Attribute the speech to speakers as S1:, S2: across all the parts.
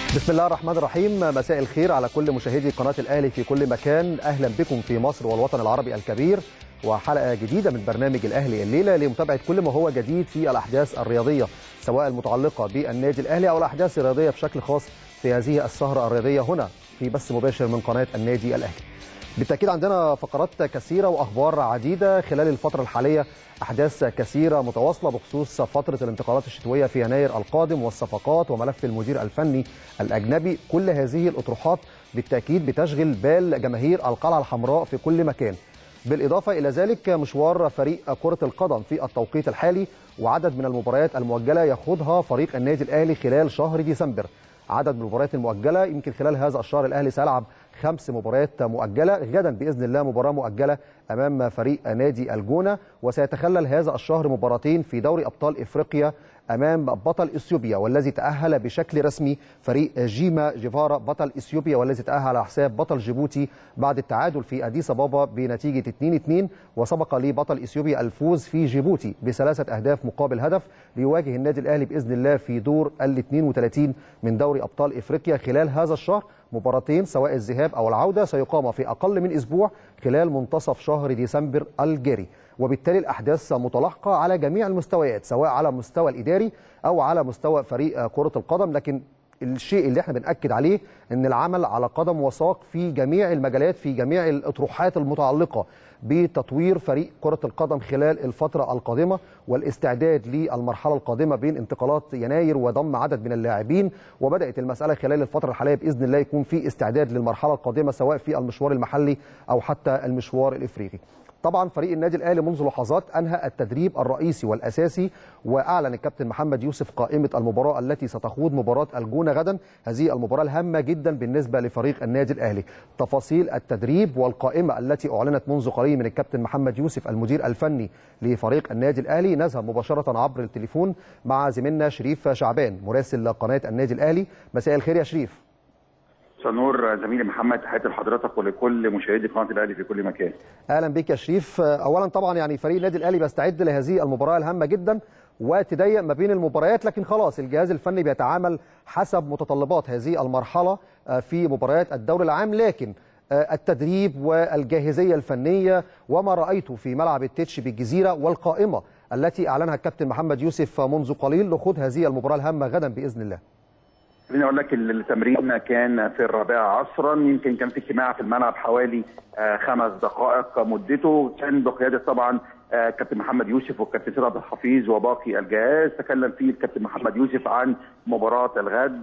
S1: بسم الله الرحمن الرحيم مساء الخير على كل مشاهدي قناة الأهلي في كل مكان أهلا بكم في مصر والوطن العربي الكبير وحلقة جديدة من برنامج الأهلي الليلة لمتابعة كل ما هو جديد في الأحداث الرياضية سواء المتعلقة بالنادي الأهلي أو الأحداث الرياضية بشكل خاص في هذه السهرة الرياضية هنا في بث مباشر من قناة النادي الأهلي بالتأكيد عندنا فقرات كثيرة وأخبار عديدة خلال الفترة الحالية أحداث كثيرة متواصلة بخصوص فترة الانتقالات الشتوية في يناير القادم والصفقات وملف المدير الفني الأجنبي كل هذه الأطروحات بالتأكيد بتشغل بال جماهير القلعة الحمراء في كل مكان بالإضافة إلى ذلك مشوار فريق كرة القدم في التوقيت الحالي وعدد من المباريات المؤجلة يخوضها فريق النادي الأهلي خلال شهر ديسمبر عدد من المباريات المؤجلة يمكن خلال هذا الشهر الأهلي سيلعب خمس مباريات مؤجلة غدا بإذن الله مباراة مؤجلة أمام فريق نادي الجونة وسيتخلل هذا الشهر مباراتين في دوري أبطال إفريقيا أمام بطل إثيوبيا والذي تأهل بشكل رسمي فريق جيما جيفارا بطل إثيوبيا والذي تأهل على حساب بطل جيبوتي بعد التعادل في أديس أبابا بنتيجة 2-2 وسبق لبطل إثيوبيا الفوز في جيبوتي بثلاثة أهداف مقابل هدف ليواجه النادي الأهلي بإذن الله في دور ال 32 من دوري أبطال إفريقيا خلال هذا الشهر مباراتين سواء الذهاب أو العودة سيقام في أقل من أسبوع خلال منتصف شهر ديسمبر الجاري وبالتالي الأحداث متلاحقة على جميع المستويات سواء على مستوى الإداري أو على مستوى فريق كرة القدم لكن الشيء اللي احنا بنأكد عليه ان العمل على قدم وساق في جميع المجالات في جميع الاطروحات المتعلقه بتطوير فريق كره القدم خلال الفتره القادمه والاستعداد للمرحله القادمه بين انتقالات يناير وضم عدد من اللاعبين وبدات المساله خلال الفتره الحاليه باذن الله يكون في استعداد للمرحله القادمه سواء في المشوار المحلي او حتى المشوار الافريقي. طبعا فريق النادي الاهلي منذ لحظات انهى التدريب الرئيسي والاساسي واعلن الكابتن محمد يوسف قائمه المباراه التي ستخوض مباراه الجونه غدا هذه المباراه الهامه جدا بالنسبه لفريق النادي الاهلي تفاصيل التدريب والقائمه التي اعلنت منذ قليل من الكابتن محمد يوسف المدير الفني لفريق النادي الاهلي نذهب مباشره عبر التليفون مع زميلنا شريف شعبان مراسل قناه النادي الاهلي مساء الخير يا شريف
S2: سنور زميلي محمد تحياتي لحضرتك ولكل مشاهدي قناه الاهلي في كل مكان.
S1: اهلا بك يا شريف اولا طبعا يعني فريق النادي الاهلي بيستعد لهذه المباراه الهامه جدا وقت ضيق ما بين المباريات لكن خلاص الجهاز الفني بيتعامل حسب متطلبات هذه المرحله في مباريات الدوري العام لكن التدريب والجاهزيه الفنيه وما رايته في ملعب التتش بالجزيره والقائمه التي اعلنها الكابتن محمد يوسف منذ قليل لخوض هذه المباراه الهامه غدا باذن الله.
S2: خليني اقول لك التمرين كان في الرابعه عصرا يمكن كان في اجتماع في الملعب حوالي خمس دقائق مدته كان بقياده طبعا كابتن محمد يوسف والكابتن سيد عبد الحفيظ وباقي الجهاز تكلم فيه الكابتن محمد يوسف عن مباراه الغد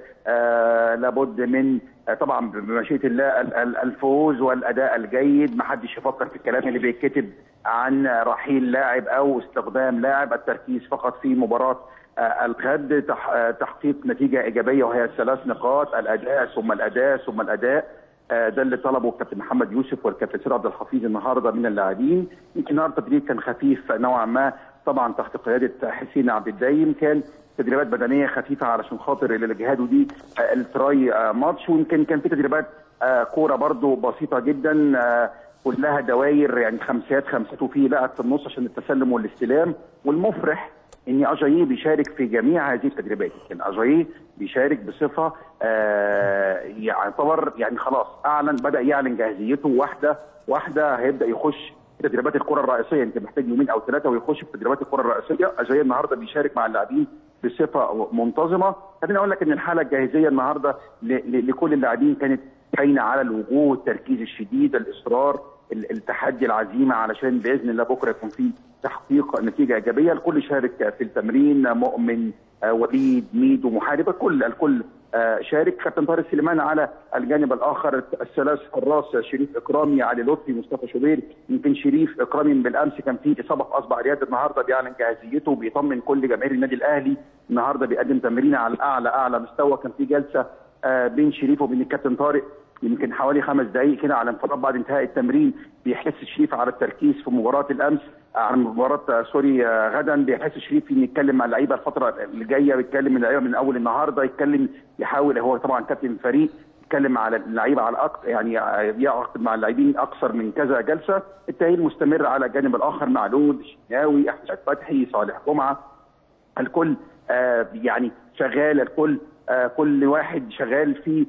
S2: لابد من طبعا بمشيئه الله الفوز والاداء الجيد ما حدش يفكر في الكلام اللي بيتكتب عن رحيل لاعب او استخدام لاعب التركيز فقط في مباراه الغد تحقيق نتيجه ايجابيه وهي الثلاث نقاط الاداء ثم الاداء ثم الاداء ده اللي طلبه الكابتن محمد يوسف والكابتن سيد عبد الحفيظ النهارده من اللاعبين يمكن النهارده التدريب كان خفيف نوعا ما طبعا تحت قياده حسين عبد الدايم كان تدريبات بدنيه خفيفه علشان خاطر اللي جهاده دي التراي ماتش ويمكن كان في تدريبات كوره برده بسيطه جدا كلها دواير يعني خمسات خمسات وفي لعب في النص عشان التسلم والاستلام والمفرح ان اجاييه بيشارك في جميع هذه التدريبات يعني اجاييه بيشارك بصفه آه يعتبر يعني خلاص اعلن بدا يعلن جاهزيته واحده واحده هيبدا يخش في تدريبات الكره الرئيسيه يمكن محتاج يومين او ثلاثه ويخش في تدريبات الكره الرئيسيه اجاييه النهارده بيشارك مع اللاعبين بصفه منتظمه خليني اقول لك ان الحاله الجاهزيه النهارده لكل اللاعبين كانت باينه على الوجوه التركيز الشديد الاصرار التحدي العزيمه علشان باذن الله بكره يكون في تحقيق نتيجه ايجابيه الكل شارك في التمرين مؤمن وليد ميدو محارب الكل الكل شارك كابتن طارق سليمان على الجانب الاخر الثلاث حراس شريف اكرامي علي لطفي مصطفى شوبير يمكن شريف اكرامي بالامس كان في اصابه في اصبع رياض النهارده بيعلن جاهزيته بيطمن كل جماهير النادي الاهلي النهارده بيقدم تمرين على اعلى اعلى مستوى كان في جلسه بين شريف وبين الكابتن طارق يمكن حوالي خمس دقائق كده على انفراد بعد انتهاء التمرين بيحس شريف على التركيز في مباراه الامس عن مباراه سوري غدا بيحس شريف ان يتكلم مع اللعيبه الفتره اللي جايه بيتكلم من اللعيبه من اول النهارده يتكلم يحاول هو طبعا كابتن الفريق يتكلم على اللعيبه على أكتر يعني يعقد مع اللاعبين اكثر من كذا جلسه التاهيل مستمر على الجانب الاخر معلول الشناوي احمد فتحي صالح جمعه الكل آه يعني شغال الكل آه كل واحد شغال في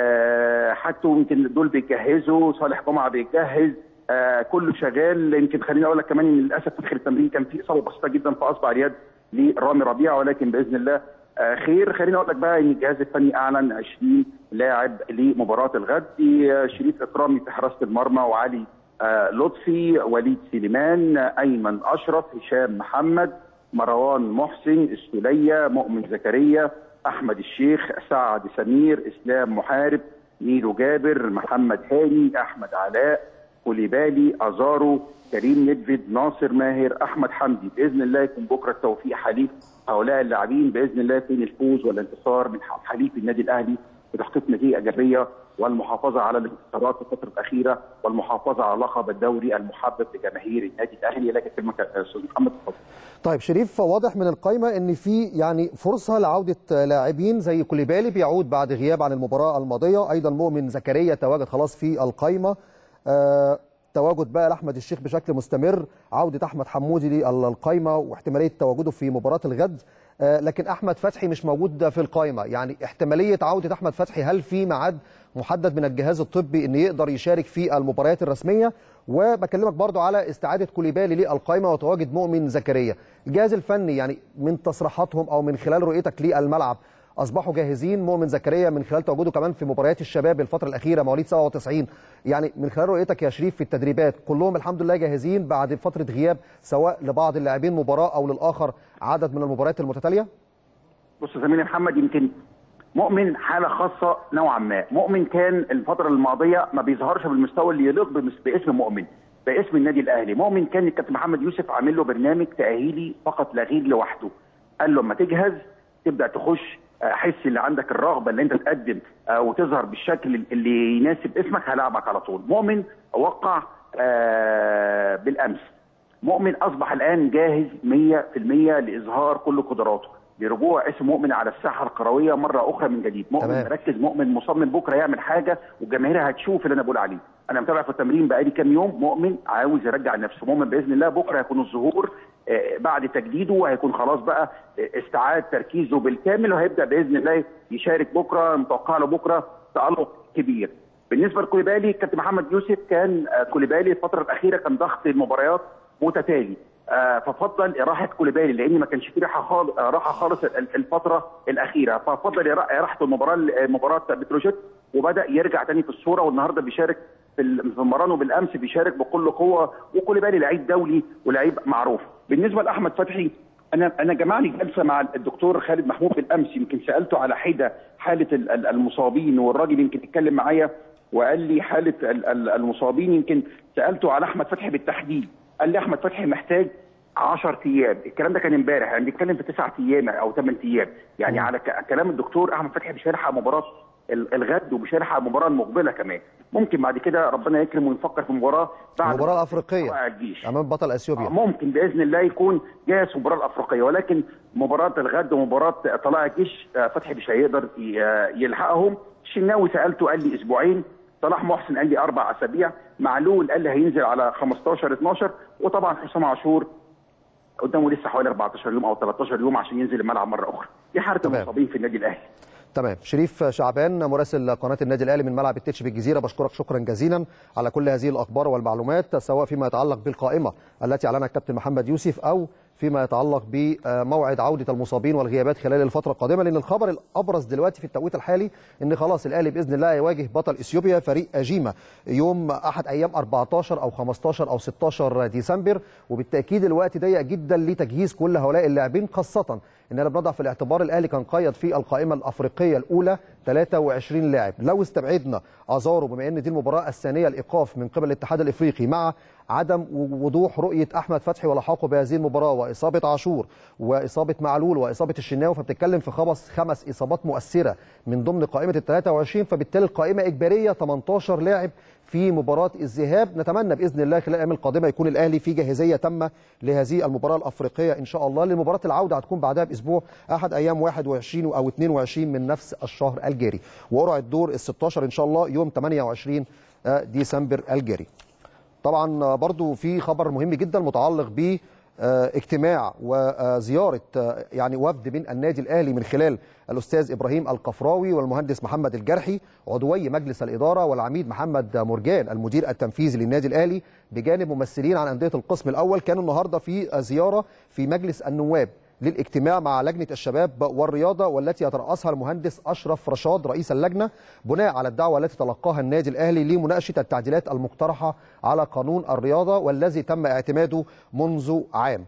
S2: آه حاجته يمكن دول بيجهزوا صالح جمعه بيجهز آه كله شغال يمكن خليني اقول لك كمان ان للاسف في اخر التمرين كان في اصابه بسيطه جدا في اصبع اليد لرامي ربيعه ولكن باذن الله آه خير خليني اقول لك بقى ان الجهاز الفني اعلن 20 لاعب لمباراه الغد آه شريف اكرامي في حراسه المرمى وعلي آه لطفي وليد سليمان ايمن اشرف هشام محمد مروان محسن السليه مؤمن زكريا احمد الشيخ سعد سمير اسلام محارب ميدو جابر محمد هاني احمد علاء كوليبالي ازارو كريم ندفد ناصر ماهر احمد حمدي باذن الله يكون بكره التوفيق حليف هؤلاء اللاعبين باذن الله يكون الفوز والانتصار من حليف النادي الاهلي بتحقيق نتيجه ايجابيه والمحافظه على الانتصارات في الفتره الاخيره والمحافظه على لقب الدوري المحبب لجماهير النادي الاهلي لكن كلمه استاذ محمد تفضل
S1: طيب شريف واضح من القائمه ان في يعني فرصه لعوده لاعبين زي كوليبالي بيعود بعد غياب عن المباراه الماضيه ايضا مؤمن زكريا تواجد خلاص في القائمه آه تواجد بقى لاحمد الشيخ بشكل مستمر عوده احمد حمودي للقائمه واحتماليه تواجده في مباراه الغد آه لكن احمد فتحي مش موجود في القائمه يعني احتماليه عوده احمد فتحي هل في ميعاد محدد من الجهاز الطبي ان يقدر يشارك في المباريات الرسميه وبكلمك برضو على استعاده كوليبالي للقائمه وتواجد مؤمن زكريا الجهاز الفني يعني من تصريحاتهم او من خلال رؤيتك للملعب اصبحوا جاهزين مؤمن زكريا من خلال تواجده كمان في مباريات الشباب الفتره الاخيره مواليد 97 يعني من خلال رؤيتك يا شريف في التدريبات كلهم الحمد لله جاهزين بعد فتره غياب سواء لبعض اللاعبين مباراه او للاخر عدد من المباريات المتتاليه
S2: بص زميلي محمد يمكن مؤمن حاله خاصه نوعا ما مؤمن كان الفتره الماضيه ما بيظهرش بالمستوى اللي يليق باسم مؤمن باسم النادي الاهلي مؤمن كان الكابتن محمد يوسف عامل له برنامج تاهيلي فقط لا غير لوحده قال له اما تجهز تبدا تخش حس اللي عندك الرغبه اللي انت تقدم وتظهر بالشكل اللي يناسب اسمك هلاعبك على طول مؤمن وقع بالامس مؤمن اصبح الان جاهز 100% لاظهار كل قدراته لرجوع اسم مؤمن على الساحه الكرويه مره اخرى من جديد مؤمن تمام. مركز مؤمن مصمم بكره يعمل حاجه والجماهير هتشوف اللي انا بقول عليه انا متابع في التمرين بقالي كام يوم مؤمن عاوز يرجع نفسه مؤمن باذن الله بكره هيكون الظهور بعد تجديده وهيكون خلاص بقى استعاد تركيزه بالكامل وهيبدا باذن الله يشارك بكره متوقع له بكره تالق كبير بالنسبه لكوليبالي كابتن محمد يوسف كان كوليبالي الفتره الاخيره كان ضغط المباريات متتالي ففضل راحه كوليبالي لان ما كانش في راحه خالص راحه خالص الفتره الاخيره ففضل راحته المباراه مباراه بتروجيت وبدا يرجع تاني في الصوره والنهارده بيشارك في المران وبالامس بيشارك بكل قوه وكوليبالي لعيب دولي ولعيب معروف بالنسبه لاحمد فتحي انا انا جمعني جلسه مع الدكتور خالد محمود بالامس يمكن سالته على حده حاله المصابين والراجل يمكن اتكلم معايا وقال لي حاله المصابين يمكن سالته على احمد فتحي بالتحديد قال لي احمد فتحي محتاج 10 ايام الكلام ده كان امبارح يعني بيتكلم في 9 ايام او 8 ايام يعني م. على كلام الدكتور احمد فتحي مش هيلحق مباراه الغد ومش هيلحق المباراه المقبله كمان ممكن بعد كده ربنا يكرم ونفكر في مباراه بعد
S1: المباراه الافريقيه امام بطل اثيوبيا
S2: ممكن باذن الله يكون جاهز في المباراه الافريقيه ولكن مباراه الغد ومباراه طلائع الجيش فتحي مش هيقدر يلحقهم الشناوي سالته قال لي اسبوعين صلاح محسن قال لي اربع اسابيع معلول قال لي هينزل على 15 12 وطبعا حسام عاشور قدامه لسه حوالي 14 يوم او 13 يوم عشان ينزل الملعب مره اخرى دي حاله المصابين في النادي الاهلي
S1: تمام شريف شعبان مراسل قناه النادي الاهلي من ملعب التتش بالجزيره بشكرك شكرا جزيلا على كل هذه الاخبار والمعلومات سواء فيما يتعلق بالقائمه التي اعلنها الكابتن محمد يوسف او فيما يتعلق بموعد عوده المصابين والغيابات خلال الفتره القادمه لان الخبر الابرز دلوقتي في التوقيت الحالي ان خلاص الاهلي باذن الله هيواجه بطل اثيوبيا فريق اجيما يوم احد ايام 14 او 15 او 16 ديسمبر وبالتاكيد الوقت ضيق جدا لتجهيز كل هؤلاء اللاعبين خاصه اننا بنضع في الاعتبار الاهلي كان قيد في القائمه الافريقيه الاولى 23 لاعب لو استبعدنا ازارو بما ان دي المباراه الثانيه الايقاف من قبل الاتحاد الافريقي مع عدم وضوح رؤيه احمد فتحي ولحاقه بهذه المباراه واصابه عاشور واصابه معلول واصابه الشناوي فبتتكلم في خمس خمس اصابات مؤثره من ضمن قائمه ال 23 فبالتالي القائمه اجباريه 18 لاعب في مباراه الذهاب نتمنى باذن الله خلال الايام القادمه يكون الاهلي في جاهزيه تامه لهذه المباراه الافريقيه ان شاء الله لمباراه العوده هتكون بعدها باسبوع احد ايام 21 او 22 من نفس الشهر الجاري وقرعه الدور ال 16 ان شاء الله يوم 28 ديسمبر الجاري طبعا برضو في خبر مهم جدا متعلق ب اجتماع وزياره يعني وفد من النادي الاهلي من خلال الاستاذ ابراهيم القفراوي والمهندس محمد الجرحي عضوي مجلس الاداره والعميد محمد مرجان المدير التنفيذي للنادي الاهلي بجانب ممثلين عن انديه القسم الاول كانوا النهارده في زياره في مجلس النواب للاجتماع مع لجنه الشباب والرياضه والتي يترأسها المهندس اشرف رشاد رئيس اللجنه بناء على الدعوه التي تلقاها النادي الاهلي لمناقشه التعديلات المقترحه على قانون الرياضه والذي تم اعتماده منذ عام.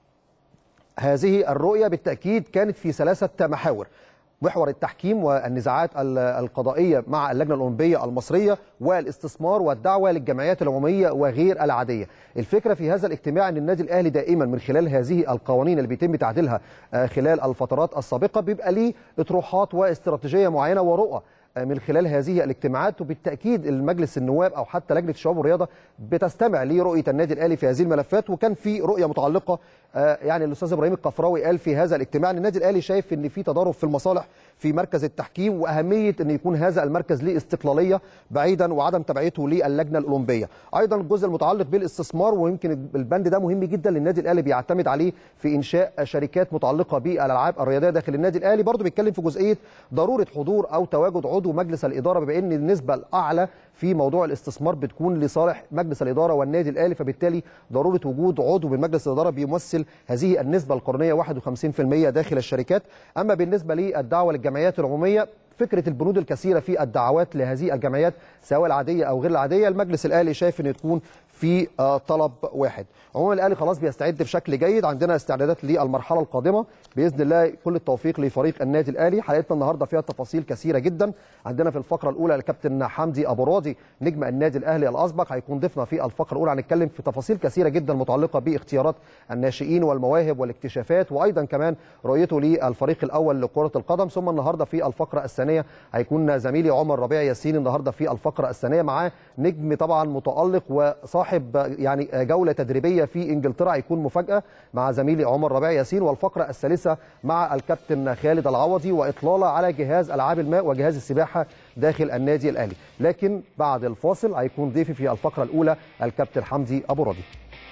S1: هذه الرؤيه بالتاكيد كانت في ثلاثه محاور. محور التحكيم والنزاعات القضائيه مع اللجنه الاولمبيه المصريه والاستثمار والدعوه للجمعيات العموميه وغير العاديه. الفكره في هذا الاجتماع ان النادي الاهلي دائما من خلال هذه القوانين اللي بيتم تعديلها خلال الفترات السابقه بيبقى ليه اطروحات واستراتيجيه معينه ورؤى من خلال هذه الاجتماعات وبالتاكيد المجلس النواب او حتى لجنه الشباب والرياضه بتستمع لرؤيه النادي الاهلي في هذه الملفات وكان في رؤيه متعلقه يعني الاستاذ ابراهيم القفراوي قال في هذا الاجتماع ان النادي الاهلي شايف ان في تضارب في المصالح في مركز التحكيم واهميه ان يكون هذا المركز ليه استقلاليه بعيدا وعدم تبعيته للجنه الاولمبيه. ايضا الجزء المتعلق بالاستثمار ويمكن البند ده مهم جدا للنادي الاهلي بيعتمد عليه في انشاء شركات متعلقه بالالعاب الرياضيه داخل النادي الاهلي برضه بيتكلم في جزئيه ضروره حضور او تواجد عضو مجلس الاداره بما ان النسبه الاعلى في موضوع الاستثمار بتكون لصالح مجلس الاداره والنادي الاهلي فبالتالي ضروره وجود عضو من مجلس الاداره بيمثل هذه النسبه القرنيه 51% داخل الشركات اما بالنسبه للدعوه للجمعيات العموميه فكره البنود الكثيره في الدعوات لهذه الجمعيات سواء العاديه او غير العاديه المجلس الاهلي شايف ان تكون في طلب واحد عموما الاهلي خلاص بيستعد بشكل جيد عندنا استعدادات للمرحله القادمه باذن الله كل التوفيق لفريق النادي الاهلي حلقتنا النهارده فيها تفاصيل كثيره جدا عندنا في الفقره الاولى الكابتن حمدي ابو راضي نجم النادي الاهلي الاسبق هيكون ضيفنا في الفقره الاولى هنتكلم في تفاصيل كثيره جدا متعلقه باختيارات الناشئين والمواهب والاكتشافات وايضا كمان رؤيته للفريق الاول لكره القدم ثم النهارده في الفقره الثانيه هيكون زميلي عمر ربيع ياسين النهارده في الفقره الثانيه معاه نجم طبعا متالق وصاحب يعني جوله تدريبيه في انجلترا هيكون مفاجاه مع زميلي عمر ربيع ياسين والفقره الثالثه مع الكابتن خالد العوضي واطلاله على جهاز العاب الماء وجهاز السباحه داخل النادي الاهلي لكن بعد الفاصل هيكون ضيفي في الفقره الاولى الكابتن حمدي ابو راضي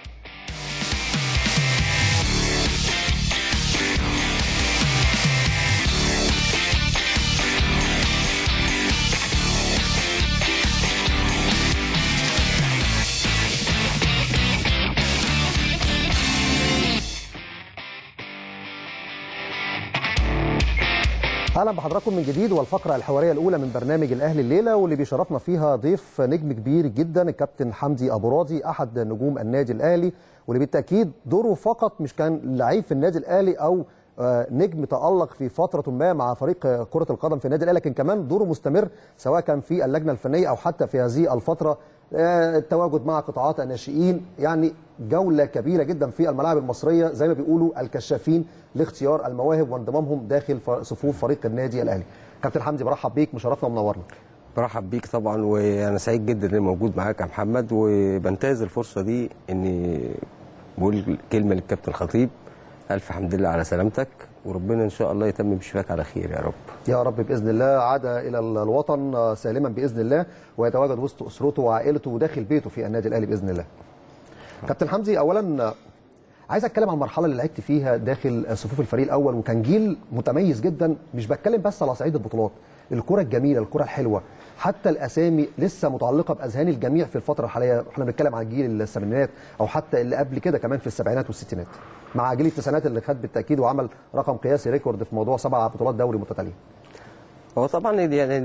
S1: اهلا بحضراتكم من جديد والفقره الحواريه الاولى من برنامج الاهلي الليله واللي بيشرفنا فيها ضيف نجم كبير جدا الكابتن حمدي ابو راضي احد نجوم النادي الاهلي واللي بالتاكيد دوره فقط مش كان لعيب في النادي الاهلي او نجم تالق في فتره ما مع فريق كره القدم في النادي الاهلي لكن كمان دوره مستمر سواء كان في اللجنه الفنيه او حتى في هذه الفتره التواجد مع قطاعات الناشئين يعني جوله كبيره جدا في الملاعب المصريه زي ما بيقولوا الكشافين لاختيار المواهب وانضمامهم داخل صفوف فريق النادي الاهلي. كابتن حمدي برحب بيك مشرفنا ومنورنا.
S3: برحب بيك طبعا وانا سعيد جدا اني موجود معاك يا محمد وبنتهز الفرصه دي اني بقول كلمه للكابتن خطيب الف حمد لله على سلامتك وربنا ان شاء الله يتم بشفاك على خير يا رب
S1: يا رب باذن الله عاد الى الوطن سالما باذن الله ويتواجد وسط اسرته وعائلته وداخل بيته في النادي الاهلي باذن الله كابتن حمدي اولا عايز اتكلم عن المرحله اللي لعبت فيها داخل صفوف الفريق الاول وكان جيل متميز جدا مش بتكلم بس على صعيد البطولات الكره الجميله الكره الحلوه حتى الاسامي لسه متعلقه باذهان الجميع في الفتره الحاليه احنا بنتكلم عن جيل الثمانينات او حتى اللي قبل كده كمان في السبعينات والستينات مع جيل التسعينات اللي خد بالتاكيد وعمل رقم قياسي ريكورد في موضوع سبع بطولات دوري متتاليه
S3: هو طبعا يعني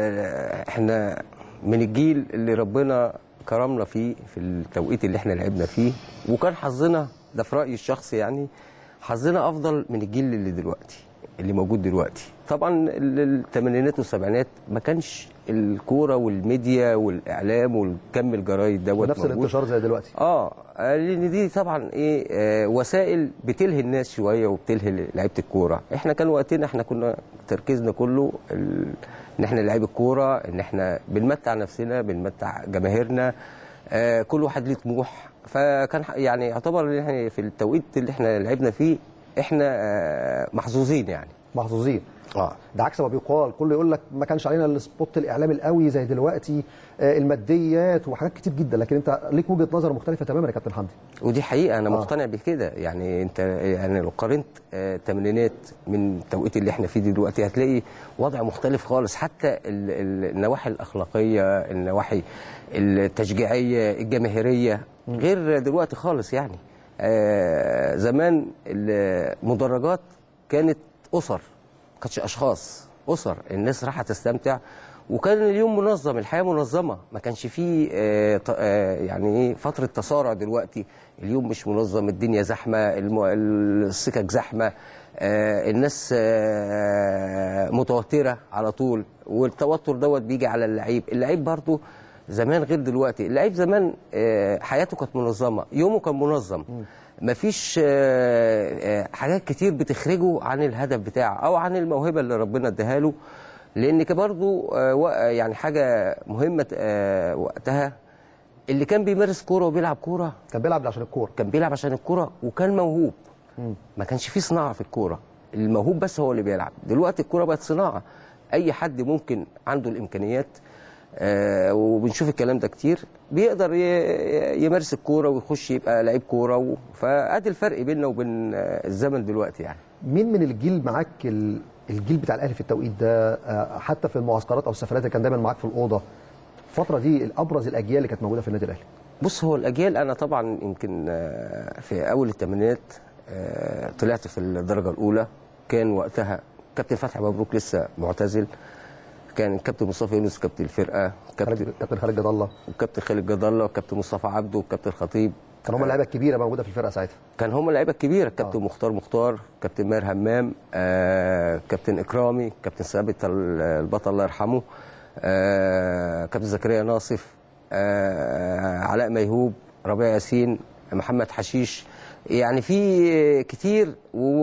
S3: احنا من الجيل اللي ربنا كرمنا فيه في التوقيت اللي احنا لعبنا فيه وكان حظنا ده في رايي الشخصي يعني حظنا افضل من الجيل اللي دلوقتي اللي موجود دلوقتي طبعا الثمانينات والسبعينات ما كانش الكوره والميديا والاعلام والكم الجرايد دوت
S1: نفس الانتشار زي دلوقتي
S3: اه لان دي طبعا ايه آه وسائل بتلهي الناس شويه وبتلهي لعيبه الكوره احنا كان وقتنا احنا كنا تركيزنا كله ال... ان احنا لعيب الكوره ان احنا بنمتع نفسنا بنمتع جماهيرنا آه كل واحد ليه طموح فكان يعني يعتبر ان احنا في التوقيت اللي احنا لعبنا فيه احنا آه محظوظين يعني
S1: محظوظين
S3: اه
S1: ده عكس ما بيقال كله يقول لك ما كانش علينا السبوت الاعلامي القوي زي دلوقتي آه، الماديات وحاجات كتير جدا لكن انت ليك وجهه نظر مختلفه تماما يا كابتن حمدي
S3: ودي حقيقه انا
S1: آه.
S3: مقتنع بكده يعني انت يعني لو قارنت آه، الثمانينات من التوقيت اللي احنا فيه دلوقتي هتلاقي وضع مختلف خالص حتى ال- ال- النواحي الاخلاقيه النواحي التشجيعيه الجماهيريه غير دلوقتي خالص يعني آه، زمان المدرجات كانت اسر كانتش اشخاص اسر الناس رايحه تستمتع وكان اليوم منظم الحياه منظمه ما كانش فيه آه، ط- آه، يعني ايه فتره تصارع دلوقتي اليوم مش منظم الدنيا زحمه الم- السكك زحمه آه، الناس آه، متوتره على طول والتوتر دوت بيجي على اللعيب اللعيب برضو زمان غير دلوقتي اللعيب زمان آه، حياته كانت منظمه يومه كان منظم مفيش آه، آه، حاجات كتير بتخرجه عن الهدف بتاعه او عن الموهبه اللي ربنا اداها له لان كان برضو آه، و- يعني حاجه مهمه آه، وقتها اللي كان بيمارس كوره وبيلعب كوره
S1: كان بيلعب عشان الكوره
S3: كان بيلعب عشان الكوره وكان موهوب ما كانش فيه صناعه في الكوره الموهوب بس هو اللي بيلعب دلوقتي الكوره بقت صناعه اي حد ممكن عنده الامكانيات آه وبنشوف الكلام ده كتير بيقدر ي- يمارس الكوره ويخش يبقى لعيب كوره و... فادي الفرق بيننا وبين آه، الزمن دلوقتي يعني
S1: مين من الجيل معاك ال- الجيل بتاع الاهلي في التوقيت ده آه، حتى في المعسكرات او السفرات اللي كان دايما معاك في الاوضه الفتره دي الابرز الاجيال اللي كانت موجوده في النادي الاهلي
S3: بص هو الاجيال انا طبعا يمكن آه، في اول الثمانينات آه، طلعت في الدرجه الاولى كان وقتها كابتن فتحي مبروك لسه معتزل كان الكابتن مصطفى يونس كابتن الفرقه كابتن
S1: خالد كابتن خالد جد الله
S3: وكابتن خالد جد الله وكابتن مصطفى عبده وكابتن خطيب
S1: كانوا هم اللعيبه الكبيره موجوده في الفرقه ساعتها
S3: كان هم اللعيبه الكبيره كابتن مختار مختار كابتن ماهر همام آه، كابتن اكرامي كابتن ثابت ال- البطل الله يرحمه آه، كابتن زكريا ناصف آه، علاء ميهوب ربيع ياسين محمد حشيش يعني في كتير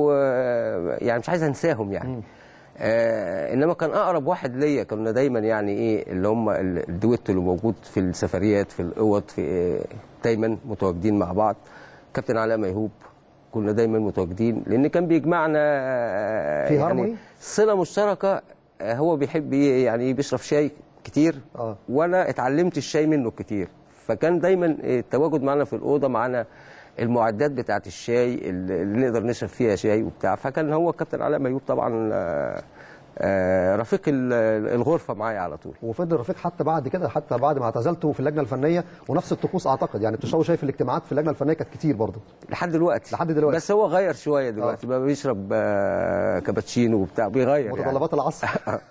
S3: ويعني مش عايز انساهم يعني آه انما كان اقرب واحد ليا كنا دايما يعني ايه اللي هم ال- الدويتو اللي موجود في السفريات في الاوض في آه دايما متواجدين مع بعض كابتن علاء ميهوب كنا دايما متواجدين لان كان بيجمعنا آه،
S1: في
S3: يعني
S1: هارموني؟
S3: صله مشتركه آه، هو بيحب ي- يعني بيشرب شاي كتير
S1: آه.
S3: وانا اتعلمت الشاي منه كتير فكان دايما التواجد معنا في الاوضه معانا المعدات بتاعه الشاي اللي اللي نقدر نشرب فيها شاي وبتاع فكان هو كابتن علاء ميوب طبعا آه، آه، رفيق ال- الغرفه معايا على طول
S1: وفضل رفيق حتى بعد كده حتى بعد ما اعتزلته في اللجنه الفنيه ونفس الطقوس اعتقد يعني بتشوفوا شايف الاجتماعات في اللجنه الفنيه كانت كتير برضه
S3: لحد دلوقتي
S1: لحد دلوقتي.
S3: بس هو غير شويه دلوقتي بقى بيشرب آه، كابتشينو وبتاع بيغير يعني
S1: متطلبات العصر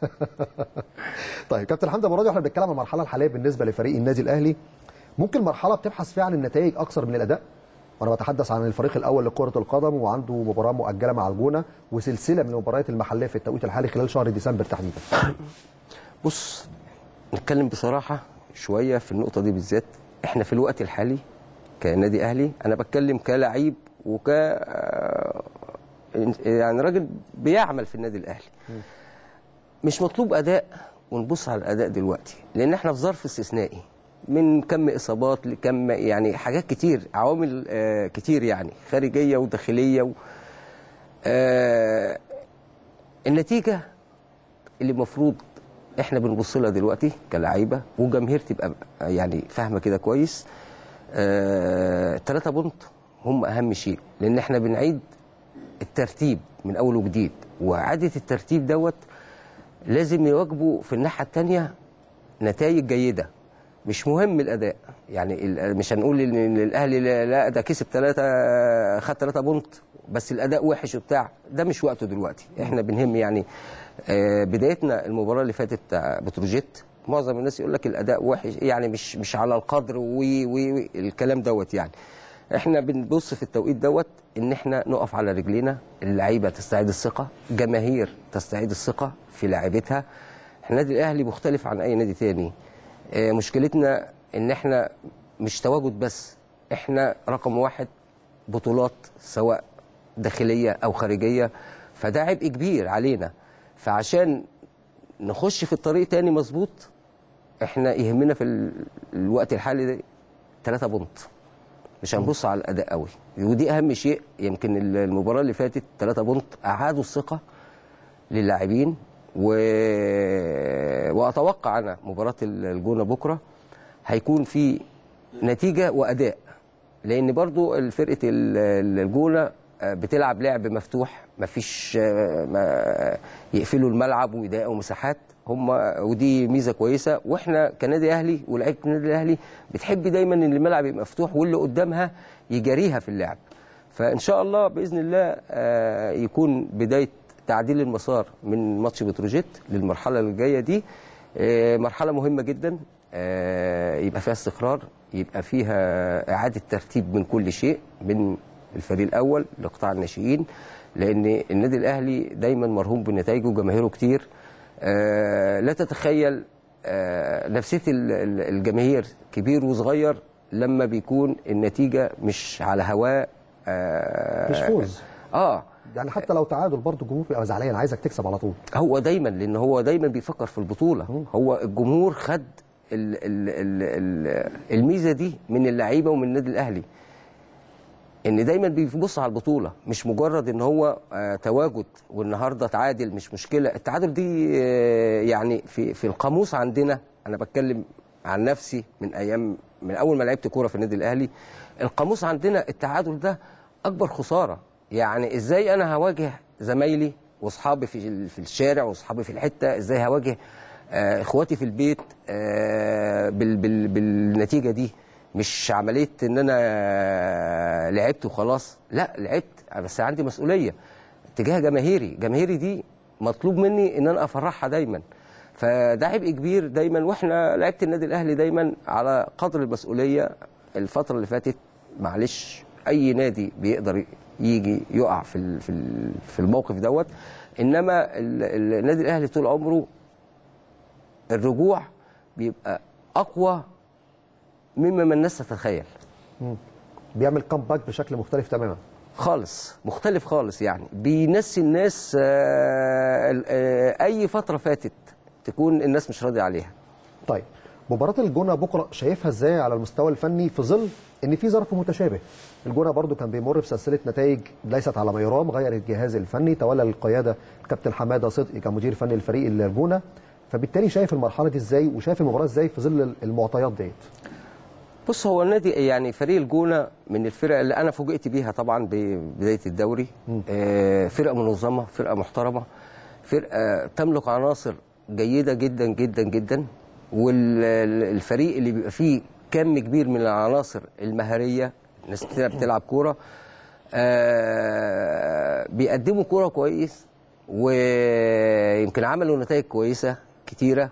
S1: طيب كابتن حمدي ابو راضي احنا بنتكلم عن المرحله الحاليه بالنسبه لفريق النادي الاهلي ممكن مرحله بتبحث فيها عن النتائج اكثر من الاداء وانا بتحدث عن الفريق الاول لكره القدم وعنده مباراه مؤجله مع الجونه وسلسله من المباريات المحليه في التوقيت الحالي خلال شهر ديسمبر تحديدا
S3: بص نتكلم بصراحة شوية في النقطة دي بالذات احنا في الوقت الحالي كنادي اهلي انا بتكلم كلعيب وك آه، يعني راجل بيعمل في النادي الاهلي مش مطلوب اداء ونبص على الاداء دلوقتي لان احنا في ظرف استثنائي من كم اصابات لكم يعني حاجات كتير عوامل آه، كتير يعني خارجيه وداخليه و آه، النتيجه اللي المفروض احنا بنبص لها دلوقتي كلعيبه وجماهير تبقى يعني فاهمه كده كويس آه، ثلاثة بونت هم اهم شيء لان احنا بنعيد الترتيب من اول وجديد واعاده الترتيب دوت لازم يواجبوا في الناحيه الثانيه نتائج جيده مش مهم الاداء يعني ال- مش هنقول ان الاهلي لا- لا ده كسب ثلاثه خد ثلاثه بونت بس الاداء وحش وبتاع ده مش وقته دلوقتي احنا بنهم يعني آه، بدايتنا المباراه اللي فاتت بتاع بتروجيت معظم الناس يقول لك الاداء وحش يعني مش مش على القدر وي وي وي الكلام دوت يعني احنا بنبص في التوقيت دوت ان احنا نقف على رجلينا اللعيبه تستعيد الثقه جماهير تستعيد الثقه في لاعبتها احنا النادي الاهلي مختلف عن اي نادي تاني آه، مشكلتنا ان احنا مش تواجد بس احنا رقم واحد بطولات سواء داخليه او خارجيه فده عبء كبير علينا فعشان نخش في الطريق تاني مظبوط احنا يهمنا في ال- الوقت الحالي ده ثلاثة بونت مش هنبص على الاداء قوي ودي اهم شيء يمكن ال- المباراه اللي فاتت ثلاثة بونت اعادوا الثقه للاعبين و... واتوقع انا مباراه الجونه بكره هيكون في نتيجه واداء لان برضو فرقه ال- الجونه بتلعب لعب مفتوح مفيش ما يقفلوا الملعب ويضايقوا مساحات هم ودي ميزه كويسه واحنا كنادي اهلي ولاعيبه النادي الاهلي بتحب دايما ان الملعب يبقى مفتوح واللي قدامها يجاريها في اللعب فان شاء الله باذن الله آه، يكون بدايه تعديل المسار من ماتش بتروجيت للمرحله اللي جايه دي آه، مرحله مهمه جدا آه، يبقى فيها استقرار يبقى فيها اعاده ترتيب من كل شيء من الفريق الاول لقطاع الناشئين لان النادي الاهلي دايما مرهون بنتائجه وجماهيره كتير آه، لا تتخيل آه، نفسيه ال- ال- الجماهير كبير وصغير لما بيكون النتيجه مش على هواه آه،
S1: مش فوز
S3: اه
S1: يعني حتى لو تعادل برضه الجمهور بيبقى زعلان عايزك تكسب على طول
S3: هو دايما لان هو دايما بيفكر في البطوله هو الجمهور خد ال ال ال ال الميزه دي من اللعيبه ومن النادي الاهلي ان دايما بيبص على البطوله مش مجرد ان هو آه تواجد والنهارده تعادل مش مشكله التعادل دي آه يعني في في القاموس عندنا انا بتكلم عن نفسي من ايام من اول ما لعبت كوره في النادي الاهلي القاموس عندنا التعادل ده اكبر خساره يعني ازاي انا هواجه زمايلي واصحابي في ال- في الشارع واصحابي في الحته ازاي هواجه آه اخواتي في البيت آه بال بال بالنتيجه دي مش عمليه ان انا لعبت وخلاص لا لعبت بس عندي مسؤوليه تجاه جماهيري جماهيري دي مطلوب مني ان انا افرحها دايما فده عبء كبير دايما واحنا لعيبه النادي الاهلي دايما على قدر المسؤوليه الفتره اللي فاتت معلش اي نادي بيقدر يجي يقع في ال- في ال- في الموقف دوت انما ال- ال- النادي الاهلي طول عمره الرجوع بيبقى اقوى مما ما الناس تتخيل
S1: بيعمل كامباك بشكل مختلف تماما
S3: خالص مختلف خالص يعني بينسي الناس آه، ال- آه، اي فتره فاتت تكون الناس مش راضيه عليها
S1: طيب مباراة الجونة بكرة شايفها ازاي على المستوى الفني في ظل ان في ظرف متشابه الجونة برضو كان بيمر بسلسلة نتائج ليست على ما يرام غير الجهاز الفني تولى القيادة الكابتن حمادة صدقي كمدير فني الفريق الجونة فبالتالي شايف المرحلة دي ازاي وشايف المباراة ازاي في ظل المعطيات ديت
S3: بص هو النادي يعني فريق الجونه من الفرق اللي انا فوجئت بيها طبعا ببدايه الدوري آه، فرقه منظمه فرقه محترمه فرقه تملك عناصر جيده جدا جدا جدا والفريق اللي بيبقى فيه كم كبير من العناصر المهاريه ناس كتير بتلعب كوره آه، بيقدموا كوره كويس ويمكن عملوا نتائج كويسه كتيره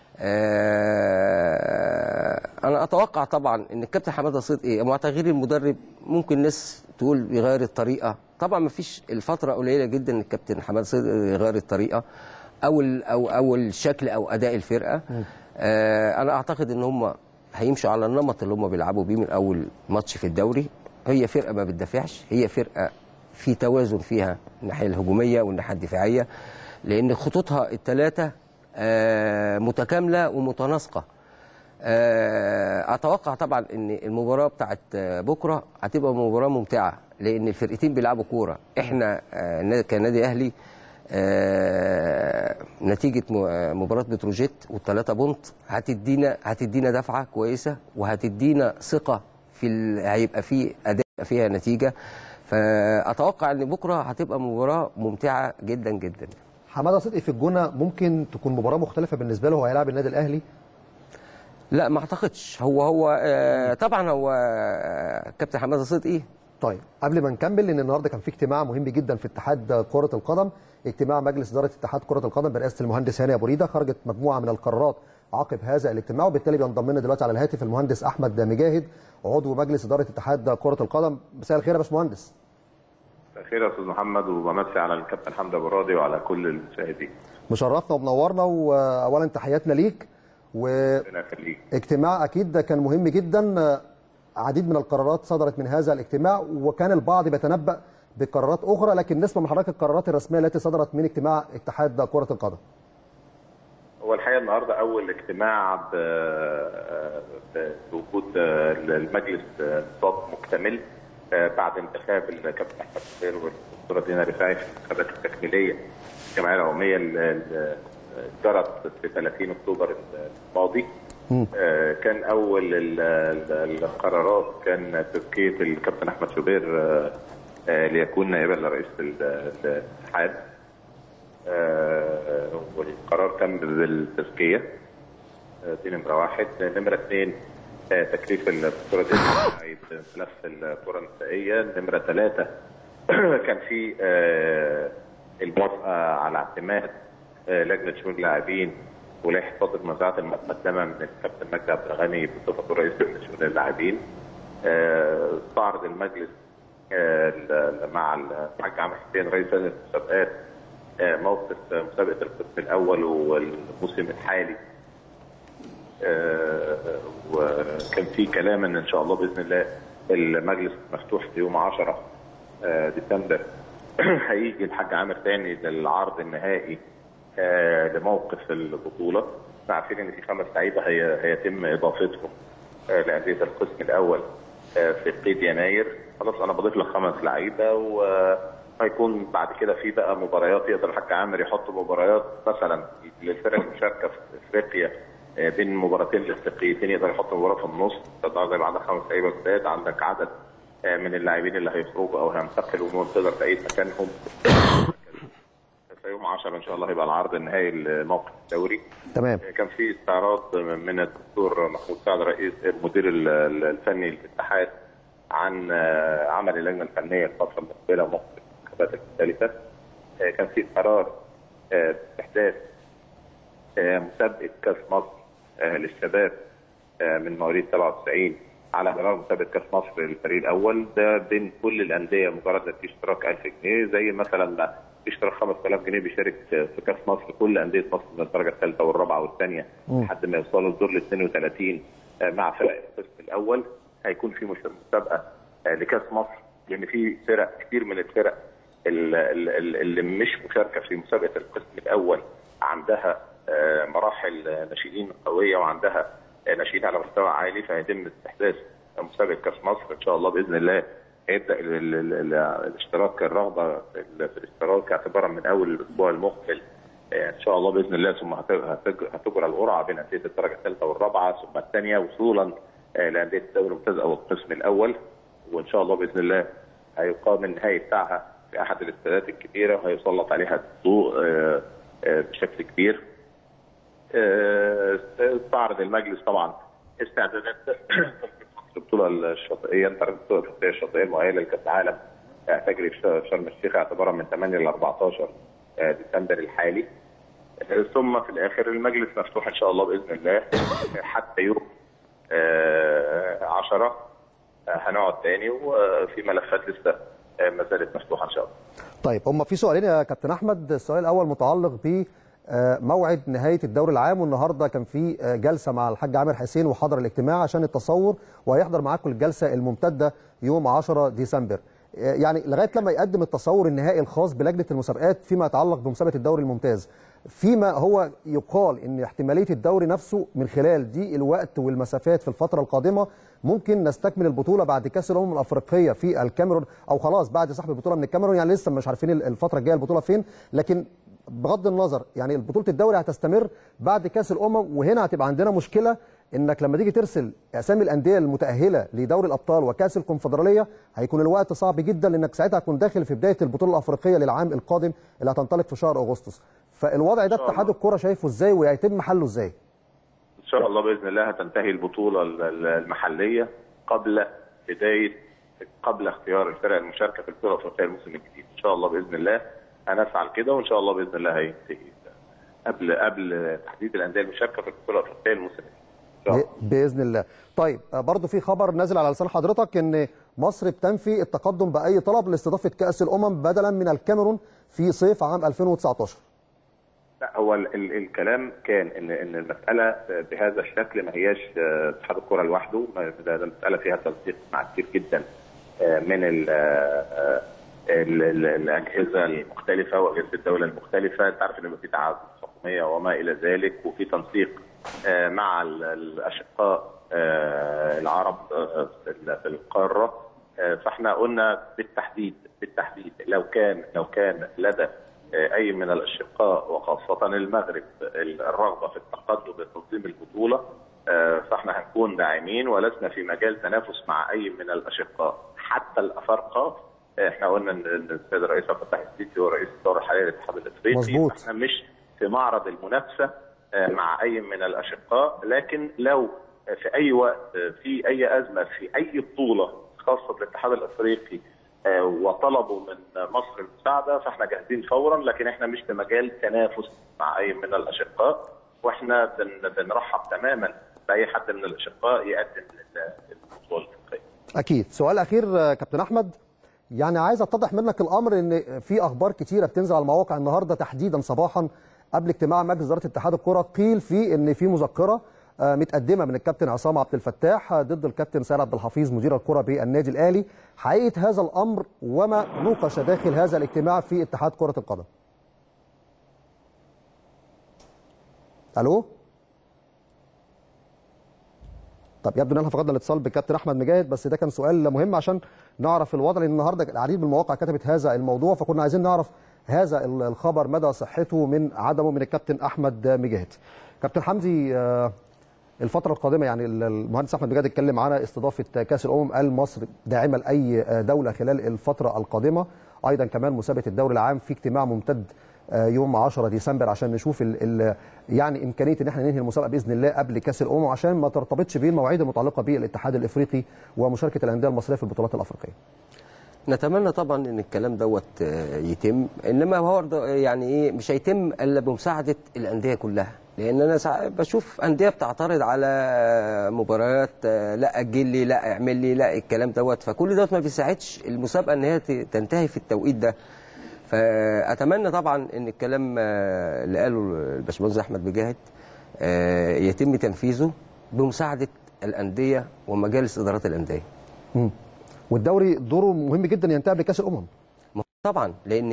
S3: آه، انا اتوقع طبعا ان الكابتن حماده صدقي مع تغيير المدرب ممكن ناس تقول يغير الطريقه طبعا ما فيش الفتره قليله جدا ان الكابتن حماده صدقي يغير الطريقه او ال او او الشكل او اداء الفرقه آه انا اعتقد ان هم هيمشوا على النمط اللي هم بيلعبوا بيه من اول ماتش في الدوري هي فرقه ما بتدافعش هي فرقه في توازن فيها الناحيه الهجوميه والناحيه الدفاعيه لان خطوطها الثلاثه آه، متكامله ومتناسقه آه، اتوقع طبعا ان المباراه بتاعت آه، بكره هتبقى مباراه ممتعه لان الفرقتين بيلعبوا كوره احنا آه، نا- كنادي اهلي آه، نتيجه م- آه، مباراه بتروجيت والثلاثه بونت هتدينا هتدينا دفعه كويسه وهتدينا ثقه في ال... هيبقى في اداء فيها نتيجه فاتوقع ان بكره هتبقى مباراه ممتعه جدا جدا
S1: حماده صدقي في الجونه ممكن تكون مباراه مختلفه بالنسبه له هو هيلاعب النادي الاهلي
S3: لا ما اعتقدش هو هو آه، طبعا هو آه، كابتن حماده صدقي
S1: طيب قبل ما نكمل لان النهارده كان في اجتماع مهم جدا في اتحاد كره القدم اجتماع مجلس اداره اتحاد كره القدم برئاسه المهندس هاني ابو ريده خرجت مجموعه من القرارات عقب هذا الاجتماع وبالتالي بينضم لنا دلوقتي على الهاتف المهندس احمد مجاهد عضو مجلس اداره اتحاد كره القدم مساء الخير يا باشمهندس
S4: خير يا استاذ محمد وبمسي على الكابتن حمدي ابو راضي وعلى كل المشاهدين
S1: مشرفنا ومنورنا واولا تحياتنا ليك
S4: ربنا يخليك
S1: واجتماع اكيد ده كان مهم جدا عديد من القرارات صدرت من هذا الاجتماع وكان البعض بيتنبأ بقرارات اخرى لكن نسمع من حضرتك القرارات الرسميه التي صدرت من اجتماع اتحاد كره القدم
S4: هو الحقيقه النهارده اول اجتماع ب- ب- بوجود المجلس نظام مكتمل بعد انتخاب الكابتن احمد خير والدكتوره دينا رفاعي في الانتخابات التكميليه الجمعيه العموميه اللي جرت في 30 اكتوبر الماضي آه، كان اول ال- ال- القرارات كان تزكيه الكابتن احمد شوبير آه، آه، ليكون نائبا لرئيس ال- الاتحاد آه، والقرار تم بالتزكيه آه، دي نمره واحد نمره اثنين آه، تكليف الدكتوره دينا عيد ملف الكره النسائيه نمره ثلاثه كان في آه، الموافقه على اعتماد آه، لجنه شؤون اللاعبين ولائحه صدر المنازعات المقدمه من الكابتن مجدي عبد الغني بصفته رئيس لجنه شؤون اللاعبين آه، استعرض المجلس آه، ال- مع الحاج عامر حسين رئيس لجنه المسابقات آه، موقف مسابقه القسم الاول والموسم الحالي آه، وكان في كلام ان ان شاء الله باذن الله المجلس مفتوح في يوم 10 آه، ديسمبر هيجي الحاج عامر تاني للعرض النهائي آه، لموقف البطوله احنا عارفين ان في خمس لعيبه هي هيتم اضافتهم آه، لانديه القسم الاول آه، في قيد يناير خلاص انا بضيف لك خمس لعيبه وهيكون بعد كده في بقى مباريات يقدر الحاج عامر يحط مباريات مثلا للفرق المشاركه في افريقيا آه، بين مباراتين الافريقيتين يقدر يحط مباراه في النص تقدر يبقى عندك خمس لعيبه جداد عندك عدد آه، من اللاعبين اللي هيخرجوا او هينتقلوا ومن تقدر تعيد مكانهم في يوم 10 ان شاء الله هيبقى العرض النهائي لموقف الدوري
S1: تمام
S4: كان في استعراض من الدكتور محمود سعد رئيس المدير ال- ال- الفني للاتحاد عن آه، عمل اللجنه الفنيه الفتره المقبله وموقف الانتخابات المختلفه آه، كان في قرار آه، باحداث آه، مسابقه كاس مصر آه، للشباب آه، من مواليد 97 على غرار مسابقه كاس مصر للفريق الاول ده بين كل الانديه مجرد ما في اشتراك 1000 جنيه زي مثلا ما في اشتراك 5000 جنيه بيشارك في كاس مصر كل انديه مصر من الدرجه الثالثه والرابعه والثانيه لحد ما يوصلوا للدور ال 32 آه، مع فرق القسم الاول هيكون في مش- مسابقه آه، لكاس مصر لان في فرق كتير من الفرق ال- ال- ال- اللي مش مشاركه في مسابقه القسم الاول عندها آه، مراحل آه، ناشئين قويه وعندها آه، ناشئين على مستوى عالي فهيتم استحداث مسابقه كاس مصر ان شاء الله باذن الله هيبدا ال- ال- ال- ال- الاشتراك الرغبه في ال- في الاشتراك اعتبارا من اول الاسبوع المقبل آه، ان شاء الله باذن الله ثم هت- هتج- هتجرى القرعه بين انديه الدرجه الثالثه والرابعه ثم الثانيه وصولا آه، لانديه الدوري الممتاز او القسم الاول وان شاء الله باذن الله هيقام النهائي بتاعها في احد الاستادات الكبيره وهيسلط عليها الضوء آه، آه، بشكل كبير. آه، استعرض المجلس طبعا استعدادات البطوله الشاطئيه انت عارف البطوله الافريقيه الشاطئيه المؤهله لكاس العالم آه، تجري في ش- شرم الشيخ اعتبارا من 8 ل 14 آه، ديسمبر الحالي آه، ثم في الاخر المجلس مفتوح ان شاء الله باذن الله آه، حتى يوم 10 هنقعد تاني وفي ملفات لسه آه، ما زالت مفتوحه ان شاء الله
S1: طيب هم في سؤالين يا كابتن احمد السؤال الاول متعلق ب آه، موعد نهايه الدوري العام والنهارده كان في آه، جلسه مع الحاج عامر حسين وحضر الاجتماع عشان التصور وهيحضر معاكم الجلسه الممتده يوم 10 ديسمبر آه، يعني لغايه لما يقدم التصور النهائي الخاص بلجنه المسابقات فيما يتعلق بمسابقه الدوري الممتاز فيما هو يقال ان احتماليه الدوري نفسه من خلال دي الوقت والمسافات في الفتره القادمه ممكن نستكمل البطوله بعد كاس الامم الافريقيه في الكاميرون او خلاص بعد سحب البطوله من الكاميرون يعني لسه مش عارفين الفتره الجايه البطوله فين لكن بغض النظر يعني بطوله الدوري هتستمر بعد كاس الامم وهنا هتبقى عندنا مشكله انك لما تيجي ترسل اسامي الانديه المتاهله لدوري الابطال وكاس الكونفدراليه هيكون الوقت صعب جدا لانك ساعتها هتكون داخل في بدايه البطوله الافريقيه للعام القادم اللي هتنطلق في شهر اغسطس فالوضع ده
S4: شاء الله.
S1: اتحاد الكره شايفه ازاي ويتم حله ازاي
S4: ان شاء الله باذن الله هتنتهي البطوله ال- ال- المحليه قبل بدايه قبل اختيار الفرق المشاركه في البطوله الافريقيه الموسم الجديد ان شاء الله باذن الله هنسعى لكده وان شاء الله باذن الله هينتهي قبل قبل تحديد الانديه المشاركه في البطوله الافريقيه الموسم الجديد ان شاء الله
S1: ب- باذن الله طيب آه، برضو في خبر نازل على لسان حضرتك ان مصر بتنفي التقدم باي طلب لاستضافه كاس الامم بدلا من الكاميرون في صيف عام 2019
S4: لا هو ال ال الكلام كان ان ان المساله بهذا الشكل ما هياش آه، اتحاد الكره لوحده ما- ده ده المساله فيها تنسيق مع كتير جدا آه، من ال آه، ال- ال- الاجهزه المختلفه واجهزه الدوله المختلفه انت عارف ان يبقى في تعاقد حكوميه وما الى ذلك وفي تنسيق آه، مع ال- الاشقاء آه، العرب آه، في ال- في القاره آه، فاحنا قلنا بالتحديد بالتحديد لو كان لو كان لدى اي من الاشقاء وخاصه المغرب الرغبه في التقدم بتنظيم البطوله فاحنا هنكون داعمين ولسنا في مجال تنافس مع اي من الاشقاء حتى الافارقه احنا قلنا ان السيد الرئيس عبد الفتاح السيسي هو رئيس الدوره الحاليه للاتحاد الافريقي
S1: مظبوط.
S4: احنا مش في معرض المنافسه مع اي من الاشقاء لكن لو في اي وقت في اي ازمه في اي بطوله خاصه بالاتحاد الافريقي وطلبوا من مصر المساعده فاحنا جاهزين فورا لكن احنا مش في مجال تنافس مع اي من الاشقاء واحنا بن- بنرحب تماما باي حد من الاشقاء يقدم لل- للبطوله الافريقيه.
S1: اكيد سؤال اخير آه، كابتن احمد يعني عايز اتضح منك الامر ان في اخبار كتيره بتنزل على المواقع النهارده تحديدا صباحا قبل اجتماع مجلس اداره اتحاد الكره قيل فيه ان في مذكره آه، متقدمه من الكابتن عصام عبد الفتاح آه، ضد الكابتن سيد عبد الحفيظ مدير الكره بالنادي الاهلي حقيقه هذا الامر وما نوقش داخل هذا الاجتماع في اتحاد كره القدم الو طب يبدو ان احنا فقدنا الاتصال بالكابتن احمد مجاهد بس ده كان سؤال مهم عشان نعرف الوضع لان النهارده العديد من المواقع كتبت هذا الموضوع فكنا عايزين نعرف هذا الخبر مدى صحته من عدمه من الكابتن احمد مجاهد. كابتن حمدي آه، الفترة القادمة يعني المهندس أحمد مجاهد اتكلم على استضافة كأس الأمم قال مصر داعمة لأي دولة خلال الفترة القادمة أيضا كمان مسابقة الدوري العام في اجتماع ممتد آه، يوم 10 ديسمبر عشان نشوف ال ال يعني إمكانية إن احنا ننهي المسابقة بإذن الله قبل كأس الأمم عشان ما ترتبطش بيه المواعيد المتعلقة بالاتحاد الإفريقي ومشاركة الأندية المصرية في البطولات الأفريقية.
S3: نتمنى طبعا ان الكلام دوت آه، يتم انما هو برضه يعني ايه مش هيتم الا بمساعده الانديه كلها لان انا ساعات بشوف انديه بتعترض على مباريات آه، لا اجل لي لا اعمل لي لا الكلام دوت فكل دوت ما بيساعدش المسابقه ان هي ت- تنتهي في التوقيت ده فاتمنى طبعا ان الكلام آه، اللي قاله الباشمهندس احمد مجاهد آه، يتم تنفيذه بمساعده الانديه ومجالس ادارات الانديه
S1: مم. والدوري دوره مهم جدا ينتهي قبل كأس الأمم.
S3: ما هو طبعا لان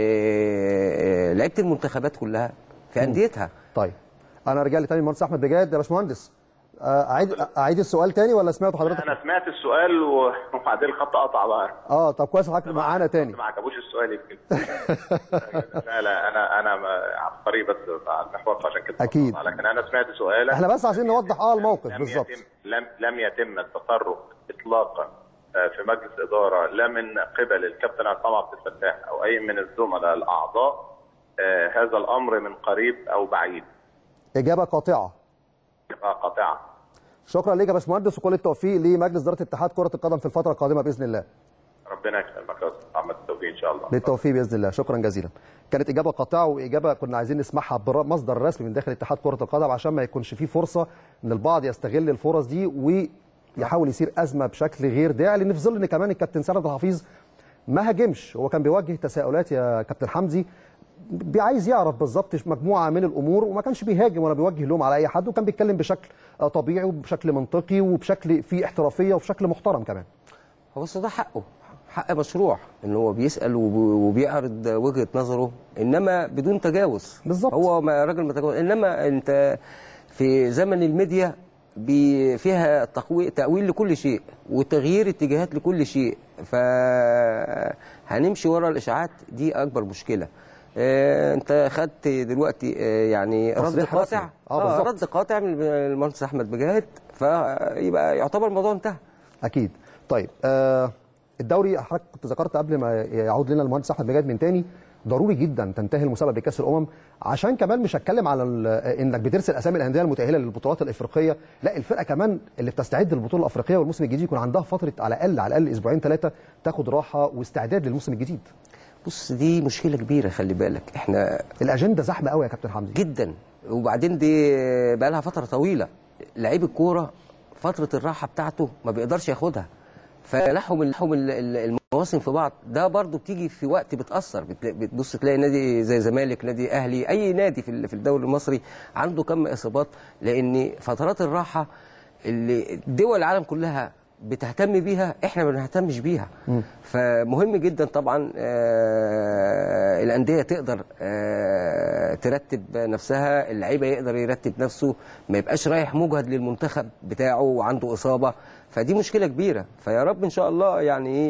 S3: آه، لعيبه المنتخبات كلها في انديتها
S1: طيب أنا رجع لي تاني المهندس أحمد مجاهد يا باشمهندس آه، أعيد أعيد السؤال تاني ولا سمعته حضرتك؟
S4: انا سمعت السؤال و- وبعدين الخط قطع بقى
S1: اه طب كويس حضرتك معانا تاني
S4: ما عجبوش السؤال يمكن لا لا انا انا ما- على الطريق بس على المحور فعشان كده
S1: أكيد.
S4: بقطع. لكن انا سمعت سؤالك
S1: احنا بس عايزين نوضح اه الموقف
S4: لم
S1: بالظبط
S4: يتم لم لم يتم التطرق اطلاقا آه، في مجلس اداره لا من قبل الكابتن عصام عبد الفتاح او اي من الزملاء الاعضاء آه، هذا الامر من قريب او بعيد
S1: اجابه قاطعه
S4: آه، قاطعه
S1: شكرا ليك يا باشمهندس وكل التوفيق لمجلس اداره اتحاد كره القدم في الفتره القادمه باذن الله
S4: ربنا يكرمك يا استاذ محمد التوفيق ان شاء الله
S1: بالتوفيق باذن الله شكرا جزيلا كانت اجابه قاطعه واجابه كنا عايزين نسمعها بمصدر رسمي من داخل اتحاد كره القدم عشان ما يكونش فيه فرصه ان البعض يستغل الفرص دي ويحاول يثير ازمه بشكل غير داعي لان في ظل ان كمان الكابتن سند الحفيظ ما هاجمش هو كان بيوجه تساؤلات يا كابتن حمدي بي- عايز يعرف بالظبط مجموعه من الامور وما كانش بيهاجم ولا بيوجه لوم على اي حد وكان بيتكلم بشكل آه، طبيعي وبشكل منطقي وبشكل فيه احترافيه وبشكل محترم كمان
S3: هو بس ده حقه حق مشروع ان هو بيسال وب- وبيعرض وجهه نظره انما بدون تجاوز
S1: بالظبط.
S3: هو ما راجل متجاوز انما انت في زمن الميديا بي- فيها تقوي تاويل لكل شيء وتغيير اتجاهات لكل شيء فهنمشي ورا الاشاعات دي اكبر مشكله آه، انت خدت دلوقتي آه، يعني رد
S1: تصريح
S3: قاطع
S1: رسمي. آه، بالظبط.
S3: رد قاطع من المهندس احمد مجاهد فيبقى يعتبر الموضوع انتهى
S1: اكيد طيب آه الدوري حضرتك كنت ذكرت قبل ما يعود لنا المهندس احمد مجاهد من تاني ضروري جدا تنتهي المسابقه بكاس الامم عشان كمان مش هتكلم على ال- انك بترسل اسامي الانديه المتاهله للبطولات الافريقيه لا الفرقه كمان اللي بتستعد للبطوله الافريقيه والموسم الجديد يكون عندها فتره على الاقل على الاقل اسبوعين ثلاثه تاخد راحه واستعداد للموسم الجديد
S3: بص دي مشكله كبيره خلي بالك احنا
S1: الاجنده زحمه قوي يا كابتن حمدي
S3: جدا وبعدين دي بقى لها فتره طويله لعيب الكوره فتره الراحه بتاعته ما بيقدرش ياخدها فلحم لحم ال- ال- المواسم في بعض ده برضو بتيجي في وقت بتاثر بتلا- بتبص تلاقي نادي زي زمالك نادي اهلي اي نادي في ال- في الدوري المصري عنده كم اصابات لان فترات الراحه اللي دول العالم كلها بتهتم بيها احنا ما بنهتمش بيها فمهم جدا طبعا آه، الانديه تقدر آه، ترتب نفسها اللعيبه يقدر يرتب نفسه ما يبقاش رايح مجهد للمنتخب بتاعه وعنده اصابه فدي مشكله كبيره فيا رب ان شاء الله يعني ايه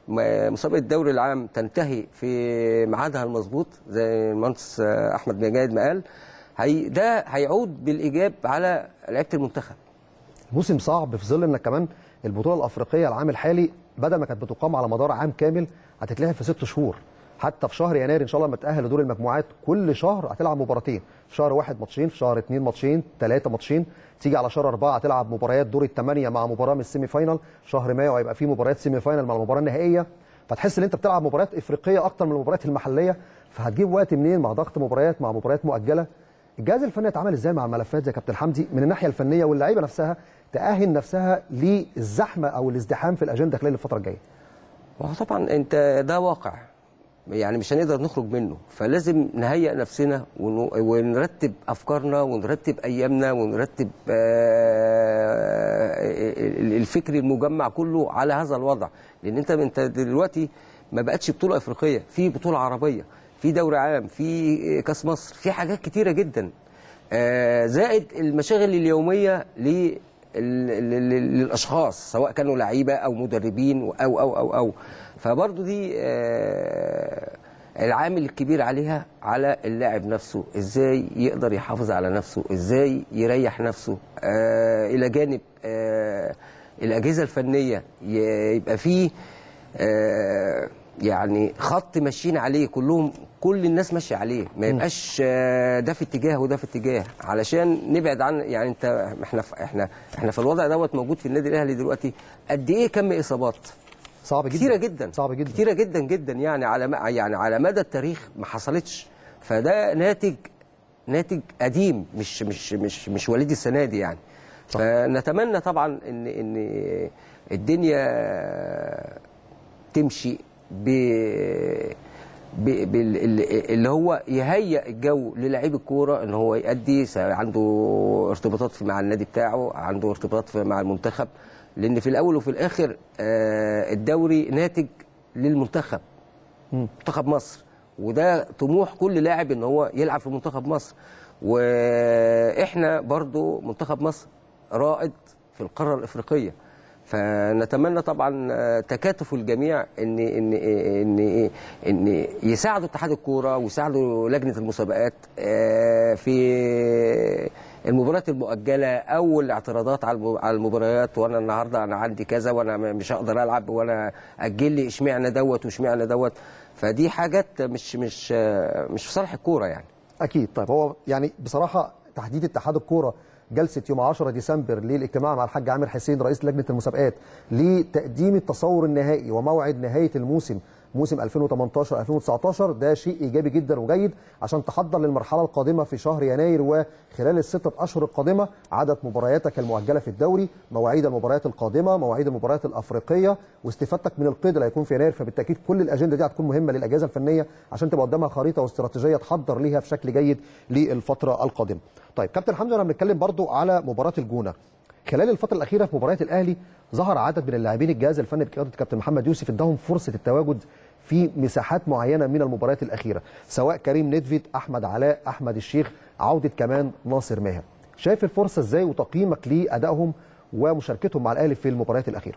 S3: م- مسابقه الدوري العام تنتهي في ميعادها المظبوط زي المهندس آه، احمد مجاهد ما قال هي ده هيعود بالايجاب على لعيبه المنتخب
S1: موسم صعب في ظل انك كمان البطوله الافريقيه العام الحالي بدل ما كانت بتقام على مدار عام كامل هتتلعب في ست شهور حتى في شهر يناير ان شاء الله لما تاهل لدور المجموعات كل شهر هتلعب مباراتين في شهر واحد ماتشين في شهر اثنين ماتشين ثلاثه ماتشين تيجي على شهر اربعه هتلعب مباريات دور الثمانيه مع مباراه من السيمي فاينال شهر مايو هيبقى في مباريات سيمي فاينال مع المباراه النهائيه فتحس ان انت بتلعب مباريات افريقيه اكتر من المباريات المحليه فهتجيب وقت منين مع ضغط مباريات مع مباريات مؤجله الجهاز الفني اتعامل ازاي مع الملفات زي كابتن حمدي من الناحيه الفنيه واللعيبه نفسها تاهل نفسها للزحمه او الازدحام في الاجنده خلال الفتره الجايه
S3: وهو طبعا انت ده واقع يعني مش هنقدر نخرج منه فلازم نهيئ نفسنا ون- ونرتب افكارنا ونرتب ايامنا ونرتب آه، الفكر المجمع كله على هذا الوضع لان انت انت دلوقتي ما بقتش بطوله افريقيه في بطوله عربيه في دوري عام في كاس مصر في حاجات كتيره جدا آه، زائد المشاغل اليوميه لل- لل- للاشخاص سواء كانوا لعيبه او مدربين او او او او فبرضه دي آه، العامل الكبير عليها على اللاعب نفسه ازاي يقدر يحافظ على نفسه ازاي يريح نفسه آه، الى جانب آه، الاجهزه الفنيه ي- يبقى فيه آه، يعني خط ماشيين عليه كلهم كل الناس ماشيه عليه ما يبقاش آه، ده في اتجاه وده في اتجاه علشان نبعد عن يعني انت احنا في احنا احنا في الوضع دوت موجود في النادي الاهلي دلوقتي قد ايه كم اصابات
S1: صعب جدا
S3: كتيره جدا
S1: صعب جدا
S3: كتيره جدا جدا يعني على م- يعني على مدى التاريخ ما حصلتش فده ناتج ناتج قديم مش مش مش مش وليد السنه دي يعني فنتمنى طبعا ان ان الدنيا تمشي ب ب- بال- ال- اللي هو يهيئ الجو للاعيب الكوره ان هو يأدي س- عنده ارتباطات في- مع النادي بتاعه عنده ارتباطات في- مع المنتخب لان في الاول وفي الاخر آه، الدوري ناتج للمنتخب منتخب مصر وده طموح كل لاعب ان هو يلعب في منتخب مصر واحنا برضو منتخب مصر رائد في القاره الافريقيه فنتمنى طبعا آه، تكاتف الجميع ان ان ان ان يساعدوا اتحاد الكوره ويساعدوا لجنه المسابقات آه، في المباريات المؤجله او الاعتراضات على الم- على المباريات وانا النهارده انا عندي كذا وانا مش هقدر العب وانا اجل لي اشمعنى دوت واشمعنى دوت فدي حاجات مش مش آه، مش في صالح الكوره يعني
S1: اكيد طيب هو يعني بصراحه تحديد اتحاد الكوره جلسه يوم 10 ديسمبر للاجتماع مع الحاج عامر حسين رئيس لجنه المسابقات لتقديم التصور النهائي وموعد نهايه الموسم موسم 2018 2019 ده شيء ايجابي جدا وجيد عشان تحضر للمرحله القادمه في شهر يناير وخلال الستة اشهر القادمه عدد مبارياتك المؤجله في الدوري مواعيد المباريات القادمه مواعيد المباريات الافريقيه واستفادتك من القيد اللي هيكون في يناير فبالتاكيد كل الاجنده دي هتكون مهمه للاجهزه الفنيه عشان تبقى قدامها خريطه واستراتيجيه تحضر ليها بشكل جيد للفتره القادمه. طيب كابتن حمدي انا بنتكلم برضو على مباراه الجونه. خلال الفتره الاخيره في مباريات الاهلي ظهر عدد من اللاعبين الجهاز الفني بقياده كابتن محمد يوسف اداهم فرصه التواجد في مساحات معينه من المباريات الاخيره سواء كريم ندفيد احمد علاء احمد الشيخ عوده كمان ناصر ماهر شايف الفرصه ازاي وتقييمك لادائهم ومشاركتهم مع الاهلي في المباريات الاخيره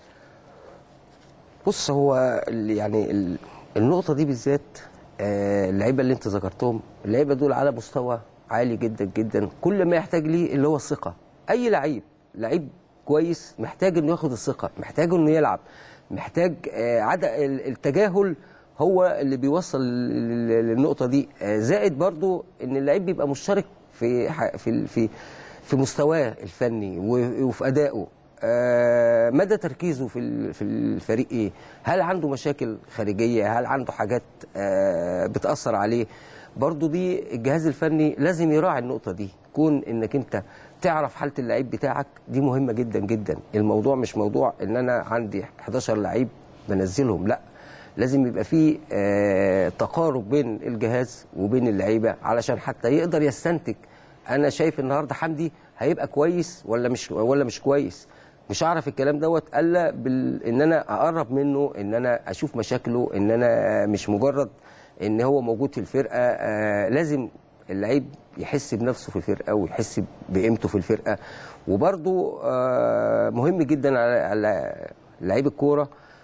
S3: بص هو ال- يعني ال- النقطة دي بالذات آه، اللعيبة اللي انت ذكرتهم اللعيبة دول على مستوى عالي جدا جدا كل ما يحتاج ليه اللي هو الثقة أي لعيب لعيب كويس محتاج انه ياخد الثقة محتاج انه يلعب محتاج آه، عدم ال- التجاهل هو اللي بيوصل لل- للنقطة دي آه، زائد برضو ان اللعيب بيبقى مشترك في ح- في ال- في في مستواه الفني و- وفي أدائه آه، مدى تركيزه في ال- في الفريق ايه؟ هل عنده مشاكل خارجيه؟ هل عنده حاجات آه، بتاثر عليه؟ برضو دي الجهاز الفني لازم يراعي النقطه دي، كون انك انت تعرف حاله اللعيب بتاعك دي مهمه جدا جدا، الموضوع مش موضوع ان انا عندي 11 لعيب بنزلهم، لا لازم يبقى في آه، تقارب بين الجهاز وبين اللعيبه علشان حتى يقدر يستنتج انا شايف النهارده حمدي هيبقى كويس ولا مش ولا مش كويس مش هعرف الكلام دوت الا بال... ان انا اقرب منه ان انا اشوف مشاكله ان انا مش مجرد ان هو موجود في الفرقه آه لازم اللعيب يحس بنفسه في الفرقه ويحس بقيمته في الفرقه وبرده آه مهم جدا على على لعيب الكوره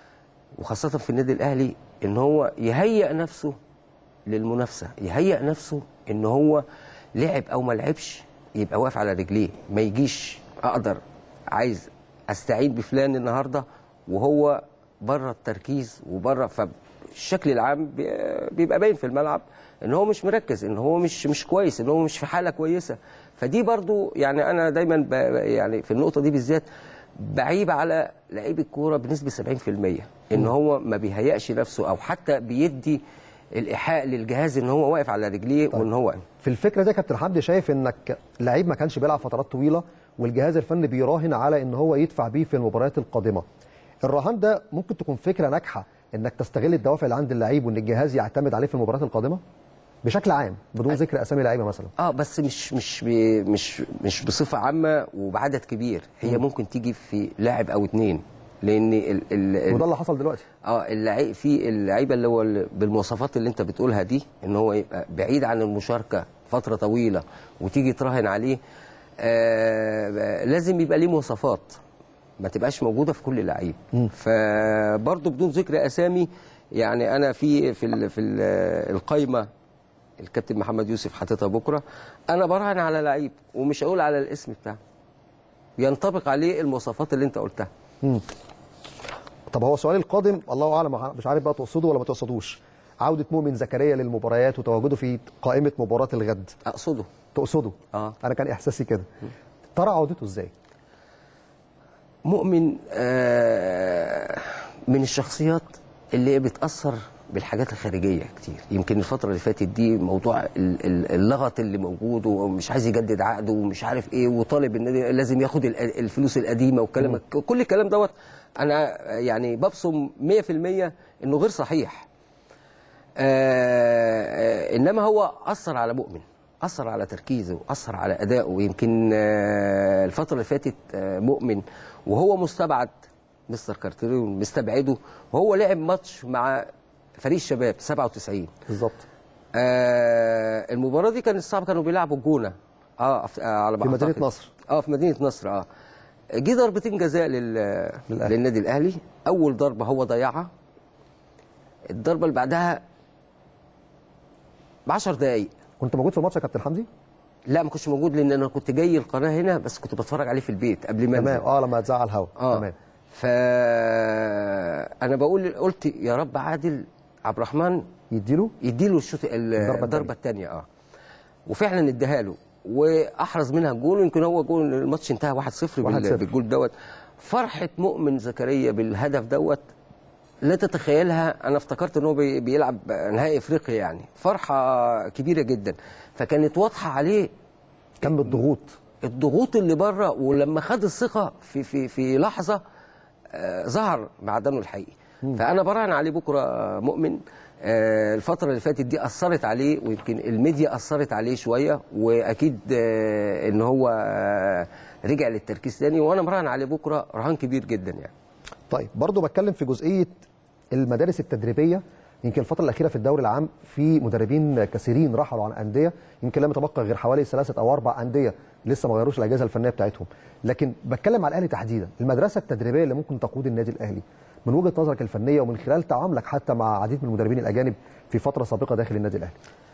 S3: وخاصه في النادي الاهلي ان هو يهيئ نفسه للمنافسه يهيئ نفسه ان هو لعب او ما لعبش يبقى واقف على رجليه ما يجيش اقدر عايز استعين بفلان النهارده وهو بره التركيز وبره فالشكل العام بي- بيبقى باين في الملعب ان هو مش مركز ان هو مش مش كويس ان هو مش في حاله كويسه فدي برضو يعني انا دايما ب يعني في النقطه دي بالذات بعيب على لعيب الكوره بنسبه 70% ان هو ما بيهيئش نفسه او حتى بيدي الايحاء للجهاز ان هو واقف على رجليه وان هو
S1: في الفكره دي يا كابتن حمدي شايف انك لعيب ما كانش بيلعب فترات طويله والجهاز الفني بيراهن على ان هو يدفع بيه في المباريات القادمه الرهان ده ممكن تكون فكره ناجحه انك تستغل الدوافع اللي عند اللعيب وان الجهاز يعتمد عليه في المباريات القادمه بشكل عام بدون ذكر اسامي لعيبه مثلا
S3: اه بس مش مش ب- مش مش بصفه عامه وبعدد كبير هي ممكن تيجي في لاعب او اتنين لان ال ال
S1: وده اللي حصل دلوقتي
S3: اه اللعيب في اللعيبه اللي هو ال- بالمواصفات اللي انت بتقولها دي ان هو يبقى بعيد عن المشاركه فتره طويله وتيجي تراهن عليه آه لازم يبقى ليه مواصفات ما تبقاش موجوده في كل لعيب فبرضه بدون ذكر اسامي يعني انا في في ال في ال القايمه الكابتن محمد يوسف حاططها بكره انا براهن على لعيب ومش هقول على الاسم بتاعه ينطبق عليه المواصفات اللي انت قلتها
S1: طب هو السؤال القادم الله اعلم مش عارف بقى تقصده ولا ما تقصدوش عوده مؤمن زكريا للمباريات وتواجده في قائمه مباراه الغد
S3: اقصده
S1: تقصده
S3: اه
S1: انا كان احساسي كده ترى عودته ازاي
S3: مؤمن آه، من الشخصيات اللي بتأثر بالحاجات الخارجية كتير يمكن الفترة اللي فاتت دي موضوع ال- ال- اللغط اللي موجود ومش عايز يجدد عقده ومش عارف ايه وطالب ان لازم ياخد ال- الفلوس القديمة والكلام كل الكلام دوت انا يعني ببصم 100% انه غير صحيح آه، آه، انما هو اثر على مؤمن اثر على تركيزه اثر على ادائه ويمكن آه، الفتره اللي فاتت آه، مؤمن وهو مستبعد مستر كارتيرون مستبعده وهو لعب ماتش مع فريق الشباب 97
S1: بالظبط
S3: آه المباراه دي كانت صعبه كانوا بيلعبوا الجونه اه في- آه على ما
S1: في مدينة
S3: أعتقد.
S1: نصر.
S3: اه في مدينه نصر اه جه ضربتين جزاء لل...
S1: للأهلي.
S3: للنادي الاهلي اول ضربه هو ضيعها الضربه اللي بعدها ب 10 دقائق
S1: كنت موجود في الماتش يا كابتن حمدي
S3: لا ما كنتش موجود لان انا كنت جاي القناه هنا بس كنت بتفرج عليه في البيت قبل ما
S1: تمام
S3: انزل
S1: اه لما اتذاع على الهوا
S3: اه
S1: تمام
S3: ف انا بقول قلت يا رب عادل عبد الرحمن
S1: يديله
S3: يديله الشوط ال-
S1: الضربة
S3: الضربه الثانيه اه وفعلا اداها له واحرز منها الجول ويمكن هو جول الماتش انتهى 1-0
S1: 1-0.
S3: بال- بالجول دوت فرحه مؤمن زكريا بالهدف دوت لا تتخيلها انا افتكرت ان هو بي- بيلعب نهائي افريقيا يعني فرحه كبيره جدا فكانت واضحه عليه
S1: كم بالضغوط
S3: الضغوط اللي بره ولما خد الثقه في في في لحظه آه، ظهر معدنه الحقيقي فانا براهن عليه بكره آه، مؤمن آه، الفتره اللي فاتت دي اثرت عليه ويمكن الميديا اثرت عليه شويه واكيد آه، ان هو آه، رجع للتركيز تاني وانا براهن عليه بكره رهان كبير جدا يعني
S1: طيب برضو بتكلم في جزئيه المدارس التدريبيه يمكن الفتره الاخيره في الدوري العام في مدربين كثيرين رحلوا عن انديه يمكن لم يتبقى غير حوالي ثلاثه او اربع انديه لسه ما غيروش الاجهزه الفنيه بتاعتهم لكن بتكلم على الاهلي تحديدا المدرسه التدريبيه اللي ممكن تقود النادي الاهلي من وجهه نظرك الفنيه ومن خلال تعاملك حتى مع عديد من المدربين الاجانب في فتره سابقه داخل النادي الاهلي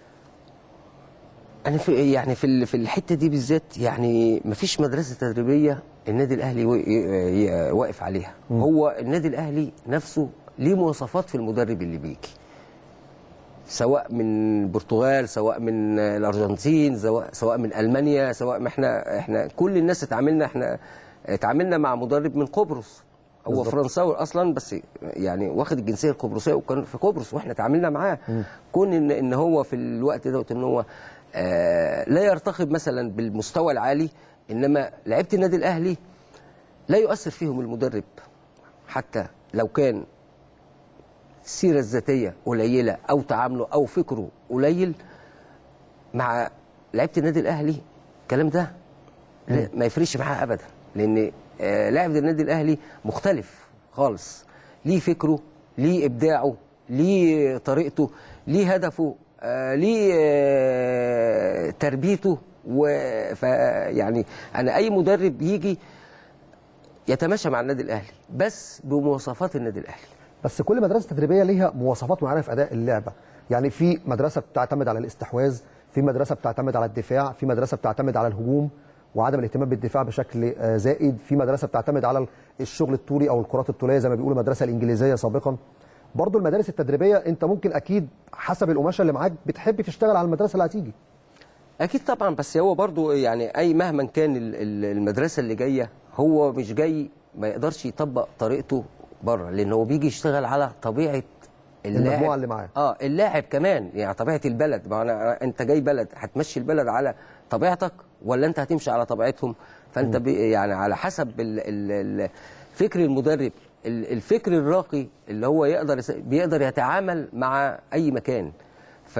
S3: انا في يعني في ال- في الحته دي بالذات يعني مفيش مدرسه تدريبيه النادي الاهلي وا- ي- ي- واقف عليها هو النادي الاهلي نفسه ليه مواصفات في المدرب اللي بيجي سواء من البرتغال سواء من الارجنتين سواء سواء من المانيا سواء ما احنا احنا كل الناس اتعاملنا احنا اتعاملنا مع مدرب من قبرص هو
S1: بالظبط.
S3: فرنساوي اصلا بس يعني واخد الجنسيه القبرصيه وكان في قبرص واحنا اتعاملنا معاه كون ان ان هو في الوقت دوت ان هو آه لا يرتقب مثلا بالمستوى العالي انما لعيبه النادي الاهلي لا يؤثر فيهم المدرب حتى لو كان السيره الذاتيه قليله او تعامله او فكره قليل مع لعيبه النادي الاهلي الكلام ده لا ما يفرقش معاه ابدا لان آه، لاعب النادي الاهلي مختلف خالص ليه فكره ليه ابداعه ليه طريقته ليه هدفه آه، ليه آه، تربيته و ف- يعني انا اي مدرب يجي يتماشى مع النادي الاهلي بس بمواصفات النادي الاهلي
S1: بس كل مدرسه تدريبيه ليها مواصفات معينه في اداء اللعبه يعني في مدرسه بتعتمد على الاستحواذ في مدرسه بتعتمد على الدفاع في مدرسه بتعتمد على الهجوم وعدم الاهتمام بالدفاع بشكل آه، زائد في مدرسه بتعتمد على الشغل الطولي او الكرات الطوليه زي ما بيقولوا المدرسه الانجليزيه سابقا برضو المدارس التدريبيه انت ممكن اكيد حسب القماشه اللي معاك بتحب تشتغل على المدرسه اللي هتيجي
S3: اكيد طبعا بس هو برضو يعني اي مهما كان ال- ال- المدرسه اللي جايه هو مش جاي ما يقدرش يطبق طريقته بره لان هو بيجي يشتغل على طبيعه اللاعب
S1: المجموعة اللي معاه.
S3: اه اللاعب كمان يعني طبيعه البلد ما أنا انت جاي بلد هتمشي البلد على طبيعتك ولا انت هتمشي على طبيعتهم فانت بي يعني على حسب ال ال ال فكر المدرب ال- الفكر الراقي اللي هو يقدر يس- بيقدر يتعامل مع اي مكان ف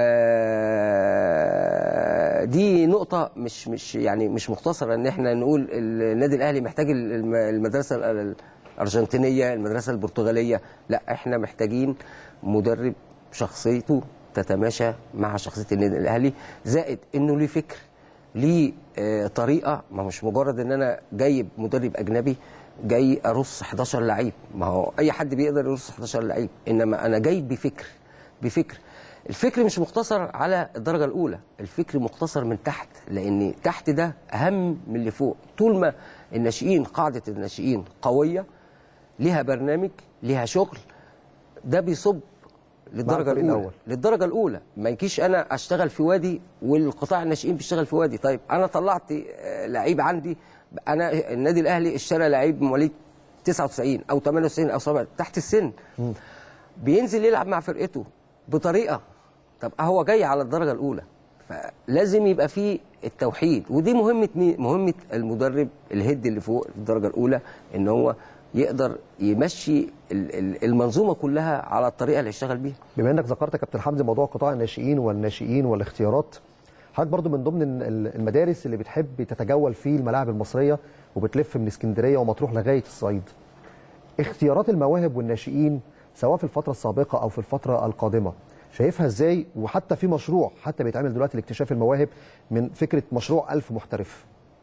S3: دي نقطة مش مش يعني مش مختصرة ان احنا نقول النادي الاهلي محتاج الم- المدرسة ال- الارجنتينية المدرسة البرتغالية لا احنا محتاجين مدرب شخصيته تتماشى مع شخصية النادي الاهلي زائد انه ليه فكر ليه آه، طريقة ما مش مجرد ان انا جايب مدرب اجنبي جاي ارص 11 لعيب ما هو اي حد بيقدر يرص 11 لعيب انما انا جاي بفكر بفكر الفكر مش مقتصر على الدرجة الأولى الفكر مقتصر من تحت لأن تحت ده أهم من اللي فوق طول ما الناشئين قاعدة الناشئين قوية ليها برنامج ليها شغل ده بيصب للدرجة
S1: الفريق
S3: الأولى
S1: الأول.
S3: للدرجة الأولى ما يجيش أنا أشتغل في وادي والقطاع الناشئين بيشتغل في وادي طيب أنا طلعت آه، لعيب عندي أنا النادي الأهلي اشترى لعيب مواليد 99 أو 98 أو 7 تحت السن بينزل يلعب مع فرقته بطريقه طب هو جاي على الدرجه الاولى فلازم يبقى فيه التوحيد ودي مهمه مين مهمه المدرب الهيد اللي فوق في الدرجه الاولى ان هو يقدر يمشي ال- ال- المنظومه كلها على الطريقه اللي يشتغل بيها
S1: بما انك ذكرت يا كابتن حمدي موضوع قطاع الناشئين والناشئين والاختيارات حضرتك برضو من ضمن ال- ال- المدارس اللي بتحب تتجول في الملاعب المصريه وبتلف من اسكندريه ومطروح لغايه الصعيد اختيارات المواهب والناشئين سواء في الفتره السابقه او في الفتره القادمه شايفها ازاي وحتى في مشروع حتى بيتعمل دلوقتي لاكتشاف المواهب من فكره مشروع ألف محترف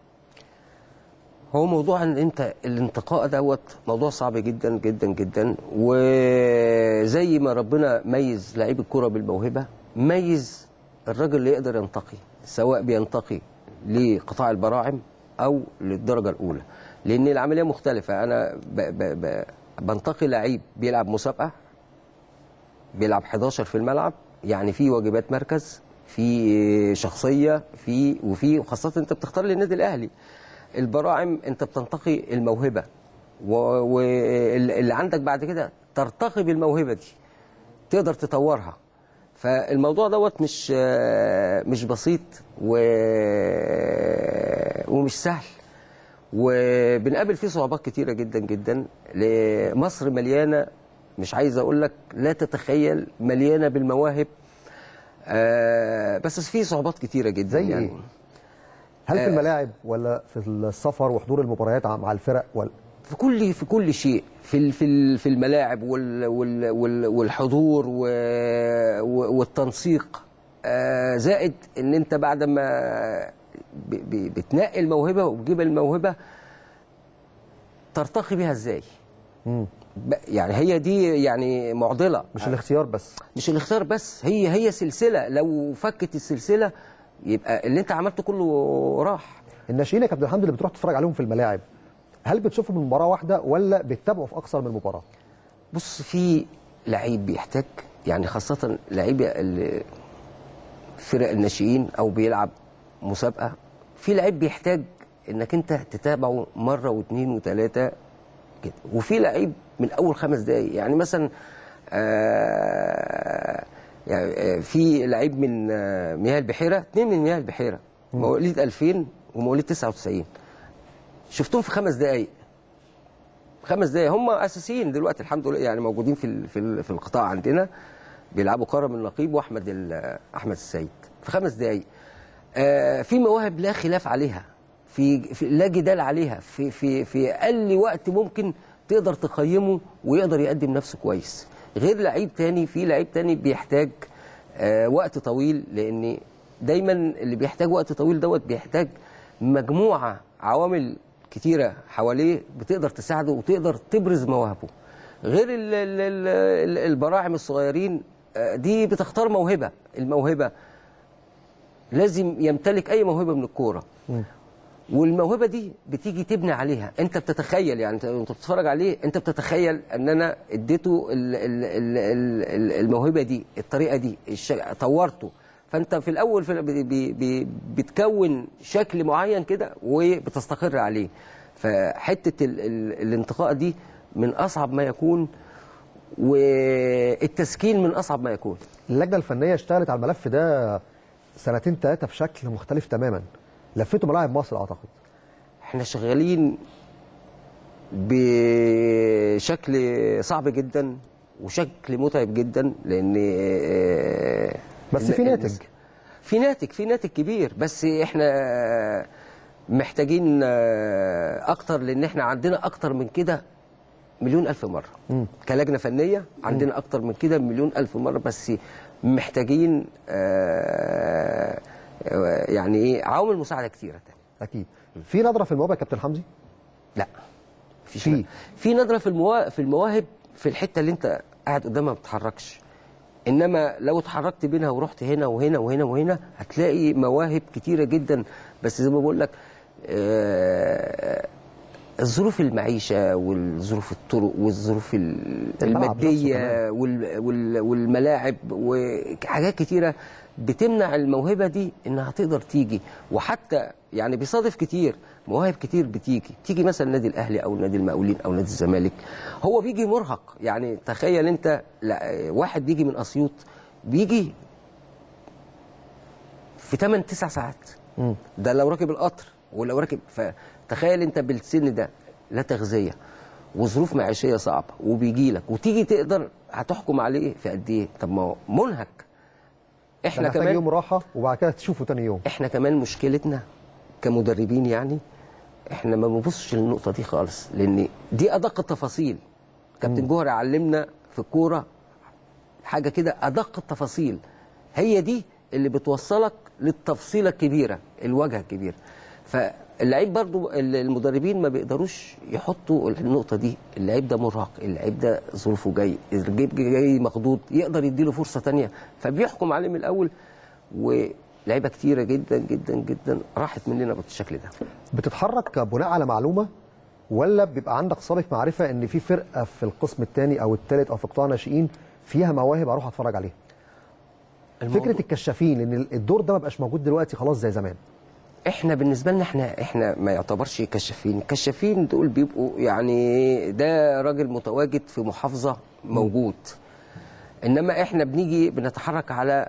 S3: هو موضوع ان انت الانتقاء دوت موضوع صعب جدا جدا جدا وزي ما ربنا ميز لعيب الكرة بالموهبة ميز الراجل اللي يقدر ينتقي سواء بينتقي لقطاع البراعم او للدرجة الاولى لان العملية مختلفة انا ب ب ب بنتقي لعيب بيلعب مسابقة بيلعب 11 في الملعب يعني في واجبات مركز في شخصيه في وفي وخاصه انت بتختار للنادي الاهلي البراعم انت بتنتقي الموهبه واللي عندك بعد كده ترتقي بالموهبه دي تقدر تطورها فالموضوع دوت مش آه، مش بسيط و... ومش سهل وبنقابل فيه صعوبات كتيرة جدا جدا مصر مليانة مش عايز اقول لك لا تتخيل مليانة بالمواهب آه بس في صعوبات كتيرة جدا
S1: زي
S3: يعني
S1: إيه؟ هل في الملاعب ولا في السفر وحضور المباريات مع الفرق ولا
S3: في كل في كل شيء في ال- في ال- في الملاعب وال وال وال والحضور و- و- والتنسيق آه، زائد ان انت بعد ما ب- ب- بتنقي الموهبه وبتجيب الموهبه ترتقي بيها ازاي ب- يعني هي دي يعني معضله
S1: مش الاختيار بس
S3: مش الاختيار بس هي هي سلسله لو فكت السلسله يبقى اللي انت عملته كله راح
S1: الناشئين يا كابتن حمدي اللي بتروح تتفرج عليهم في الملاعب هل بتشوفهم من مباراه واحده ولا بتتابعوا في اكثر من مباراه
S3: بص في لعيب بيحتاج يعني خاصة لعيب ال- فرق الناشئين أو بيلعب مسابقة في لعيب بيحتاج إنك أنت تتابعه مرة واثنين وثلاثة كده وفي لعيب من أول خمس دقايق يعني مثلا آه يعني آه، في لعيب من آه، مياه البحيرة اثنين من مياه البحيرة مواليد 2000 ومواليد 99 شفتهم في خمس دقايق خمس دقايق هم اساسيين دلوقتي الحمد لله يعني موجودين في ال- في ال- في القطاع عندنا بيلعبوا كرم النقيب واحمد ال- احمد السيد في خمس دقايق آه في مواهب لا خلاف عليها في, في لا جدال عليها في في في اقل وقت ممكن تقدر تقيمه ويقدر يقدم نفسه كويس غير لعيب تاني في لعيب تاني بيحتاج آه وقت طويل لان دايما اللي بيحتاج وقت طويل دوت بيحتاج مجموعه عوامل كتيره حواليه بتقدر تساعده وتقدر تبرز مواهبه غير ال- ال- ال- ال- البراعم الصغيرين آه، دي بتختار موهبه الموهبه لازم يمتلك اي موهبه من الكوره والموهبه دي بتيجي تبني عليها انت بتتخيل يعني انت انت بتتفرج عليه انت بتتخيل ان انا اديته ال- ال- ال- ال- ال- الموهبه دي الطريقه دي الش- طورته فانت في الاول في بي- بي- بي- بتكون شكل معين كده وبتستقر عليه فحته ال- ال- الانتقاء دي من اصعب ما يكون والتسكين من اصعب ما يكون
S1: اللجنه الفنيه اشتغلت على الملف ده سنتين ثلاثه بشكل مختلف تماما لفتوا ملاعب مصر اعتقد
S3: احنا شغالين بشكل صعب جدا وشكل متعب جدا لان آه،
S1: بس في
S3: ال-
S1: ناتج.
S3: في ناتج في ناتج كبير بس احنا محتاجين آه، اكتر لان احنا عندنا اكتر من كده مليون الف مره كلجنه فنيه عندنا اكتر من كده مليون الف مره بس محتاجين آه، آه، يعني ايه عوامل مساعده كتيره تاني
S1: اكيد في نظره في المواهب يا كابتن حمدي
S3: لا مفيش
S1: في.
S3: في في ندره في المواهب في المواهب في الحته اللي انت قاعد قدامها ما بتتحركش انما لو اتحركت بينها ورحت هنا وهنا وهنا وهنا هتلاقي مواهب كتيره جدا بس زي ما بقول لك آه الظروف المعيشه والظروف الطرق والظروف ال-
S1: الملعب نفسه
S3: الماديه وال- وال- والملاعب وحاجات كتيره بتمنع الموهبه دي انها تقدر تيجي وحتى يعني بيصادف كتير مواهب كتير بتيجي تيجي مثلا النادي الاهلي او نادي المقاولين او نادي الزمالك هو بيجي مرهق يعني تخيل انت لا واحد بيجي من اسيوط بيجي في 8 9 ساعات ده لو راكب القطر ولو راكب فتخيل انت بالسن ده لا تغذيه وظروف معيشيه صعبه وبيجي لك وتيجي تقدر هتحكم عليه في قد ايه طب ما هو منهك احنا
S1: محتاج
S3: كمان
S1: يوم راحه وبعد كده تشوفه تاني يوم
S3: احنا كمان مشكلتنا كمدربين يعني احنا ما بنبصش للنقطه دي خالص لان دي ادق التفاصيل كابتن جوهر علمنا في الكوره حاجه كده ادق التفاصيل هي دي اللي بتوصلك للتفصيله الكبيره الواجهه الكبيره فاللعيب برضو المدربين ما بيقدروش يحطوا النقطه دي اللعيب ده مرهق اللعيب ده ظروفه جاي اللعيب جاي مخضوض يقدر يديله فرصه تانية فبيحكم عليه من الاول ولعيبه كتيره جدا جدا جدا راحت مننا بالشكل ده
S1: بتتحرك بناء على معلومه ولا بيبقى عندك سابق معرفه ان في فرقه في القسم الثاني او الثالث او في قطاع ناشئين فيها مواهب اروح اتفرج عليها فكره الكشافين ان الدور ده ما بقاش موجود دلوقتي خلاص زي زمان
S3: احنا بالنسبه لنا احنا احنا ما يعتبرش كشافين الكشافين دول بيبقوا يعني ده راجل متواجد في محافظه موجود انما احنا بنيجي بنتحرك على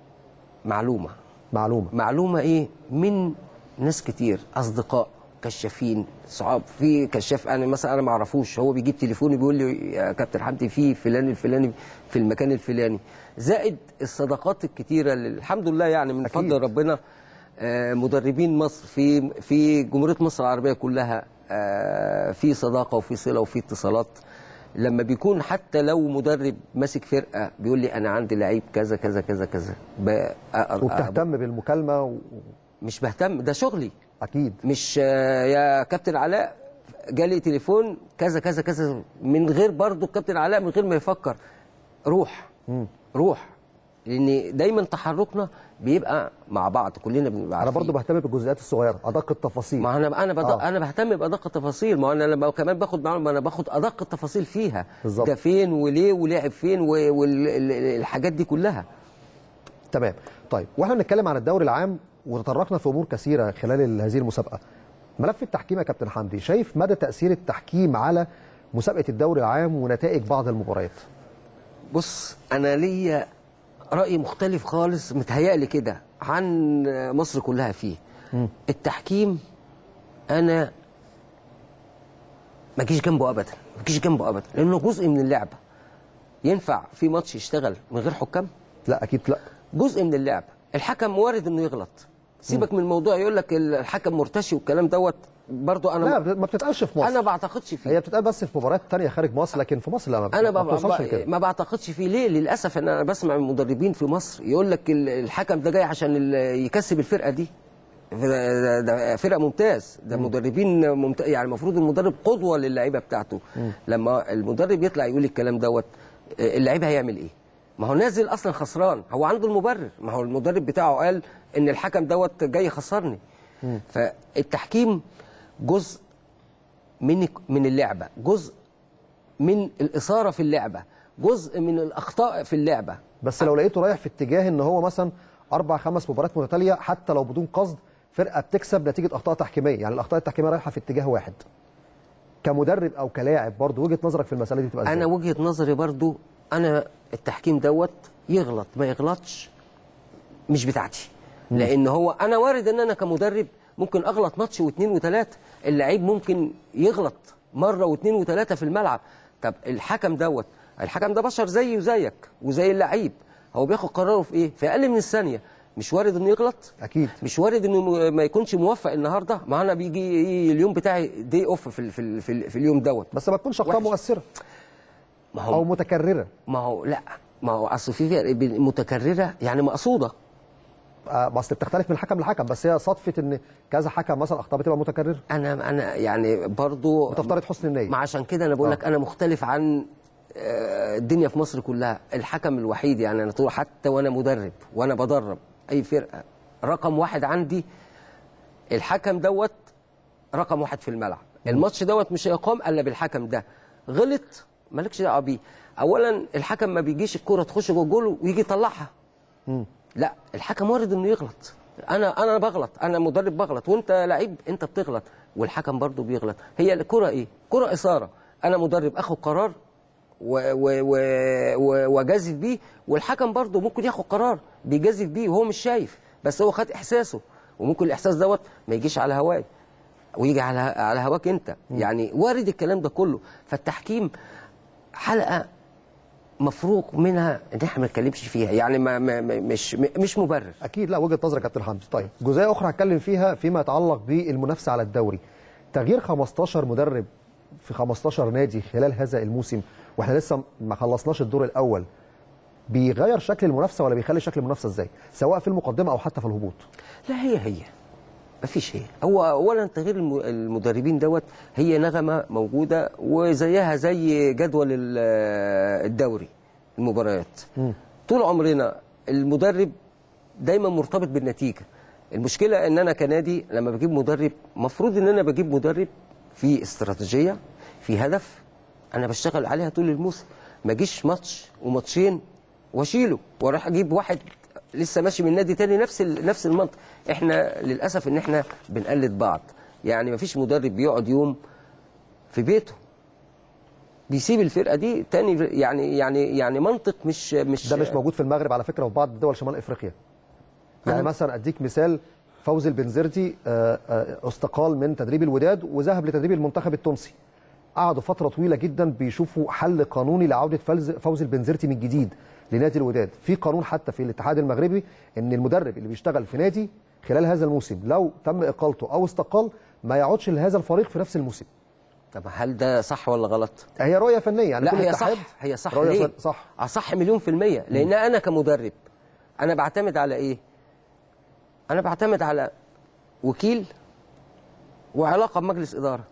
S3: معلومه
S1: معلومه
S3: معلومه ايه من ناس كتير اصدقاء كشافين صعاب في كشاف انا مثلا انا ما اعرفوش هو بيجيب تليفوني بيقول لي يا كابتن حمدي في فلان الفلاني في المكان الفلاني زائد الصداقات الكتيره اللي الحمد لله يعني من
S1: أكيد.
S3: فضل ربنا آه، مدربين مصر في في جمهوريه مصر العربيه كلها آه، في صداقه وفي صله وفي اتصالات لما بيكون حتى لو مدرب ماسك فرقه بيقول لي انا عندي لعيب كذا كذا كذا كذا ب- أ- أ-
S1: وبتهتم بالمكالمه و...
S3: مش بهتم ده شغلي
S1: اكيد
S3: مش آه، يا كابتن علاء جالي تليفون كذا كذا كذا من غير برضو الكابتن علاء من غير ما يفكر روح روح لان دايما تحركنا بيبقى مع بعض كلنا بنبقى
S1: انا
S3: عارفين.
S1: برضو بهتم بالجزئيات الصغيره ادق التفاصيل
S3: ما انا انا بد...
S1: آه.
S3: انا بهتم بادق التفاصيل ما انا لما كمان باخد معلومه ما انا باخد ادق التفاصيل فيها
S1: بالظبط.
S3: ده فين وليه ولعب فين والحاجات دي كلها
S1: تمام طيب واحنا بنتكلم عن الدوري العام وتطرقنا في امور كثيره خلال ال- هذه المسابقه ملف التحكيم يا كابتن حمدي شايف مدى تاثير التحكيم على مسابقه الدوري العام ونتائج بعض المباريات
S3: بص انا ليا راي مختلف خالص متهيألي كده عن مصر كلها فيه التحكيم انا ما جيش جنبه ابدا ما جيش جنبه ابدا لانه جزء من اللعبه ينفع في ماتش يشتغل من غير حكام
S1: لا اكيد لا
S3: جزء من اللعبه الحكم وارد انه يغلط سيبك من الموضوع يقول لك الحكم مرتشي والكلام دوت برضو انا
S1: لا ما بتتقالش في مصر
S3: انا ما بعتقدش فيه
S1: هي بتتقال بس في مباريات تانية خارج مصر لكن في مصر لا ما
S3: انا
S1: ما
S3: ما,
S1: بتوصلش
S3: ما,
S1: لكده
S3: ما بعتقدش فيه ليه للاسف ان انا بسمع من مدربين في مصر يقول لك ال- الحكم ده جاي عشان ال- يكسب الفرقه دي ده, ده, ده فرقه ممتاز ده مدربين ممتاز يعني المفروض المدرب قدوه للعيبه بتاعته لما المدرب يطلع يقول الكلام دوت آه، اللعيب هيعمل ايه ما هو نازل اصلا خسران هو عنده المبرر ما هو المدرب بتاعه قال ان الحكم دوت جاي يخسرني فالتحكيم جزء من من اللعبه جزء من الاثاره في اللعبه جزء من الاخطاء في اللعبه
S1: بس لو لقيته رايح في اتجاه ان هو مثلا اربع خمس مباريات متتاليه حتى لو بدون قصد فرقه بتكسب نتيجه اخطاء تحكيميه يعني الاخطاء التحكيميه رايحه في اتجاه واحد كمدرب او كلاعب برضه وجهه نظرك في المساله دي بتبقى ازاي
S3: انا وجهه نظري برضو انا التحكيم دوت يغلط ما يغلطش مش بتاعتي لان هو انا وارد ان انا كمدرب ممكن اغلط ماتش واثنين وثلاثه اللعيب ممكن يغلط مره واثنين وثلاثه في الملعب طب الحكم دوت الحكم ده بشر زيي وزيك وزي اللعيب هو بياخد قراره في ايه في اقل من الثانيه مش وارد انه يغلط
S1: اكيد
S3: مش وارد انه م- ما يكونش موفق النهارده ما انا بيجي اليوم بتاعي دي اوف في ال- في ال- في, ال- في اليوم دوت
S1: بس ما تكونش اخطاء
S3: وحش.
S1: مؤثره
S3: ما
S1: او
S3: هو
S1: متكرره
S3: ما هو لا ما هو اصل في فرق بين متكرره يعني مقصوده
S1: آه، بس بتختلف من حكم لحكم بس هي صدفه ان كذا حكم مثلا اخطاء بتبقى متكرره
S3: انا انا يعني برضو
S1: بتفترض حسن النيه
S3: ما عشان كده انا بقول لك انا مختلف عن آه، الدنيا في مصر كلها الحكم الوحيد يعني انا طول حتى وانا مدرب وانا بدرب اي فرقه رقم واحد عندي الحكم دوت رقم واحد في الملعب الماتش دوت مش هيقام الا بالحكم ده غلط مالكش دعوه بيه اولا الحكم ما بيجيش الكره تخش جوه الجول ويجي يطلعها لا الحكم وارد انه يغلط انا انا بغلط انا مدرب بغلط وانت لعيب انت بتغلط والحكم برضه بيغلط هي الكره ايه كره اثاره انا مدرب اخد قرار و- و- و- و- واجازف بيه والحكم برضه ممكن ياخد قرار بيجازف بيه وهو مش شايف بس هو خد احساسه وممكن الاحساس دوت ما يجيش على هواي ويجي على على هواك انت يعني وارد الكلام ده كله فالتحكيم حلقه مفروغ منها ان احنا ما نتكلمش فيها يعني ما ما ما- مش مش مبرر
S1: اكيد لا وجهه نظرك يا كابتن حمدي طيب جزئيه اخرى هتكلم فيها فيما يتعلق بالمنافسه على الدوري تغيير 15 مدرب في 15 نادي خلال هذا الموسم واحنا لسه ما خلصناش الدور الاول بيغير شكل المنافسه ولا بيخلي شكل المنافسه ازاي سواء في المقدمه او حتى في الهبوط
S3: لا هي هي مفيش هي هو اولا تغيير الم- المدربين دوت هي نغمه موجوده وزيها زي جدول ال- الدوري المباريات طول عمرنا المدرب دايما مرتبط بالنتيجه المشكله ان انا كنادي لما بجيب مدرب مفروض ان انا بجيب مدرب في استراتيجيه في هدف انا بشتغل عليها طول الموسم ما اجيش ماتش وماتشين واشيله واروح اجيب واحد لسه ماشي من نادي تاني نفس ال- نفس المنطق احنا للاسف ان احنا بنقلد بعض يعني ما فيش مدرب بيقعد يوم في بيته بيسيب الفرقه دي تاني يعني يعني يعني منطق مش مش
S1: ده مش موجود في المغرب على فكره وفي بعض دول شمال افريقيا يعني مثلا اديك مثال فوزي البنزرتي آه، آه، استقال من تدريب الوداد وذهب لتدريب المنتخب التونسي قعدوا فتره طويله جدا بيشوفوا حل قانوني لعوده فوز- فوزي البنزرتي من جديد لنادي الوداد في قانون حتى في الاتحاد المغربي ان المدرب اللي بيشتغل في نادي خلال هذا الموسم لو تم اقالته او استقال ما يعودش لهذا الفريق في نفس الموسم
S3: طب هل ده صح ولا غلط؟
S1: هي رؤيه فنيه يعني
S3: لا
S1: كل
S3: هي
S1: اتحاد
S3: صح هي صح
S1: رؤية
S3: ليه؟
S1: فن- صح
S3: آه صح مليون في المية لأن أنا كمدرب أنا بعتمد على إيه؟ أنا بعتمد على وكيل وعلاقة بمجلس إدارة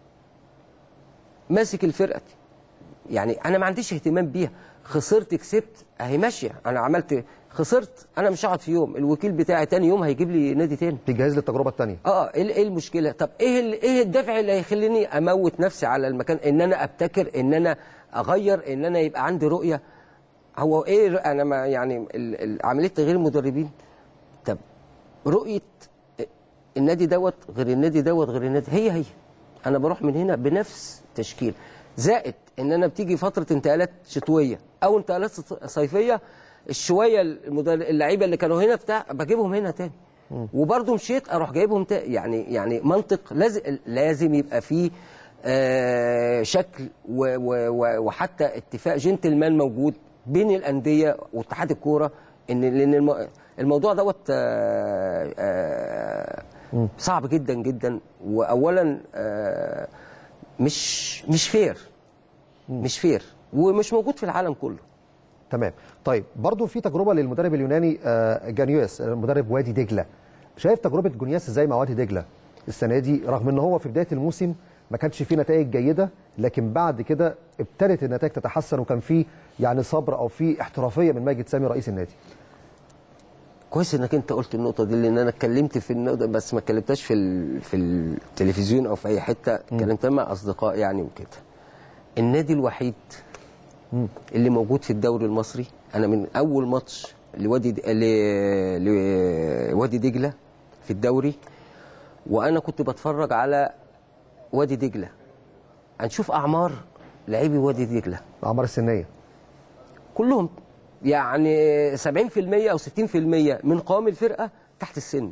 S3: ماسك الفرقة دي. يعني أنا ما عنديش اهتمام بيها خسرت كسبت أهي ماشية أنا عملت خسرت أنا مش هقعد في يوم الوكيل بتاعي تاني يوم هيجيب لي نادي تاني
S1: بيجهز للتجربه الثانيه
S3: اه ايه إيه المشكله طب ايه ال- ايه الدافع اللي هيخليني اموت نفسي على المكان ان انا ابتكر ان انا اغير ان انا يبقى عندي رؤيه هو ايه ر- انا ما يعني ال- ال- عمليه تغيير المدربين طب رؤيه النادي دوت غير النادي دوت غير النادي هي هي انا بروح من هنا بنفس تشكيل زائد ان انا بتيجي فتره انتقالات شتويه او انتقالات ص- صيفيه الشويه المدر- اللعيبه اللي كانوا هنا بتاع بجيبهم هنا تاني وبرضه مشيت اروح جايبهم تا يعني يعني منطق لازم لازم يبقى فيه آه شكل و و و وحتى اتفاق جنتلمان موجود بين الانديه واتحاد الكوره ان لان الم- الموضوع دوت آه آه صعب جدا جدا واولا آه مش مش فير مش فير ومش موجود في العالم كله
S1: تمام طيب برضو في تجربه للمدرب اليوناني آه، جانيوس مدرب وادي دجله شايف تجربه جونياس ازاي مع وادي دجله السنه دي رغم ان هو في بدايه الموسم ما كانش فيه نتائج جيده لكن بعد كده ابتدت النتائج تتحسن وكان فيه يعني صبر او فيه احترافيه من ماجد سامي رئيس النادي
S3: كويس انك انت قلت النقطه دي لان انا اتكلمت في النقطه بس ما اتكلمتهاش في ال- في التلفزيون او في اي حته اتكلمتها مع اصدقاء يعني وكده النادي الوحيد اللي موجود في الدوري المصري انا من اول ماتش لوادي د- ل- لوادي دجله في الدوري وانا كنت بتفرج على وادي دجله هنشوف اعمار لاعبي وادي دجله
S1: الاعمار السنيه
S3: كلهم يعني 70% او 60% من قوام الفرقه تحت السن.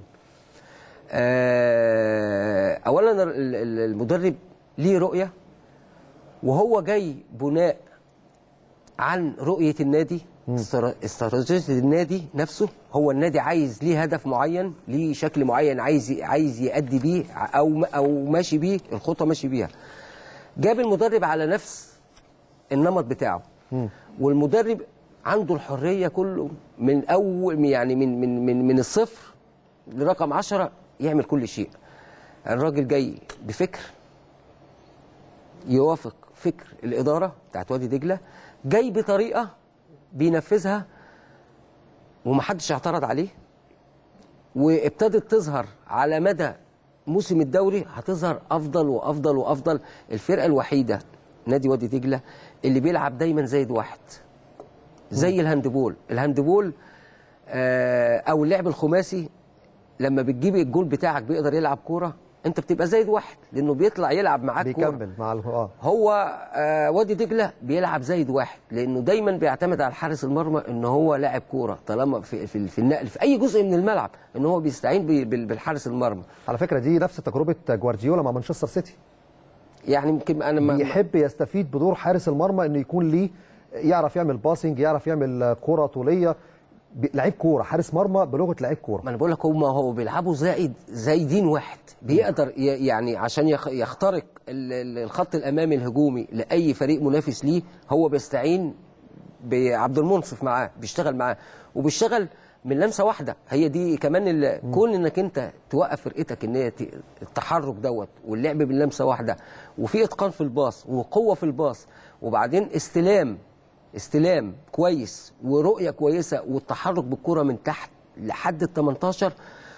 S3: آه، اولا ال- ال- المدرب ليه رؤيه وهو جاي بناء عن رؤيه النادي استرا- استراتيجيه النادي نفسه هو النادي عايز ليه هدف معين ليه شكل معين عايز عايز يأدي بيه او او ماشي بيه الخطه ماشي بيها جاب المدرب على نفس النمط بتاعه والمدرب عنده الحريه كله من اول يعني من من من من الصفر لرقم 10 يعمل كل شيء الراجل جاي بفكر يوافق فكر الاداره بتاعت وادي دجله جاي بطريقه بينفذها ومحدش اعترض عليه وابتدت تظهر على مدى موسم الدوري هتظهر افضل وافضل وافضل الفرقه الوحيده نادي وادي دجله اللي بيلعب دايما زايد واحد زي الهاندبول الهاندبول آه او اللعب الخماسي لما بتجيب الجول بتاعك بيقدر يلعب كوره انت بتبقى زايد واحد لانه بيطلع يلعب معاك كوره
S1: بيكمل مع ال- اه
S3: هو آه وادي دجله بيلعب زايد واحد لانه دايما بيعتمد على حارس المرمى ان هو لاعب كوره طالما في, في, في النقل في اي جزء من الملعب ان هو بيستعين بي- بال- بالحارس المرمى
S1: على فكره دي نفس تجربه جوارديولا مع مانشستر سيتي
S3: يعني يمكن انا ما
S1: بيحب يستفيد بدور حارس المرمى انه يكون ليه يعرف يعمل باسنج يعرف يعمل كره طوليه بي- لعيب كوره حارس مرمى بلغه لعيب كوره
S3: ما انا بقول لك هم هو بيلعبوا زائد زايدين واحد بيقدر ي- يعني عشان يخ- يخترق ال- ال- الخط الامامي الهجومي لاي فريق منافس ليه هو بيستعين بعبد المنصف معاه بيشتغل معاه وبيشتغل من لمسه واحده هي دي كمان ال- كون انك انت توقف فرقتك ان هي ت- التحرك دوت واللعب باللمسه واحده وفي اتقان في الباص وقوه في الباص وبعدين استلام استلام كويس ورؤيه كويسه والتحرك بالكره من تحت لحد ال 18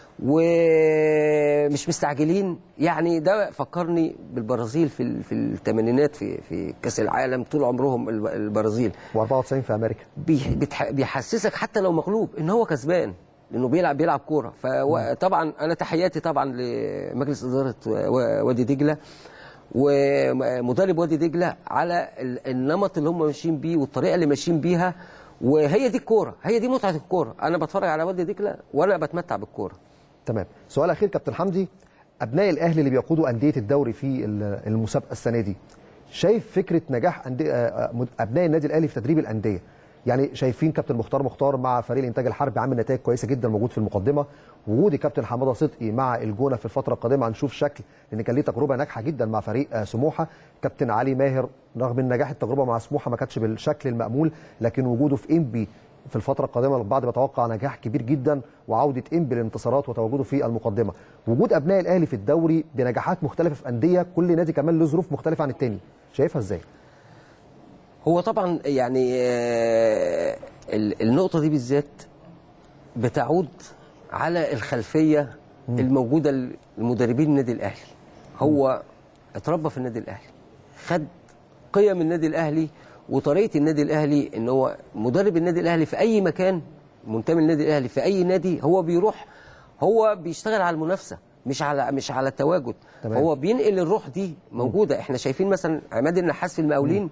S3: ومش مستعجلين يعني ده فكرني بالبرازيل في ال- في الثمانينات في في كاس العالم طول عمرهم الب- البرازيل
S1: و94 في امريكا
S3: بي- بتح- بيحسسك حتى لو مغلوب ان هو كسبان لانه بيلعب بيلعب كوره فطبعا انا تحياتي طبعا لمجلس اداره و- وادي دجله ومدرب وادي دجله على ال- النمط اللي هم ماشيين بيه والطريقه اللي ماشيين بيها وهي دي الكوره هي دي متعه الكوره انا بتفرج على وادي دجله وانا بتمتع بالكوره
S1: تمام سؤال اخير كابتن حمدي ابناء الاهلي اللي بيقودوا انديه الدوري في ال- المسابقه السنه دي شايف فكره نجاح أندية آه، مد- ابناء النادي الاهلي في تدريب الانديه يعني شايفين كابتن مختار مختار مع فريق الانتاج الحربي عامل نتائج كويسه جدا موجود في المقدمه وجود كابتن حماده صدقي مع الجونه في الفتره القادمه هنشوف شكل لان كان ليه تجربه ناجحه جدا مع فريق آه، سموحه كابتن علي ماهر رغم ان نجاح التجربه مع سموحه ما كانتش بالشكل المامول لكن وجوده في انبي في الفترة القادمة البعض بيتوقع نجاح كبير جدا وعودة انبي للانتصارات وتواجده في المقدمة. وجود أبناء الأهلي في الدوري بنجاحات مختلفة في أندية كل نادي كمان له ظروف مختلفة عن التاني. شايفها ازاي؟
S3: هو طبعا يعني آه، ال- النقطة دي بالذات بتعود على الخلفية الموجودة لمدربين النادي الأهلي هو اتربى في النادي الأهلي خد قيم النادي الأهلي وطريقة النادي الأهلي إن هو مدرب النادي الأهلي في أي مكان منتمي للنادي الأهلي في أي نادي هو بيروح هو بيشتغل على المنافسة مش على مش على التواجد
S1: تمام.
S3: هو بينقل الروح دي موجودة احنا شايفين مثلا عماد النحاس في المقاولين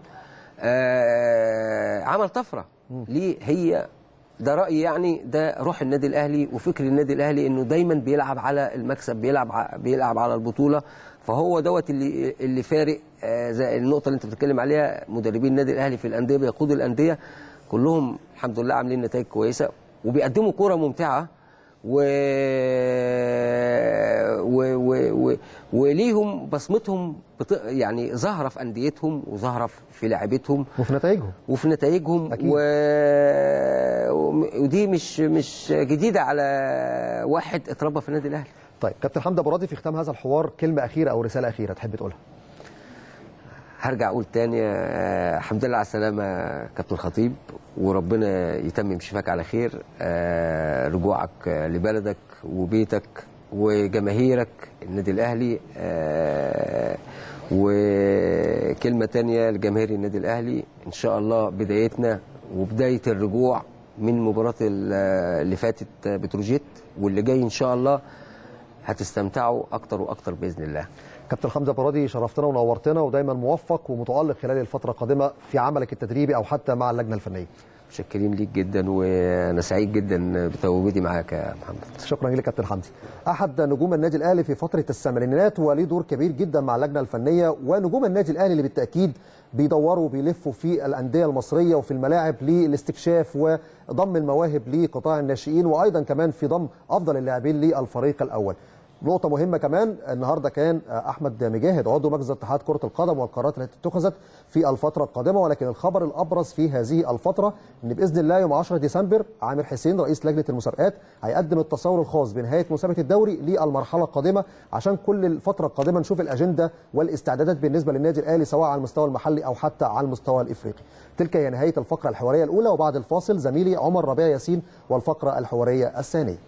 S3: آه عمل طفره ليه هي ده رايي يعني ده روح النادي الاهلي وفكر النادي الاهلي انه دايما بيلعب على المكسب بيلعب ع- بيلعب على البطوله فهو دوت اللي اللي فارق آه زي النقطه اللي انت بتتكلم عليها مدربين النادي الاهلي في الانديه بيقودوا الانديه كلهم الحمد لله عاملين نتائج كويسه وبيقدموا كوره ممتعه و... و... و... و... وليهم بصمتهم بت... يعني ظاهره في انديتهم وظاهره في لعبتهم
S1: وفي نتائجهم
S3: وفي نتائجهم
S1: أكيد.
S3: و... ودي مش مش جديده على واحد اتربى في النادي الاهلي
S1: طيب كابتن حمدي ابو راضي في ختام هذا الحوار كلمه اخيره او رساله اخيره تحب تقولها
S3: هرجع اقول تاني آه، الحمد لله على السلامه كابتن خطيب وربنا يتمم شفاك على خير آه، رجوعك آه، لبلدك وبيتك وجماهيرك النادي الاهلي آه، وكلمه تانية لجماهير النادي الاهلي ان شاء الله بدايتنا وبدايه الرجوع من مباراه ال- اللي فاتت بتروجيت واللي جاي ان شاء الله هتستمتعوا اكتر واكتر باذن الله
S1: كابتن حمزه ابو راضي شرفتنا ونورتنا ودايما موفق ومتالق خلال الفتره القادمه في عملك التدريبي او حتى مع اللجنه الفنيه
S3: متشكرين ليك جدا وانا سعيد جدا بتواجدي معاك يا محمد
S1: شكرا لك كابتن حمدي احد نجوم النادي الاهلي في فتره الثمانينات وليه دور كبير جدا مع اللجنه الفنيه ونجوم النادي الاهلي اللي بالتاكيد بيدوروا وبيلفوا في الانديه المصريه وفي الملاعب للاستكشاف وضم المواهب لقطاع الناشئين وايضا كمان في ضم افضل اللاعبين للفريق الاول نقطة مهمة كمان النهارده كان أحمد مجاهد عضو مجلس اتحاد كرة القدم والقرارات التي اتخذت في الفترة القادمة ولكن الخبر الأبرز في هذه الفترة إن بإذن الله يوم 10 ديسمبر عامر حسين رئيس لجنة المسابقات هيقدم التصور الخاص بنهاية مسابقة الدوري للمرحلة القادمة عشان كل الفترة القادمة نشوف الأجندة والاستعدادات بالنسبة للنادي الأهلي سواء على المستوى المحلي أو حتى على المستوى الإفريقي. تلك هي نهاية الفقرة الحوارية الأولى وبعد الفاصل زميلي عمر ربيع ياسين والفقرة الحوارية الثانية.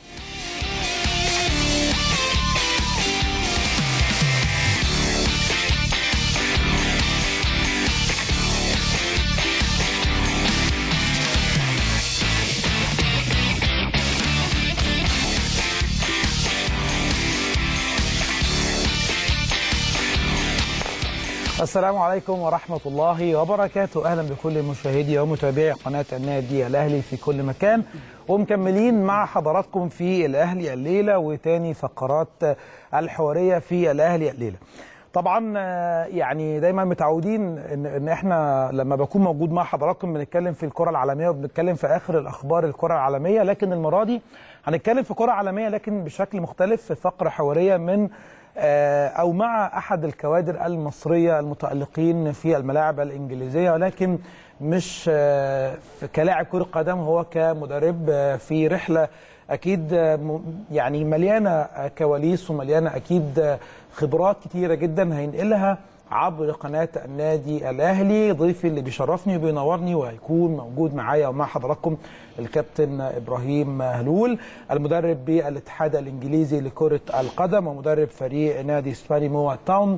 S5: السلام عليكم ورحمة الله وبركاته أهلا بكل مشاهدي ومتابعي قناة النادي الأهلي في كل مكان ومكملين مع حضراتكم في الأهلي الليلة وتاني فقرات الحوارية في الأهلي الليلة طبعا آه، يعني دايما متعودين ان ان احنا لما بكون موجود مع حضراتكم بنتكلم في الكره العالميه وبنتكلم في اخر الاخبار الكره العالميه لكن المره دي هنتكلم في كره عالميه لكن بشكل مختلف في فقره حواريه من آه، او مع احد الكوادر المصريه المتالقين في الملاعب الانجليزيه ولكن مش آه، في- كلاعب كره قدم هو كمدرب آه، في رحله اكيد آه، م- يعني مليانه آه، كواليس ومليانه اكيد آه، خبرات كتيره جدا هينقلها عبر قناه النادي الاهلي ضيفي اللي بيشرفني وبينورني وهيكون موجود معايا ومع حضراتكم الكابتن ابراهيم هلول المدرب بالاتحاد الانجليزي لكره القدم ومدرب فريق نادي سباني موا تاون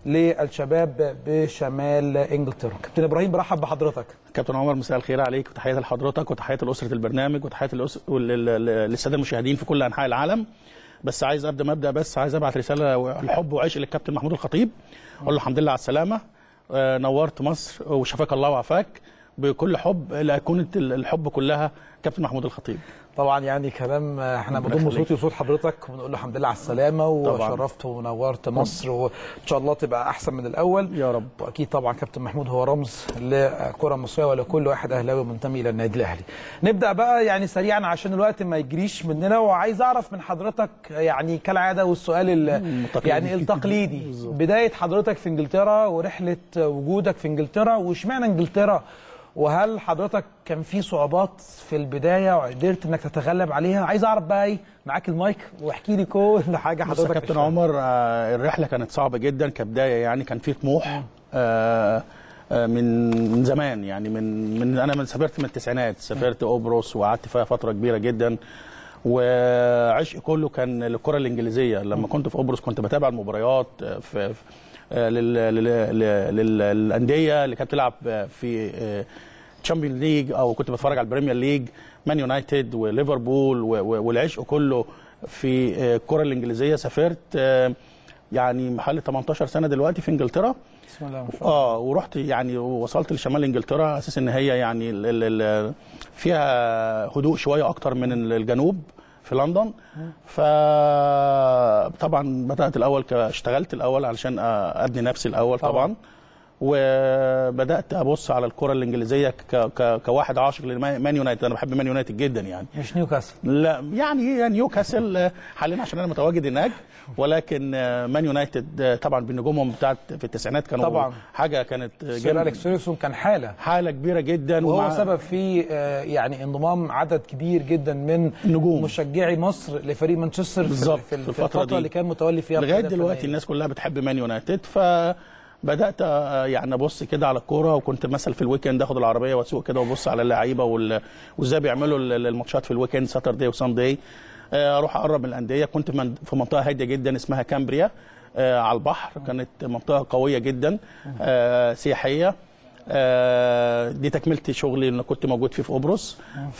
S5: للشباب بشمال انجلترا كابتن ابراهيم برحب بحضرتك
S6: كابتن عمر مساء الخير عليك وتحياتي لحضرتك وتحياتي لاسره البرنامج وتحياتي لأس... وال- لل- للساده المشاهدين في كل انحاء العالم بس عايز ابدا مبدا بس عايز ابعت رساله الحب وعشق للكابتن محمود الخطيب اقول له الحمد لله على السلامه آه، نورت مصر وشفاك الله وعافاك بكل حب لايقونه الحب كلها كابتن محمود الخطيب
S5: طبعا يعني كلام آه، احنا
S6: ربنا
S5: بنضم
S6: يخليك.
S5: صوتي وصوت حضرتك ونقول له الحمد لله على السلامه
S6: طبعاً.
S5: وشرفت ونورت مصر وان شاء الله تبقى احسن من الاول
S6: يا رب.
S5: واكيد طبعا كابتن محمود هو رمز للكره المصريه ولكل واحد اهلاوي منتمي الى النادي الاهلي نبدا بقى يعني سريعا عشان الوقت ما يجريش مننا وعايز اعرف من حضرتك يعني كالعاده والسؤال ال-
S6: التقليدي.
S5: يعني التقليدي بدايه حضرتك في انجلترا ورحله وجودك في انجلترا واشمعنى انجلترا وهل حضرتك كان في صعوبات في البدايه وقدرت انك تتغلب عليها عايز اعرف بقى ايه معاك المايك واحكي لي كل حاجه
S6: بص يا
S5: حضرتك
S6: كابتن
S5: عشتها.
S6: عمر آه، الرحله كانت صعبه جدا كبدايه يعني كان في طموح آه، آه، من من زمان يعني من من انا من سافرت من التسعينات سافرت قبرص وقعدت فيها فتره كبيره جدا وعشق كله كان للكره الانجليزيه لما كنت في قبرص كنت بتابع المباريات آه، في في- آه، لل- لل- لل- لل- للانديه اللي كانت بتلعب في تشامبيون ليج او كنت بتفرج على البريمير ليج مان يونايتد وليفربول و- و- والعشق كله في آه، الكره الانجليزيه سافرت آه، يعني محل 18 سنه دلوقتي في انجلترا
S5: بسم الله ما شاء الله
S6: اه ورحت يعني وصلت لشمال انجلترا على اساس ان هي يعني ال ال ال فيها هدوء شويه اكتر من الجنوب في لندن فطبعا بدات الاول ك- اشتغلت الاول علشان ابني نفسي الاول
S5: طبعاً.
S6: طبعا, وبدات ابص على الكره الانجليزيه ك... ك... كواحد عاشق لمان يونايتد انا بحب مان يونايتد جدا يعني
S5: مش نيوكاسل
S6: لا يعني هي نيوكاسل آه، حاليا عشان انا متواجد هناك ولكن آه، مان يونايتد آه، طبعا بنجومهم بتاعت في التسعينات كانوا
S5: طبعا.
S6: حاجه كانت آه،
S5: سير
S6: جامدة.
S5: اليكس فيرجسون كان حاله
S6: حاله كبيره جدا
S5: وهو
S6: ومع-
S5: سبب في آه، يعني انضمام عدد كبير جدا من
S6: نجوم.
S5: مشجعي مصر لفريق مانشستر في-
S6: بالظبط،
S5: في,
S6: في
S5: في
S6: الفترة
S5: الفتره
S6: دي.
S5: اللي كان متولي فيها
S6: لغايه
S5: القيادة
S6: دلوقتي
S5: الفنية.
S6: الناس كلها بتحب مان يونايتد فبدات آه، يعني ابص كده على الكوره وكنت مثلا في الويكند اخد العربيه واسوق كده وابص على اللعيبه وال- وازاي بيعملوا ال- الماتشات في الويكند ساتردي وساندي اروح اقرب من الانديه كنت من- في منطقه هاديه جدا اسمها كامبريا آه، على البحر كانت منطقه قويه جدا آه، سياحيه آه، دي تكمله شغلي اللي كنت موجود فيه في قبرص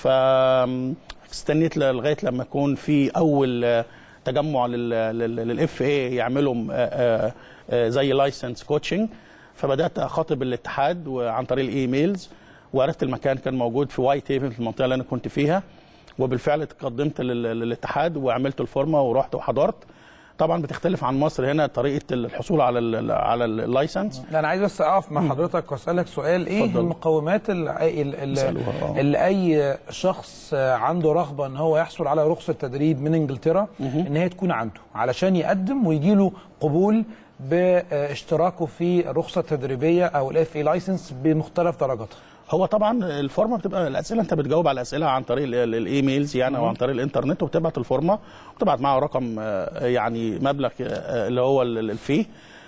S6: فاستنيت لغايه لما يكون في اول آه، تجمع للاف اي يعملوا آه، آه، آه، زي لايسنس كوتشنج فبدات اخاطب الاتحاد وعن طريق الايميلز وعرفت المكان كان موجود في وايت هيفن في المنطقه اللي انا كنت فيها وبالفعل اتقدمت لل- للاتحاد وعملت الفورمه ورحت وحضرت طبعا بتختلف عن مصر هنا طريقه الحصول على ال على اللايسنس
S5: لا انا عايز بس اقف مع حضرتك واسالك سؤال ايه
S6: اتفضل.
S5: المقومات اللي, اللي,
S6: اسألوها، آه.
S5: اللي اي شخص عنده رغبه ان هو يحصل على رخصه تدريب من انجلترا ان هي تكون عنده علشان يقدم ويجي له قبول باشتراكه في الرخصه التدريبيه او الاف اي لايسنس بمختلف درجاتها
S6: هو طبعا الفورمه بتبقى الاسئله انت بتجاوب على الاسئله عن طريق ال- ال- الايميلز يعني او عن طريق الانترنت وبتبعت الفورمه وبتبعت معاها رقم آه، يعني مبلغ آه، اللي هو ال- ال- الفيه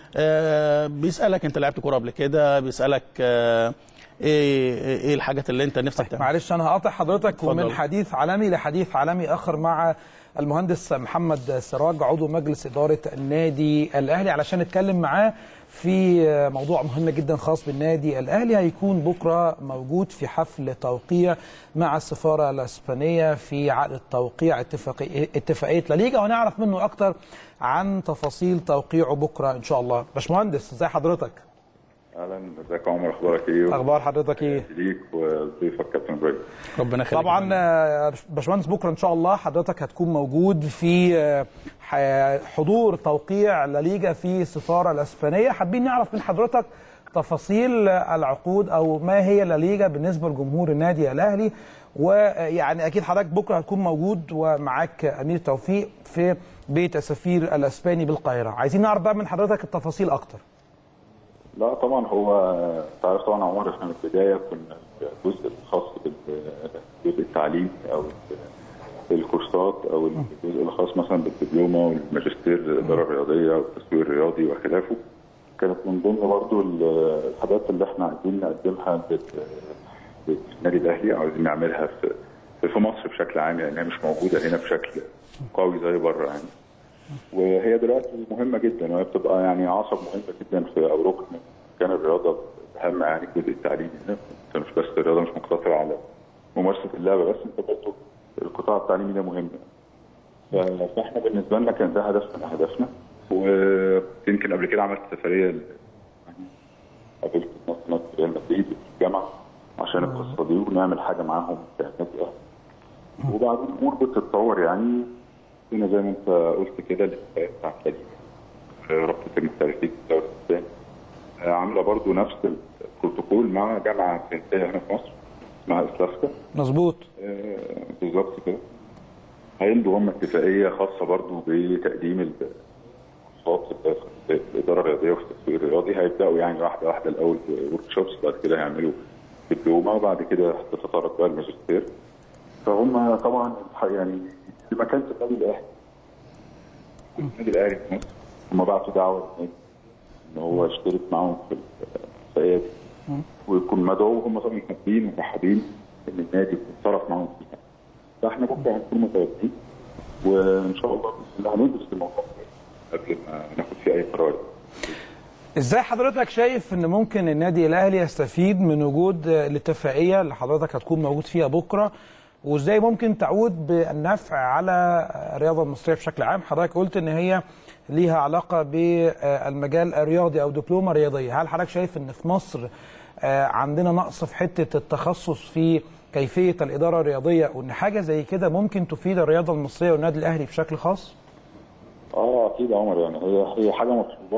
S6: آه، بيسالك انت لعبت كوره قبل كده بيسالك آه، ايه ايه الحاجات اللي انت نفسك تعملها
S5: معلش انا هقاطع حضرتك
S6: اتفضل.
S5: ومن حديث عالمي لحديث عالمي اخر مع المهندس محمد سراج عضو مجلس اداره النادي الاهلي علشان نتكلم معاه في موضوع مهم جدا خاص بالنادي الاهلي هيكون بكره موجود في حفل توقيع مع السفاره الاسبانيه في عقد توقيع اتفاقيه اتفاقيه لا ليجا ونعرف منه اكتر عن تفاصيل توقيعه بكره ان شاء الله باشمهندس ازي حضرتك
S7: اهلا ازيك يا عمر اخبارك ايه؟
S5: اخبار حضرتك ايه
S7: ليك وضيفك كابتن ابراهيم
S6: ربنا يخليك
S5: طبعا آه، باشمهندس بكره ان شاء الله حضرتك هتكون موجود في آه، ح- حضور توقيع لا ليجا في السفاره الاسبانيه حابين نعرف من حضرتك تفاصيل العقود او ما هي لا ليجا بالنسبه لجمهور النادي الاهلي ويعني اكيد حضرتك بكره هتكون موجود ومعاك امير توفيق في بيت السفير الاسباني بالقاهره عايزين نعرف بقى من حضرتك التفاصيل اكتر
S7: لا طبعا هو انت عارف طبعا يا عمر احنا من البدايه كنا الجزء الخاص بالجزء التعليم او الكورسات او الجزء الخاص مثلا بالدبلومه والماجستير الاداره الرياضيه والتسويق الرياضي وخلافه كانت من ضمن برضو الحاجات اللي احنا عايزين نقدمها لل- للنادي الاهلي او عايزين نعملها في في مصر بشكل عام يعني هي مش موجوده هنا بشكل قوي زي بره يعني وهي دلوقتي مهمه جدا وهي بتبقى يعني عصب مهمه جدا في او ركن من كان الرياضه اهم يعني الجزء التعليمي هنا انت مش بس الرياضه مش مقتصره على ممارسه اللعبه بس انت برضه القطاع التعليمي ده مهم ف- فاحنا بالنسبه لنا كان ده هدف من اهدافنا ويمكن قبل كده عملت سفريه ل- قابلت ناس ناس ريال مدريد في الجامعه عشان القصه دي ونعمل حاجه معاهم كنادي اهلي وبعدين الامور بتتطور يعني هنا زي ما انت قلت كده الاتفاقيه بتاعت فريق رابطه المحترفين في الدوري الثاني عامله برضو نفس البروتوكول مع جامعه فرنسيه هنا في مصر اسمها اسلافكا
S5: مظبوط
S7: آه، بالظبط كده هيمضوا هم اتفاقيه خاصه برضو بتقديم الكورسات في الاداره الرياضيه وفي التسويق الرياضي هيبداوا يعني واحده واحده الاول ورك شوبس بعد كده هيعملوا دبلومه وبعد كده تتطرق بقى الماجستير فهم طبعا يعني في مكان في النادي الاهلي النادي الاهلي في مصر هم بعتوا دعوه للنادي ان هو يشترك معاهم في الاتفاقيه دي ويكون مدعو وهم طبعا حابين ومرحبين ان النادي يكون طرف معاهم فيها فاحنا بكره هنكون متواجدين وان شاء الله باذن الله هندرس الموضوع قبل ما ناخد فيه اي قرار
S5: ازاي حضرتك شايف ان ممكن النادي الاهلي يستفيد من وجود الاتفاقيه اللي حضرتك هتكون موجود فيها بكره وازاي ممكن تعود بالنفع على الرياضه المصريه بشكل عام حضرتك قلت ان هي ليها علاقه بالمجال الرياضي او دبلومه رياضيه هل حضرتك شايف ان في مصر آه، عندنا نقص في حته التخصص في كيفيه الاداره الرياضيه وان حاجه زي كده ممكن تفيد الرياضه المصريه والنادي الاهلي بشكل خاص
S7: اه اكيد يا عمر يعني هي هي حاجه مطلوبه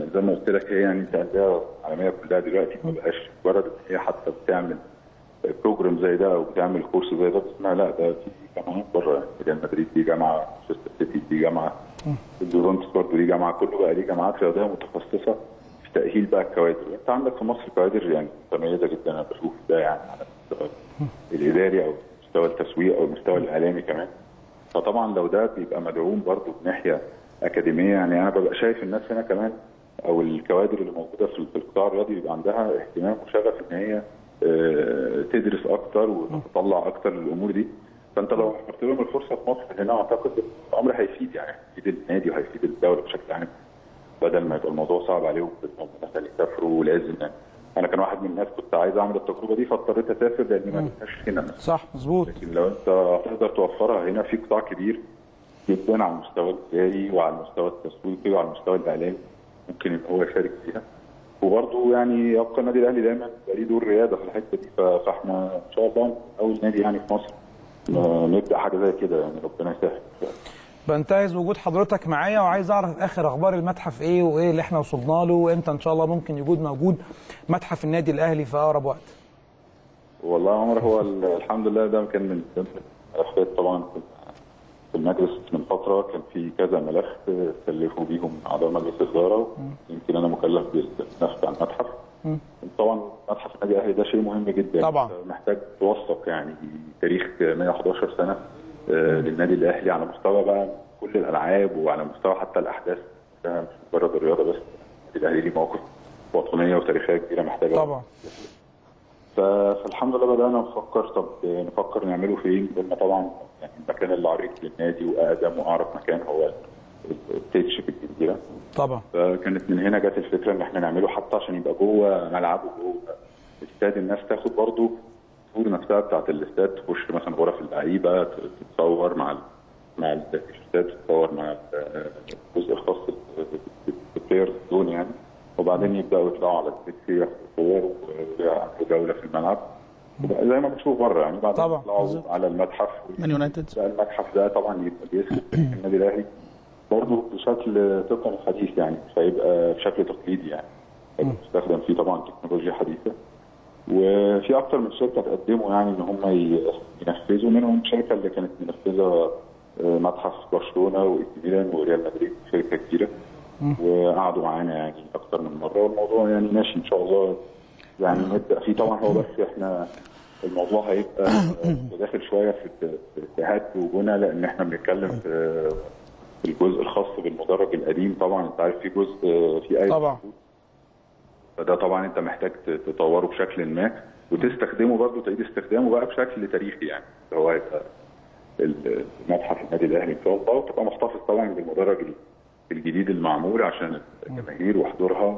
S7: زي ما قلت لك هي يعني انت انديه عالميه كلها دلوقتي ما بقاش مجرد ان هي حتى بتعمل بروجرام زي ده او بتعمل كورس زي ده بتسمع لا ده في جامعات بره يعني ريال مدريد دي جامعه مانشستر سيتي دي جامعه اليوفنتوس برضه دي جامعه كله بقى ليه جامعات رياضيه متخصصه في تاهيل بقى الكوادر وانت عندك في مصر كوادر يعني متميزه جدا انا بشوف ده يعني على المستوى الاداري او مستوى التسويق او المستوى الاعلامي كمان فطبعا لو ده بيبقى مدعوم برضه من ناحيه اكاديميه يعني انا ببقى شايف الناس هنا كمان او الكوادر اللي موجوده في في القطاع الرياضي بيبقى عندها اهتمام وشغف ان هي آه، تدرس اكتر وتطلع اكتر للامور دي فانت لو وفرت لهم الفرصه في مصر هنا اعتقد الامر هيفيد يعني هيفيد النادي وهيفيد الدوله بشكل عام بدل ما يبقى الموضوع صعب عليهم انهم مثلا يسافروا ولازم يعني انا كان واحد من الناس كنت عايز اعمل التجربه دي فاضطريت اسافر لان ما لقيتهاش هنا مثلا
S5: صح مظبوط
S7: لكن لو انت تقدر توفرها هنا في قطاع كبير جدا على المستوى الاداري وعلى المستوى التسويقي وعلى المستوى الاعلامي ممكن ان هو يشارك فيها وبرضه يعني يبقى النادي الاهلي دايما يبقى ليه دور رياده في الحته دي ف- فاحنا ان شاء الله اول نادي يعني في مصر ن- نبدا حاجه زي كده يعني ربنا يسهل
S5: بنتهز وجود حضرتك معايا وعايز اعرف اخر اخبار المتحف ايه وايه اللي احنا وصلنا له وامتى ان شاء الله ممكن يكون موجود متحف النادي الاهلي في اقرب وقت
S7: والله يا عمر هو ال- الحمد لله ده كان من ضمن الملفات طبعا في- في المجلس من فتره كان في كذا ملف كلفوا بيهم اعضاء مجلس الاداره يمكن انا مكلف بالنفس عن المتحف طبعا متحف النادي الاهلي ده شيء مهم جدا
S5: طبعاً.
S7: أنت محتاج توثق يعني تاريخ 111 سنه آه، للنادي الاهلي على مستوى بقى كل الالعاب وعلى مستوى حتى الاحداث ده مش مجرد الرياضه بس النادي الاهلي ليه مواقف وطنيه وتاريخيه كبيره محتاجه
S5: طبعا
S7: ف- فالحمد لله بدانا نفكر طب نفكر نعمله فين قلنا طبعا يعني المكان اللي عريق للنادي واقدم واعرف مكان هو التتش في الجزيره
S5: طبعا
S7: فكانت من هنا جت الفكره ان احنا نعمله حتى عشان يبقى جوه ملعب وجوه استاد الناس تاخد برضو التور نفسها بتاعت الاستاد تخش مثلا غرف اللعيبه تتصور مع ال- مع التيشيرتات تتصور مع ال- الجزء الخاص بالبلايرز زون يعني وبعدين يبداوا يطلعوا على التاكسي ياخدوا صور ويعملوا جوله في الملعب وبقى زي ما بنشوف بره يعني بعدين
S5: طبعاً،
S7: يطلعوا
S5: بالظبط.
S7: على المتحف
S6: مان يونايتد
S7: بقى المتحف ده طبعا يبقى بيسكت النادي الاهلي برضه بشكل تقني حديث يعني مش هيبقى بشكل تقليدي يعني بيستخدم فيه طبعا تكنولوجيا حديثه وفي اكتر من شركه تقدموا يعني ان هم ي- ينفذوا منهم شركه اللي كانت منفذه آه، متحف برشلونه واي ميلان وريال مدريد شركه كبيره وقعدوا معانا يعني اكتر من مره والموضوع يعني ماشي ان شاء الله يعني نبدا فيه طبعا هو بس احنا الموضوع هيبقى آه، داخل شويه في في اتحاد وجونه لان احنا بنتكلم في في الجزء الخاص بالمدرج القديم طبعا انت عارف في جزء آه، في اي
S5: طبعا
S7: فده طبعا انت محتاج ت- تطوره بشكل ما وتستخدمه برضه تعيد استخدامه بقى بشكل تاريخي يعني اللي هو هيبقى ال- متحف النادي الاهلي ان شاء الله وتبقى محتفظ طبعا بالمدرج ال- الجديد المعمول عشان الجماهير وحضورها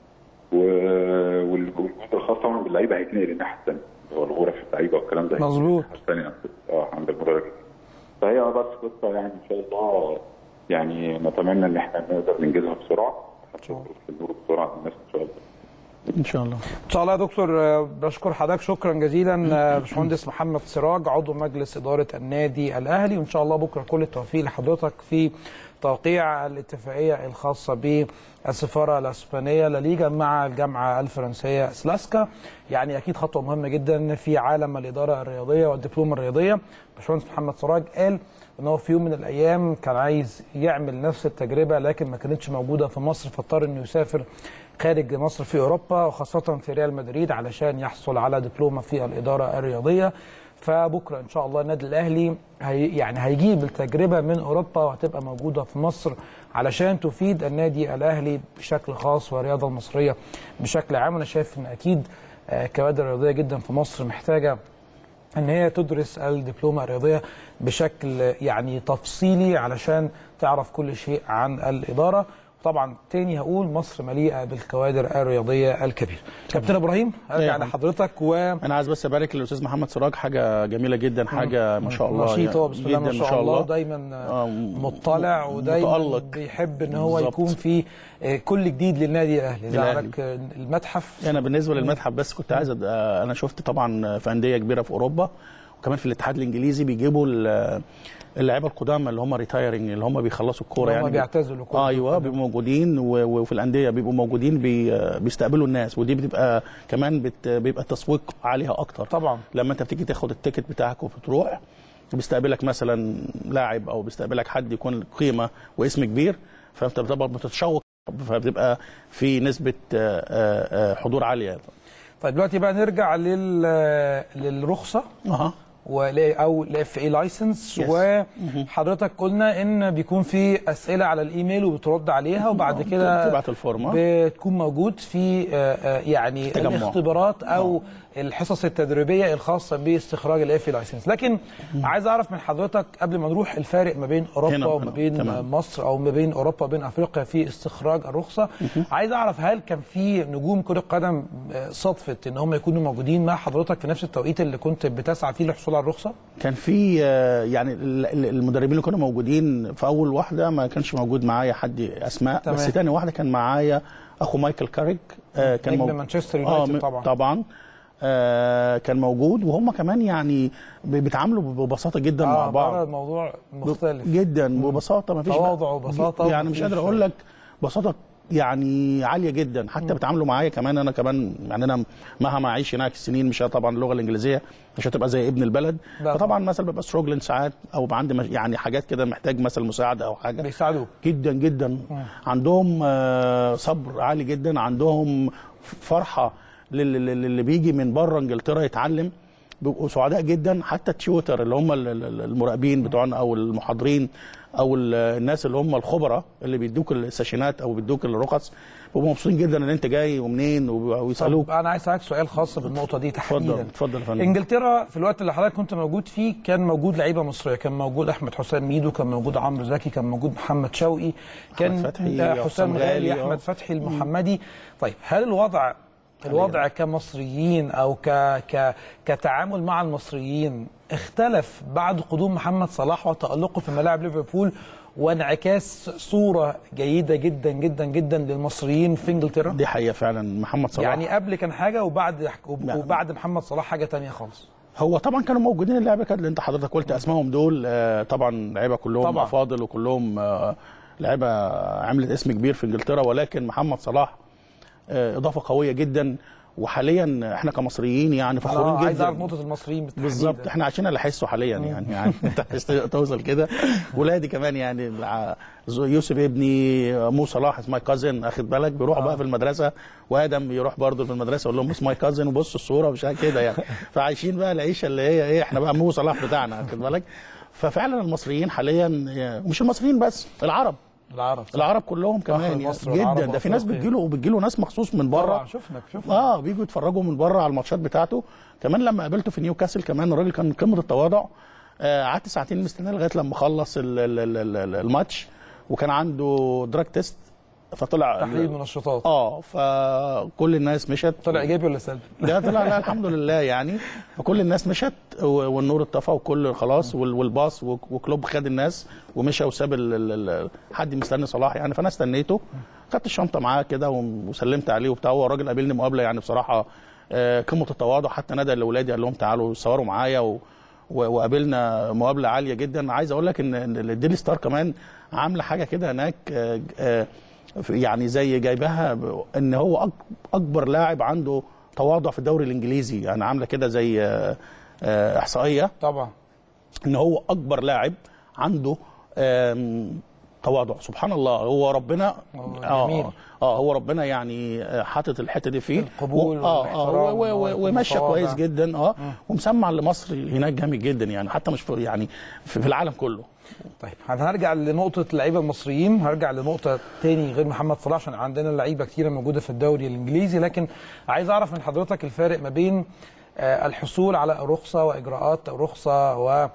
S7: و- وال- والجزء الخاص طبعا باللعيبه هيتنقل الناحيه الثانيه اللي هو الغرف اللعيبه والكلام ده
S5: مظبوط.
S7: الناحية الثانيه اه عند المدرج فهي بس قصه يعني ان شاء الله يعني نتمنى ان احنا نقدر ننجزها بسرعه هتشوف في النور بسرعه الناس ان شاء الله
S6: ان شاء الله
S5: ان شاء الله يا دكتور آه، بشكر حضرتك شكرا جزيلا آه، باشمهندس محمد سراج عضو مجلس اداره النادي الاهلي وان شاء الله بكره كل التوفيق لحضرتك في توقيع الاتفاقيه الخاصه بالسفاره الاسبانيه لليجا مع الجامعه الفرنسيه سلاسكا يعني اكيد خطوه مهمه جدا في عالم الاداره الرياضيه والدبلومه الرياضيه باشمهندس محمد سراج قال ان هو في يوم من الايام كان عايز يعمل نفس التجربه لكن ما كانتش موجوده في مصر فاضطر انه يسافر خارج مصر في اوروبا وخاصه في ريال مدريد علشان يحصل على دبلومه في الاداره الرياضيه فبكره ان شاء الله النادي الاهلي هي يعني هيجيب التجربه من اوروبا وهتبقى موجوده في مصر علشان تفيد النادي الاهلي بشكل خاص والرياضه المصريه بشكل عام انا شايف ان اكيد آه، كوادر رياضيه جدا في مصر محتاجه ان هي تدرس الدبلومه الرياضيه بشكل يعني تفصيلي علشان تعرف كل شيء عن الاداره طبعا تاني هقول مصر مليئه بالكوادر الرياضيه الكبيره كابتن ابراهيم ارجع
S6: أيوة.
S5: لحضرتك و
S6: انا عايز بس ابارك للاستاذ محمد سراج حاجه جميله جدا حاجه ما شاء الله
S5: نشيط هو
S6: يعني
S5: بسم الله ما
S6: جداً
S5: شاء الله دايما
S6: آه،
S5: مطلع ودايما
S6: متألق.
S5: بيحب ان هو
S6: بالظبط.
S5: يكون في آه، كل جديد للنادي الاهلي زي
S6: الأهلي.
S5: عندك آه، المتحف
S6: انا بالنسبه للمتحف بس كنت عايز أد- انا شفت طبعا في انديه كبيره في اوروبا وكمان في الاتحاد الانجليزي بيجيبوا ال- اللعيبه القدامى اللي هم ريتايرنج اللي هم بيخلصوا الكوره
S5: اللي هم
S6: يعني
S5: بيعتزلوا كرة
S6: ايوه
S5: القدم.
S6: بيبقوا موجودين و- وفي الانديه بيبقوا موجودين بي بيستقبلوا الناس ودي بتبقى كمان بت بيبقى التسويق عليها اكتر
S5: طبعا
S6: لما انت بتيجي تاخد التيكت بتاعك وبتروح بيستقبلك مثلا لاعب او بيستقبلك حد يكون قيمه واسم كبير فانت طبعا بتتشوق فبتبقى في نسبه آه، آه، آه، حضور عاليه
S5: طيب دلوقتي بقى نرجع لل للرخصه
S6: اها
S5: ولا او الاف اي لايسنس
S6: Yes.
S5: وحضرتك قلنا ان بيكون في اسئله على الايميل وبترد عليها وبعد كده
S6: بتبعت الفورمه
S5: بتكون موجود في آه، آه، يعني
S6: تجمع.
S5: الاختبارات او الحصص التدريبيه الخاصه باستخراج الاف اي لايسنس لكن عايز اعرف من حضرتك قبل ما نروح الفارق ما بين اوروبا
S6: هنا-
S5: وما
S6: هنا.
S5: بين
S6: تمام.
S5: مصر او ما بين اوروبا وبين افريقيا في استخراج الرخصه عايز اعرف هل كان في نجوم كره قدم آه، صدفت ان هم يكونوا موجودين مع حضرتك في نفس التوقيت اللي كنت بتسعى فيه للحصول على الرخصه
S6: كان في آه، يعني ال- ال- المدربين اللي كانوا موجودين في اول واحده ما كانش موجود معايا حد اسماء
S5: تمام.
S6: بس تاني واحده كان معايا اخو مايكل كاريك آه، كان
S5: نجم
S6: مو-
S5: مانشستر
S6: آه،
S5: يونايتد
S6: م-
S5: طبعا.
S6: طبعا آه، كان موجود وهم كمان يعني ب- بيتعاملوا ببساطه جدا مع
S5: اه بره
S6: بعض
S5: الموضوع مختلف
S6: جدا ببساطه ما فيش
S5: تواضع وبساطة
S6: يعني مش
S5: ومفيش-
S6: قادر اقول لك بساطه يعني عاليه جدا حتى بيتعاملوا معايا كمان انا كمان يعني انا مهما اعيش هناك السنين مش طبعا اللغه الانجليزيه مش هتبقى زي ابن البلد
S5: لا
S6: فطبعا مثلا ببقى ستروجلين ساعات او بيبقى عندي مش- يعني حاجات كده محتاج مثلا مساعده او حاجه
S5: بيساعدوك
S6: جدا جدا عندهم آه، صبر عالي جدا عندهم فرحه للي, للي اللي بيجي من بره انجلترا يتعلم بيبقوا سعداء جدا حتى التيوتر اللي هم ال- ال- المراقبين بتوعنا او المحاضرين او ال- الناس اللي هم الخبراء اللي بيدوك السيشنات او بيدوك الرخص بيبقوا مبسوطين جدا ان انت جاي ومنين وب- ويسالوك
S5: طب انا عايز اسالك سؤال خاص بالنقطه دي تحديدا
S6: اتفضل اتفضل يا فندم
S5: انجلترا في الوقت اللي حضرتك كنت موجود فيه كان موجود لعيبه مصريه كان موجود احمد حسام ميدو كان موجود عمرو زكي كان موجود محمد شوقي كان
S6: فتحي،
S5: آه،
S6: حسام
S5: حسام غالي
S6: غالي، آه.
S5: احمد فتحي المحمدي طيب هل الوضع الوضع كمصريين او ك ك كتعامل مع المصريين اختلف بعد قدوم محمد صلاح وتألقه في ملاعب ليفربول وانعكاس صوره جيده جدا جدا جدا للمصريين في انجلترا
S6: دي حقيقه فعلا محمد صلاح
S5: يعني قبل كان حاجه وبعد
S6: نعم.
S5: وبعد محمد صلاح حاجه تانية خالص
S6: هو طبعا كانوا موجودين اللعيبه كانت اللي انت حضرتك قلت اسمائهم دول آه، طبعا لعيبه كلهم
S5: طبعا.
S6: طبعا. افاضل وكلهم آه، لعيبه عملت اسم كبير في انجلترا ولكن محمد صلاح آه، اضافه قويه جدا وحاليا احنا كمصريين يعني فخورين
S5: انا
S6: جدا
S5: عايز اعرف نقطه المصريين بالتحديد
S6: بالظبط احنا عايشين اللي حسه حاليا يعني يعني انت عايز توصل كده ولادي كمان يعني ع- يوسف ابني مو صلاح از ماي كازن اخد بالك بيروحوا بقى في المدرسه وادم يروح برضه في المدرسه يقول لهم اس ماي كازن وبص الصوره مش كده يعني فعايشين بقى العيشه اللي هي ايه احنا بقى مو صلاح بتاعنا اخد بالك ففعلا المصريين حاليا مش المصريين بس العرب
S5: العرب صح.
S6: العرب كلهم كمان يعني
S5: مصر والعرب
S6: جدا ده في ناس
S5: وأفريقيا.
S6: بتجيله وبتجيله ناس مخصوص من بره
S5: طبعا شفنا شفنا
S6: اه بيجوا يتفرجوا من بره على الماتشات بتاعته كمان لما قابلته في نيوكاسل كمان الراجل كان قمه التواضع آه، قعدت ساعتين مستنيه لغايه لما خلص ال- ال- ال- ال- الماتش وكان عنده دراج تيست فطلع
S5: تحليل منشطات
S6: اه فكل الناس مشت
S5: طلع ايجابي ولا سلبي؟
S6: لا طلع لا الحمد لله يعني فكل الناس مشت و- والنور اتطفى وكل خلاص وال- والباص وك- وكلوب خد الناس ومشى وساب ال- ال- ال- حد مستني صلاح يعني فانا استنيته خدت الشنطه معاه كده وم- وسلمت عليه وبتاع هو الراجل قابلني مقابله يعني بصراحه آه، قمه التواضع حتى نادى لاولادي قال لهم تعالوا صوروا معايا و و- وقابلنا مقابله عاليه جدا عايز اقول لك ان إن الديلي ستار كمان عامله حاجه كده هناك آه، آه، يعني زي جايباها ب- ان هو أك- اكبر لاعب عنده تواضع في الدوري الانجليزي يعني عامله كده زي آه، آه، احصائيه
S5: طبعا
S6: ان هو اكبر لاعب عنده آم، تواضع سبحان الله هو ربنا
S5: هو جميل.
S6: اه هو ربنا يعني آه، حاطط الحته دي فيه
S5: القبول
S6: و- اه
S5: والاحترام
S6: اه و-
S5: وإن هو
S6: و-
S5: يكون
S6: وماشيه
S5: متواضع.
S6: كويس جدا اه ومسمع لمصر هناك جامد جدا يعني حتى مش في يعني في في العالم كله
S5: طيب هنرجع لنقطة اللعيبة المصريين هرجع لنقطة تاني غير محمد صلاح عشان عندنا لعيبة كتيرة موجودة في الدوري الإنجليزي لكن عايز أعرف من حضرتك الفارق ما بين آه، الحصول على رخصة وإجراءات رخصة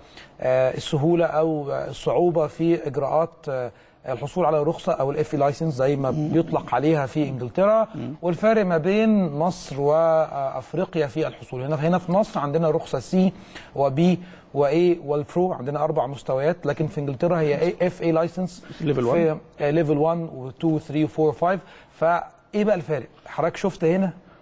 S5: والسهولة أو الصعوبة في إجراءات آه، الحصول على رخصة أو الاف لايسنس زي ما بيطلق عليها في إنجلترا والفارق ما بين مصر وأفريقيا في الحصول هنا هنا في مصر عندنا رخصة سي وبي واي والبرو عندنا اربع مستويات لكن في انجلترا هي اف اي لايسنس
S6: Level 1.
S5: ليفل 1 و2 و3 و4 و5 فايه بقى الفارق؟ حضرتك شفت هنا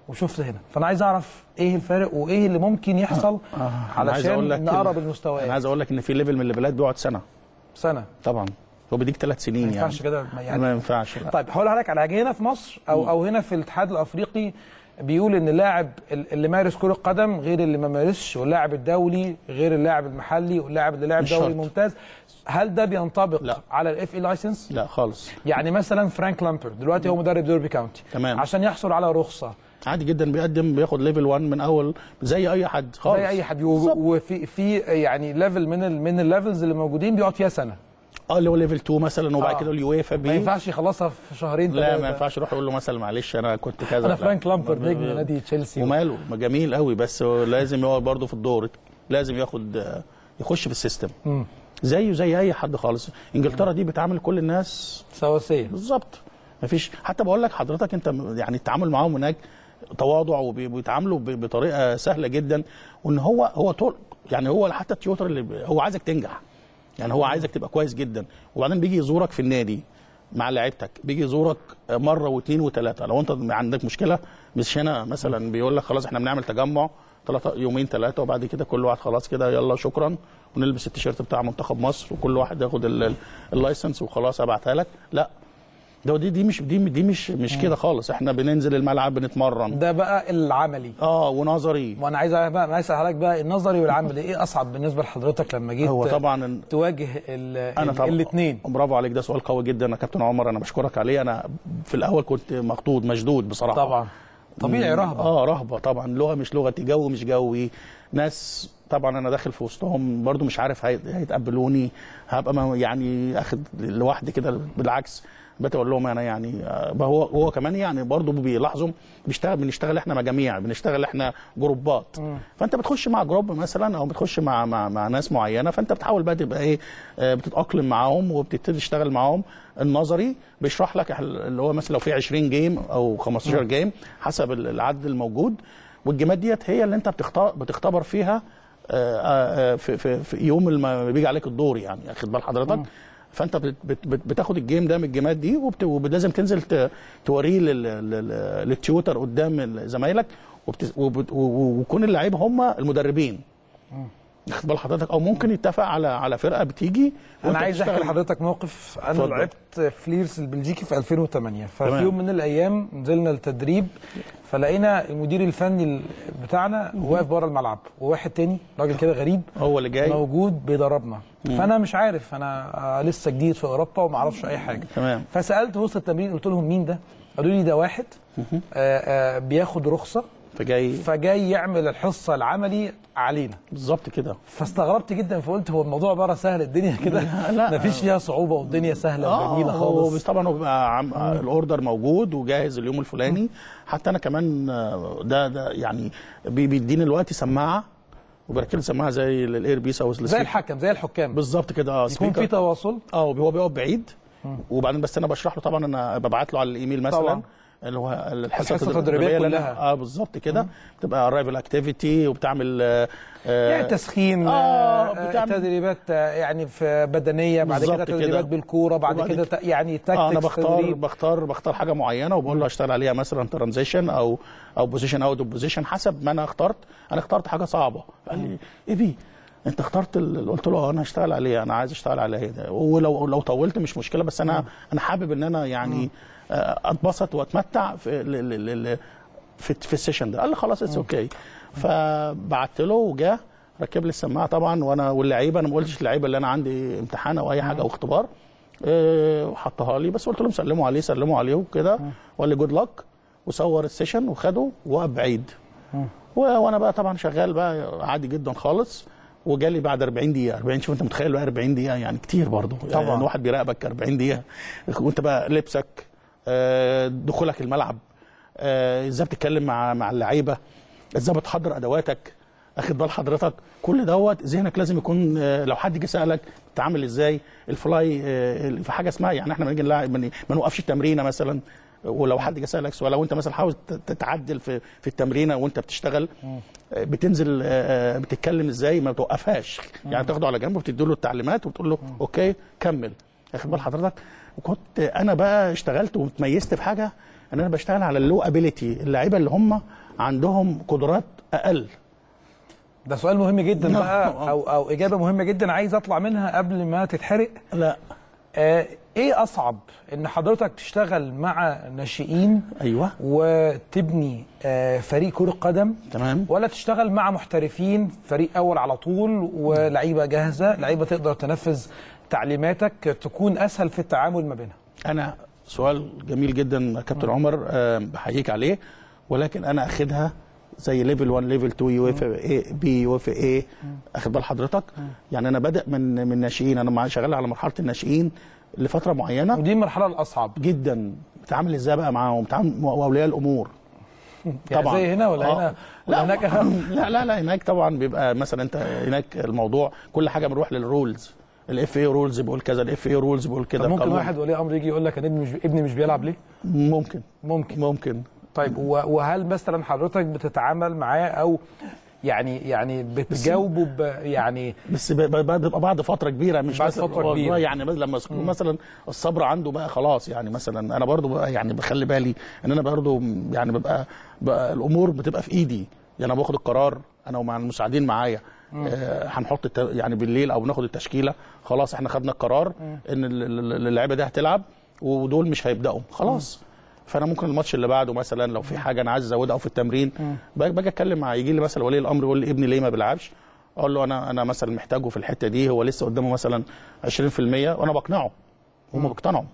S5: وشفت هنا فانا عايز اعرف ايه الفارق وايه اللي ممكن يحصل
S6: أنا عايز أقول
S5: علشان
S6: لك
S5: نقرب
S6: إن- انا
S5: المستويات
S6: عايز اقول لك ان في ليفل من الليفلات بيقعد سنه
S5: سنه
S6: طبعا هو بيديك ثلاث سنين
S5: ما
S6: يعني
S5: ينفعش كده يعني
S6: ما ينفعش لا.
S5: طيب هقول لحضرتك على حاجه هنا في مصر او او هنا في الاتحاد الافريقي بيقول ان اللاعب ال- اللي مارس كره قدم غير اللي ما مارسش واللاعب الدولي غير اللاعب المحلي واللاعب اللي لاعب
S6: مش
S5: دولي
S6: شرط.
S5: ممتاز هل ده بينطبق
S6: لا.
S5: على الاف اي لايسنس
S6: لا خالص
S5: يعني مثلا فرانك لامبرد دلوقتي هو مدرب ديربي كاونتي
S6: تمام.
S5: عشان يحصل على رخصه
S6: عادي جدا بيقدم بياخد ليفل 1 من اول زي اي حد خالص
S5: زي اي حد
S6: بالظبط.
S5: وفي في يعني ليفل من ال من الليفلز اللي موجودين بيقعد فيها سنه
S6: اه اللي هو ليفل 2 مثلا وبعد
S5: آه.
S6: كده اليويفا
S5: ما
S6: بي
S5: ينفعش يخلصها في شهرين
S6: لا
S5: ثلاثة.
S6: ما ينفعش يروح يقول له مثلا معلش انا كنت كذا
S5: انا
S6: لا.
S5: فرانك لامبرد نجم نادي تشيلسي
S6: وماله ما جميل قوي بس هو لازم يقعد برضه في الدور لازم ياخد آه، يخش في السيستم زيه زي اي حد خالص انجلترا دي بتعامل كل الناس
S5: سواسيه
S6: بالظبط مفيش حتى بقول لك حضرتك انت م- يعني التعامل معاهم هناك تواضع وبي- وبيتعاملوا ب- بطريقه سهله جدا وان هو هو طول يعني هو حتى التيوتر اللي ب- هو عايزك تنجح يعني هو عايزك تبقى كويس جدا وبعدين بيجي يزورك في النادي مع لعيبتك بيجي يزورك مره واثنين وثلاثه لو انت عندك مشكله مش هنا مثلا بيقول لك خلاص احنا بنعمل تجمع ثلاثة يومين ثلاثه وبعد كده كل واحد خلاص كده يلا شكرا ونلبس التيشيرت بتاع منتخب مصر وكل واحد ياخد ال- ال- اللايسنس وخلاص ابعتها لك لا ده دي دي مش دي دي مش مش كده خالص احنا بننزل الملعب بنتمرن
S5: ده بقى العملي
S6: اه ونظري
S5: وانا عايز بقى عايز اسال حضرتك بقى النظري والعملي ايه اصعب بالنسبه لحضرتك لما جيت
S6: هو طبعا
S5: تواجه
S6: انا طبعا
S5: الاثنين
S6: برافو عليك ده سؤال قوي جدا يا كابتن عمر انا بشكرك عليه انا في الاول كنت مخضوض مشدود بصراحه
S5: طبعا طبيعي رهبه
S6: اه رهبه طبعا لغه مش لغتي جو مش جوي ناس طبعا انا داخل في وسطهم برضو مش عارف هي- هيتقبلوني هبقى ما- يعني اخد لوحدي كده بالعكس بقول لهم انا يعني آه، هو هو كمان يعني برضو بيلاحظوا بيشتغل بنشتغل احنا مجاميع بنشتغل احنا جروبات فانت بتخش مع جروب مثلا او بتخش مع مع, مع ناس معينه فانت بتحاول بقى تبقى ايه آه، بتتاقلم معاهم وبتبتدي تشتغل معاهم النظري بيشرح لك اللي هو مثلا لو في 20 جيم او 15 جيم حسب العدد الموجود والجيمات ديت هي اللي انت بتختار بتختبر فيها آه، آه، في, في, في يوم ما بيجي عليك الدور يعني واخد بال حضرتك فانت بت بت بت بتاخد الجيم ده من الجيمات دي وبت- ولازم تنزل ت- توريه لل- لل- للتيوتر قدام زمايلك وبت- وبت- و- ويكون اللعيبه هم المدربين واخد بال حضرتك او ممكن يتفق على على فرقه بتيجي
S5: انا
S6: وانت
S5: عايز احكي
S6: بتشتغل.
S5: لحضرتك موقف انا
S6: اتفضل.
S5: لعبت في ليرس البلجيكي في 2008 ففي
S6: تمام.
S5: يوم من الايام نزلنا التدريب فلقينا المدير الفني بتاعنا واقف بره الملعب وواحد تاني راجل كده غريب
S6: هو اللي جاي
S5: موجود بيدربنا فانا مش عارف انا آه، لسه جديد في اوروبا وما اعرفش اي حاجه
S6: تمام.
S5: فسالت وسط التمرين قلت لهم مين ده قالوا لي ده واحد آه آه بياخد رخصه
S6: فجاي
S5: فجاي يعمل الحصه العملي علينا
S6: بالظبط كده
S5: فاستغربت جدا فقلت هو الموضوع بره سهل الدنيا كده
S6: لا.
S5: مفيش فيها صعوبه والدنيا سهله وجميله
S6: هو
S5: خالص
S6: بس طبعا هو بيبقى عم الاوردر موجود وجاهز اليوم الفلاني حتى انا كمان آه، ده ده يعني بي- بيديني الوقت سماعه وبركب لي سماعه زي الاير بيس او
S5: زي
S6: السبيكر.
S5: الحكم زي الحكام
S6: بالظبط كده اه
S5: يكون في
S6: سبيكر
S5: تواصل
S6: اه هو بيقف بعيد وبعدين بس انا بشرح له طبعا انا ببعت له على الايميل مثلا
S5: طبعا.
S6: اللي هو الحصه
S5: الحصة التدريبية
S6: اللي أنا-
S5: كلها.
S6: اه بالظبط كده بتبقى ارايفل اكتيفيتي وبتعمل آه، آه،
S5: يعني تسخين
S6: آه،
S5: آه
S6: بتعمل-
S5: تدريبات آه، يعني في بدنيه بعد كده
S6: بالظبط كده.
S5: تدريبات بالكوره بعد
S6: وبعد
S5: كده
S6: كده-
S5: ت- يعني
S6: اه انا
S5: تاكتكس
S6: بختار
S5: تدريب
S6: بختار بختار حاجه معينه وبقول له اشتغل عليها مثلا ترانزيشن او او بوزيشن اوت اوف بوزيشن حسب ما انا اخترت انا اخترت حاجه صعبه قال لي ايه دي انت اخترت ال- قلت له اه انا هشتغل عليها انا عايز اشتغل عليها ده ولو لو طولت مش مشكله بس انا انا حابب ان انا يعني آه، اتبسط واتمتع في ل- ل- ل- في, في السيشن ده قال لي خلاص اتس اوكي فبعت له وجاه ركب لي السماعه طبعا وانا واللعيبه انا ما قلتش اللعيبه اللي انا عندي امتحان او اي حاجه او اختبار آه، وحطها لي بس قلت لهم سلموا عليه سلموا عليه وكده وقال لي جود لك وصور السيشن وخده وقف بعيد و- وانا بقى طبعا شغال بقى عادي جدا خالص وجالي بعد 40 دقيقه 40 شوف انت متخيل بقى 40 دقيقه يعني كتير برضه
S5: طبعاً.
S6: يعني واحد بيراقبك 40 دقيقه وانت بقى لبسك آه، دخولك الملعب آه، ازاي بتتكلم مع مع اللعيبه ازاي بتحضر ادواتك اخد بال حضرتك كل دوت ذهنك لازم يكون آه، لو حد جه سالك بتتعامل ازاي الفلاي آه، في حاجه اسمها يعني احنا بنيجي نلاعب ما ما نوقفش التمرينه مثلا ولو حد جه سالك سؤال لو انت مثلا حاول ت- تتعدل في في التمرينه وانت بتشتغل آه، بتنزل آه، آه، بتتكلم ازاي ما توقفهاش يعني تاخده على جنب وبتدي له التعليمات وتقول له اوكي كمل واخد بال حضرتك وكنت انا بقى اشتغلت وتميزت في حاجه ان انا بشتغل على اللو ابيليتي اللعيبه اللي هم عندهم قدرات اقل
S5: ده سؤال مهم جدا
S6: نعم.
S5: بقى او او اجابه مهمه جدا عايز اطلع منها قبل ما تتحرق
S6: لا
S5: آه ايه اصعب ان حضرتك تشتغل مع ناشئين
S6: ايوه
S5: وتبني آه فريق كره قدم
S6: تمام
S5: ولا تشتغل مع محترفين فريق اول على طول ولعيبه جاهزه لعيبه تقدر تنفذ تعليماتك تكون اسهل في التعامل ما بينها
S6: انا سؤال جميل جدا يا كابتن عمر آه، بحييك عليه ولكن انا اخدها زي ليفل 1 ليفل 2 يو اف اي بي يو اف اي اخد بال حضرتك يعني انا بادئ من من ناشئين انا مع- شغال على مرحله الناشئين لفتره معينه
S5: ودي المرحله الاصعب
S6: جدا بتعامل ازاي بقى معاهم بتعامل واولياء الامور
S5: يعني
S6: طبعاً.
S5: زي هنا ولا
S6: آه.
S5: هنا ولا هناك
S6: لا لا لا هناك طبعا بيبقى مثلا انت هناك الموضوع كل حاجه بنروح للرولز الاف اي رولز بيقول كذا الاف اي رولز بيقول كده
S5: طب ممكن
S6: قانون.
S5: واحد ولي امر يجي يقول لك انا ابني مش ابني مش بيلعب ليه؟
S6: ممكن
S5: ممكن
S6: ممكن
S5: طيب و- وهل مثلا حضرتك بتتعامل معاه او يعني يعني بتجاوبه ب يعني
S6: بس ب- ب- بيبقى بعد فتره كبيره مش
S5: بعد
S6: بس
S5: فترة
S6: والله
S5: كبيرة.
S6: يعني بس لما يكون مثلا الصبر عنده بقى خلاص يعني مثلا انا برضو بقى يعني بخلي بالي ان انا برضو يعني ببقى, بقى الامور بتبقى في ايدي يعني انا باخد القرار انا ومع المساعدين معايا آه هنحط الت... يعني بالليل او ناخد التشكيله خلاص احنا خدنا القرار ان ال- ال- ال- اللعيبه دي هتلعب ودول مش هيبداوا خلاص فانا ممكن الماتش اللي بعده مثلا لو في حاجه انا عايز ازودها او في التمرين باجي باجي اتكلم مع يجي لي مثلا ولي الامر يقول لي ابني ليه ما بيلعبش اقول له انا انا مثلا محتاجه في الحته دي هو لسه قدامه مثلا 20% وانا بقنعه هم بيقتنعوا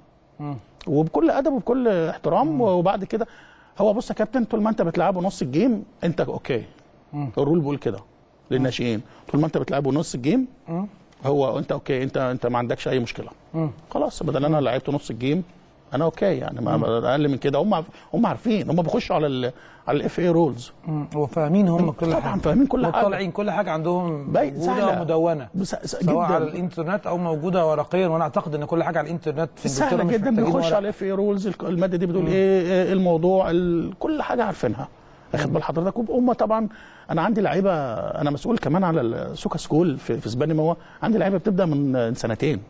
S6: وبكل ادب وبكل احترام وبعد كده هو بص يا كابتن طول ما انت بتلعبه نص الجيم انت اوكي الرول بيقول كده للناشئين طول ما انت بتلعبه نص الجيم هو انت اوكي انت انت ما عندكش اي مشكله خلاص بدل انا لعبت نص الجيم انا اوكي يعني ما اقل من كده هم هم عارفين هم بيخشوا على ال على الاف اي رولز
S5: وفاهمين هم كل
S6: طبعاً
S5: حاجه
S6: فاهمين كل حاجة.
S5: مطلعين كل حاجه عندهم
S6: باين
S5: موجوده
S6: سهلة.
S5: ومدونه
S6: بس- س-
S5: سواء
S6: جداً.
S5: على الانترنت او موجوده ورقيا وانا اعتقد ان كل حاجه على الانترنت في انجلترا
S6: سهله
S5: مش
S6: جدا
S5: محتاجين
S6: بنخش
S5: ورق.
S6: على اف اي رولز الماده دي بتقول ايه إيه الموضوع ال- كل حاجه عارفينها واخد بال حضرتك وهم طبعا انا عندي لعيبه انا مسؤول كمان على السوكا سكول في, في سباني ما هو عندي لعيبه بتبدا من سنتين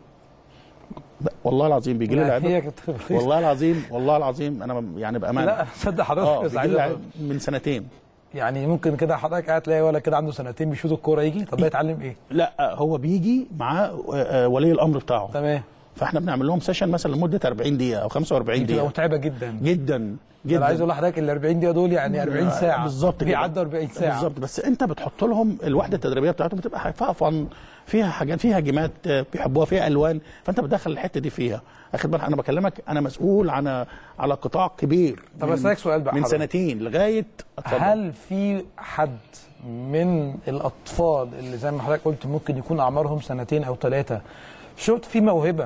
S6: ب- والله العظيم بيجي لي
S5: لا،
S6: لعيبه
S5: هي كانت رخيصة.
S6: والله العظيم والله العظيم انا يعني بامانه
S5: لا صدق
S6: اه
S5: حضرتك بس
S6: بيجي
S5: عايز
S6: لي
S5: أقول-
S6: لعيبة من سنتين
S5: يعني ممكن كده حضرتك قاعد تلاقي ولا كده عنده سنتين بيشوط الكوره يجي طب ده يتعلم ايه؟
S6: لا هو بيجي معاه آه، آه، ولي الامر بتاعه
S5: تمام
S6: فاحنا بنعمل لهم سيشن مثلا لمده 40 دقيقه او 45
S5: دي بتبقى
S6: دقيقه
S5: متعبه جدا
S6: جدا جدا
S5: انا عايز اقول لحضرتك ال 40 دقيقه دول يعني 40 ساعه
S6: بالظبط كده
S5: بيعدوا 40 ساعه
S6: بالظبط بس انت بتحط لهم الوحده التدريبيه بتاعتهم بتبقى فيها فن فيها حاجات فيها جيمات آه، بيحبوها فيها الوان فانت بتدخل الحته دي فيها اخد بالك انا بكلمك انا مسؤول عن على قطاع كبير
S5: طب
S6: من-
S5: اسالك سؤال بقى
S6: من
S5: حضرتك.
S6: سنتين لغايه اتفضل.
S5: هل في حد من الاطفال اللي زي ما حضرتك قلت ممكن يكون اعمارهم سنتين او ثلاثه شفت في موهبه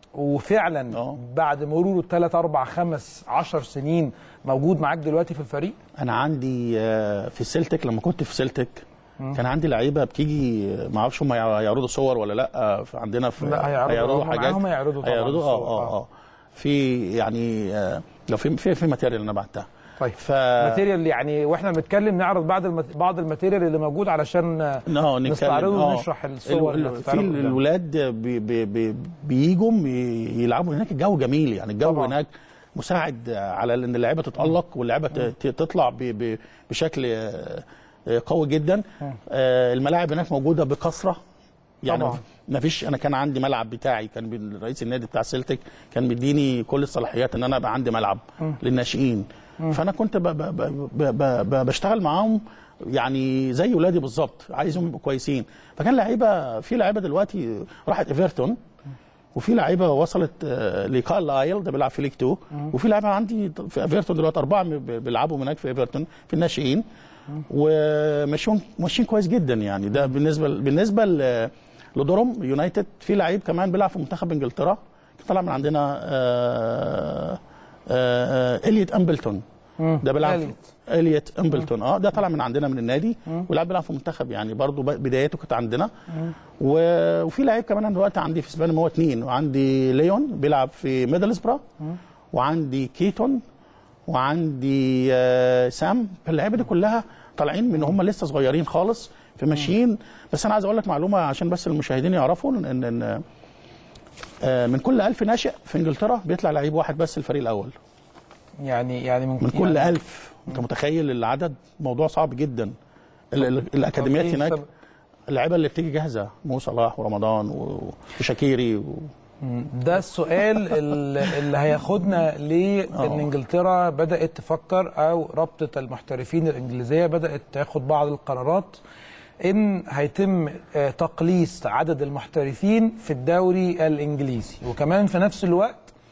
S5: وفعلا
S6: آه.
S5: بعد مرور 3 4 5 10 سنين موجود معاك دلوقتي في الفريق
S6: انا عندي آه، في السلتك لما كنت في سلتك كان عندي لعيبه بتيجي آه، ما اعرفش هم يعرضوا صور ولا لا آه، في عندنا في
S5: لا، هيعرضوا. هم معاهم هيعرضوا طبعاً
S6: هيعرضوا اه
S5: الصور،
S6: اه
S5: آه.
S6: اه في يعني آه، لو في في في ماتيريال انا بعتها
S5: طيب
S6: ف
S5: ماتيريال يعني واحنا بنتكلم نعرض بعض المت... بعض الماتيريال اللي موجود علشان
S6: اه نتكلم
S5: نستعرضه
S6: آه.
S5: ونشرح الصور
S6: ال-
S5: اللي
S6: ال- في
S5: هتتعرض قدامنا.
S6: الولاد بي بي بي بيجوا ي- يلعبوا هناك الجو جميل يعني الجو
S5: طبعاً.
S6: هناك مساعد على ان اللعيبه تتالق واللعيبه ت- ت- تطلع ب- ب- بشكل آه، آه، قوي جدا آه، الملاعب هناك موجوده بكثره يعني
S5: طبعاً.
S6: ما فيش انا كان عندي ملعب بتاعي كان بي- رئيس النادي بتاع سيلتك كان مديني كل الصلاحيات ان انا ابقى عندي ملعب للناشئين فانا كنت ب ب ب ب ب بشتغل معاهم يعني زي ولادي بالظبط عايزهم يبقوا كويسين فكان لعيبه في لعيبه دلوقتي راحت ايفرتون وفي لعيبه وصلت آه، لكارلايل ده بيلعب في ليج 2 وفي لعيبه عندي في ايفرتون دلوقتي اربعه م- بيلعبوا هناك في ايفرتون في الناشئين وماشيين ماشيين كويس جدا يعني ده بالنسبه بالنسبه ل- لدورم يونايتد في لعيب كمان بيلعب في منتخب انجلترا طلع من عندنا آه، آه، آه، اليوت امبلتون ده بيلعب
S5: إليوت.
S6: اليوت امبلتون اه ده طلع من عندنا من النادي ولاعب بيلعب في المنتخب يعني برضه ب- بدايته كانت عندنا و- وفي لعيب كمان انا دلوقتي عندي في اسبانيا هو اثنين وعندي ليون بيلعب في ميدلسبرا وعندي كيتون وعندي آه، سام اللعيبه دي كلها طالعين من هم لسه صغيرين خالص في ماشيين بس انا عايز اقول لك معلومه عشان بس المشاهدين يعرفوا ان ان آه، من كل 1000 ناشئ في انجلترا بيطلع لعيب واحد بس الفريق الاول
S5: يعني يعني
S6: من
S5: ممكن
S6: كل
S5: يعني
S6: 1000 انت متخيل العدد موضوع صعب جدا ال- ال- الاكاديميات
S5: طب إيه
S6: هناك
S5: السبب؟
S6: اللعيبه اللي بتيجي جاهزه مو صلاح ورمضان و- وشاكيري و...
S5: ده السؤال ال- اللي هياخدنا ليه ان انجلترا بدات تفكر او رابطه المحترفين الانجليزيه بدات تاخد بعض القرارات ان هيتم آه، تقليص عدد المحترفين في الدوري الانجليزي وكمان في نفس الوقت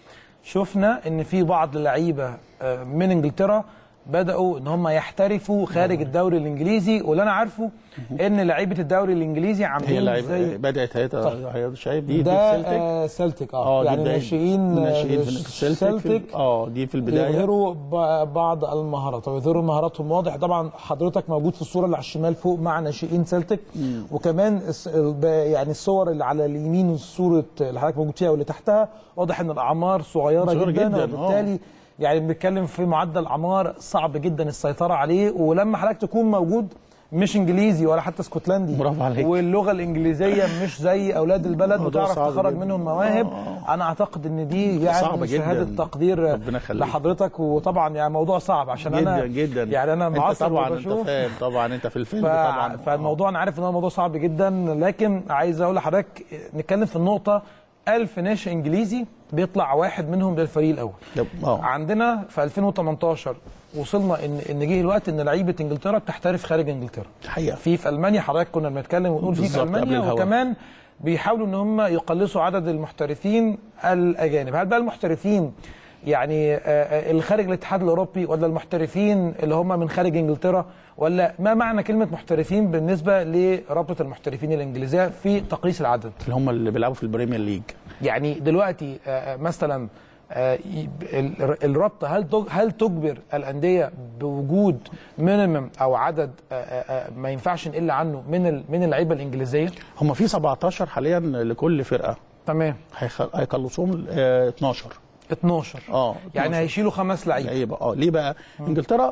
S5: شفنا ان في بعض اللعيبه آه، من انجلترا بداوا ان هم يحترفوا خارج الدوري الانجليزي واللي انا عارفه ان لعيبه الدوري الانجليزي
S6: هي
S5: عاملين
S6: لعيبه
S5: زي
S6: بدات هي هي شايف دي دي
S5: ده
S6: في سيلتيك
S5: آه سلتك اه,
S6: اه دي
S5: يعني
S6: بداية-
S5: ناشئين آه،
S6: ناشئين في سيلتيك في-
S5: سلتك
S6: اه دي في البدايه
S5: يظهروا ب- بعض المهارات ويظهروا مهاراتهم واضح طبعا حضرتك موجود في الصوره اللي على الشمال فوق مع ناشئين سلتك وكمان الس- الب- يعني الصور اللي على اليمين الصوره اللي حضرتك موجود فيها واللي تحتها واضح ان الاعمار صغيره
S6: صغيرة
S5: جدا,
S6: جداً، آه.
S5: وبالتالي يعني بنتكلم في معدل اعمار صعب جدا السيطره عليه ولما حضرتك تكون موجود مش انجليزي ولا حتى اسكتلندي
S6: برافو عليك.
S5: واللغه الانجليزيه مش زي اولاد البلد
S6: موضوع
S5: وتعرف
S6: صعب
S5: تخرج
S6: جداً.
S5: منهم مواهب انا اعتقد ان دي يعني
S6: صعبة جداً.
S5: شهاده تقدير
S6: ربنا يخليك.
S5: لحضرتك وطبعا يعني موضوع صعب عشان انا
S6: جدا جدا
S5: يعني انا
S6: انت
S5: معاصر
S6: طبعا انت
S5: وبشوف
S6: فاهم طبعا انت في الفيلم
S5: ف...
S6: طبعا
S5: فالموضوع انا عارف ان هو موضوع صعب جدا لكن عايز اقول لحضرتك نتكلم في النقطه ألف ناشئ انجليزي بيطلع واحد منهم للفريق الاول
S6: اه
S5: عندنا في 2018 وصلنا ان ان جه الوقت ان لعيبه انجلترا بتحترف خارج انجلترا
S6: الحقيقه
S5: في في المانيا حضرتك كنا بنتكلم ونقول في في
S6: بالظبط، قبل
S5: المانيا
S6: الهوا.
S5: وكمان بيحاولوا ان هم يقلصوا عدد المحترفين الاجانب هل بقى المحترفين يعني آه، آه، اللي خارج الاتحاد الاوروبي ولا المحترفين اللي هم من خارج انجلترا ولا ما معنى كلمه محترفين بالنسبه لرابطه المحترفين الانجليزيه في تقليص العدد
S6: اللي هم اللي بيلعبوا في البريمير ليج
S5: يعني دلوقتي آه، آه، مثلا آه، ي- ال- الرابطه هل تج- هل تجبر الانديه بوجود مينيمم او عدد آه، آه، آه، ما ينفعش نقل عنه من ال- من اللعيبه الانجليزيه
S6: هم في 17 حاليا لكل فرقه
S5: تمام
S6: هيخ- هيخلصوهم آه، 12
S5: 12
S6: اه
S5: يعني
S6: 12.
S5: هيشيلوا خمس لعيبه
S6: لعيبه اه ليه بقى انجلترا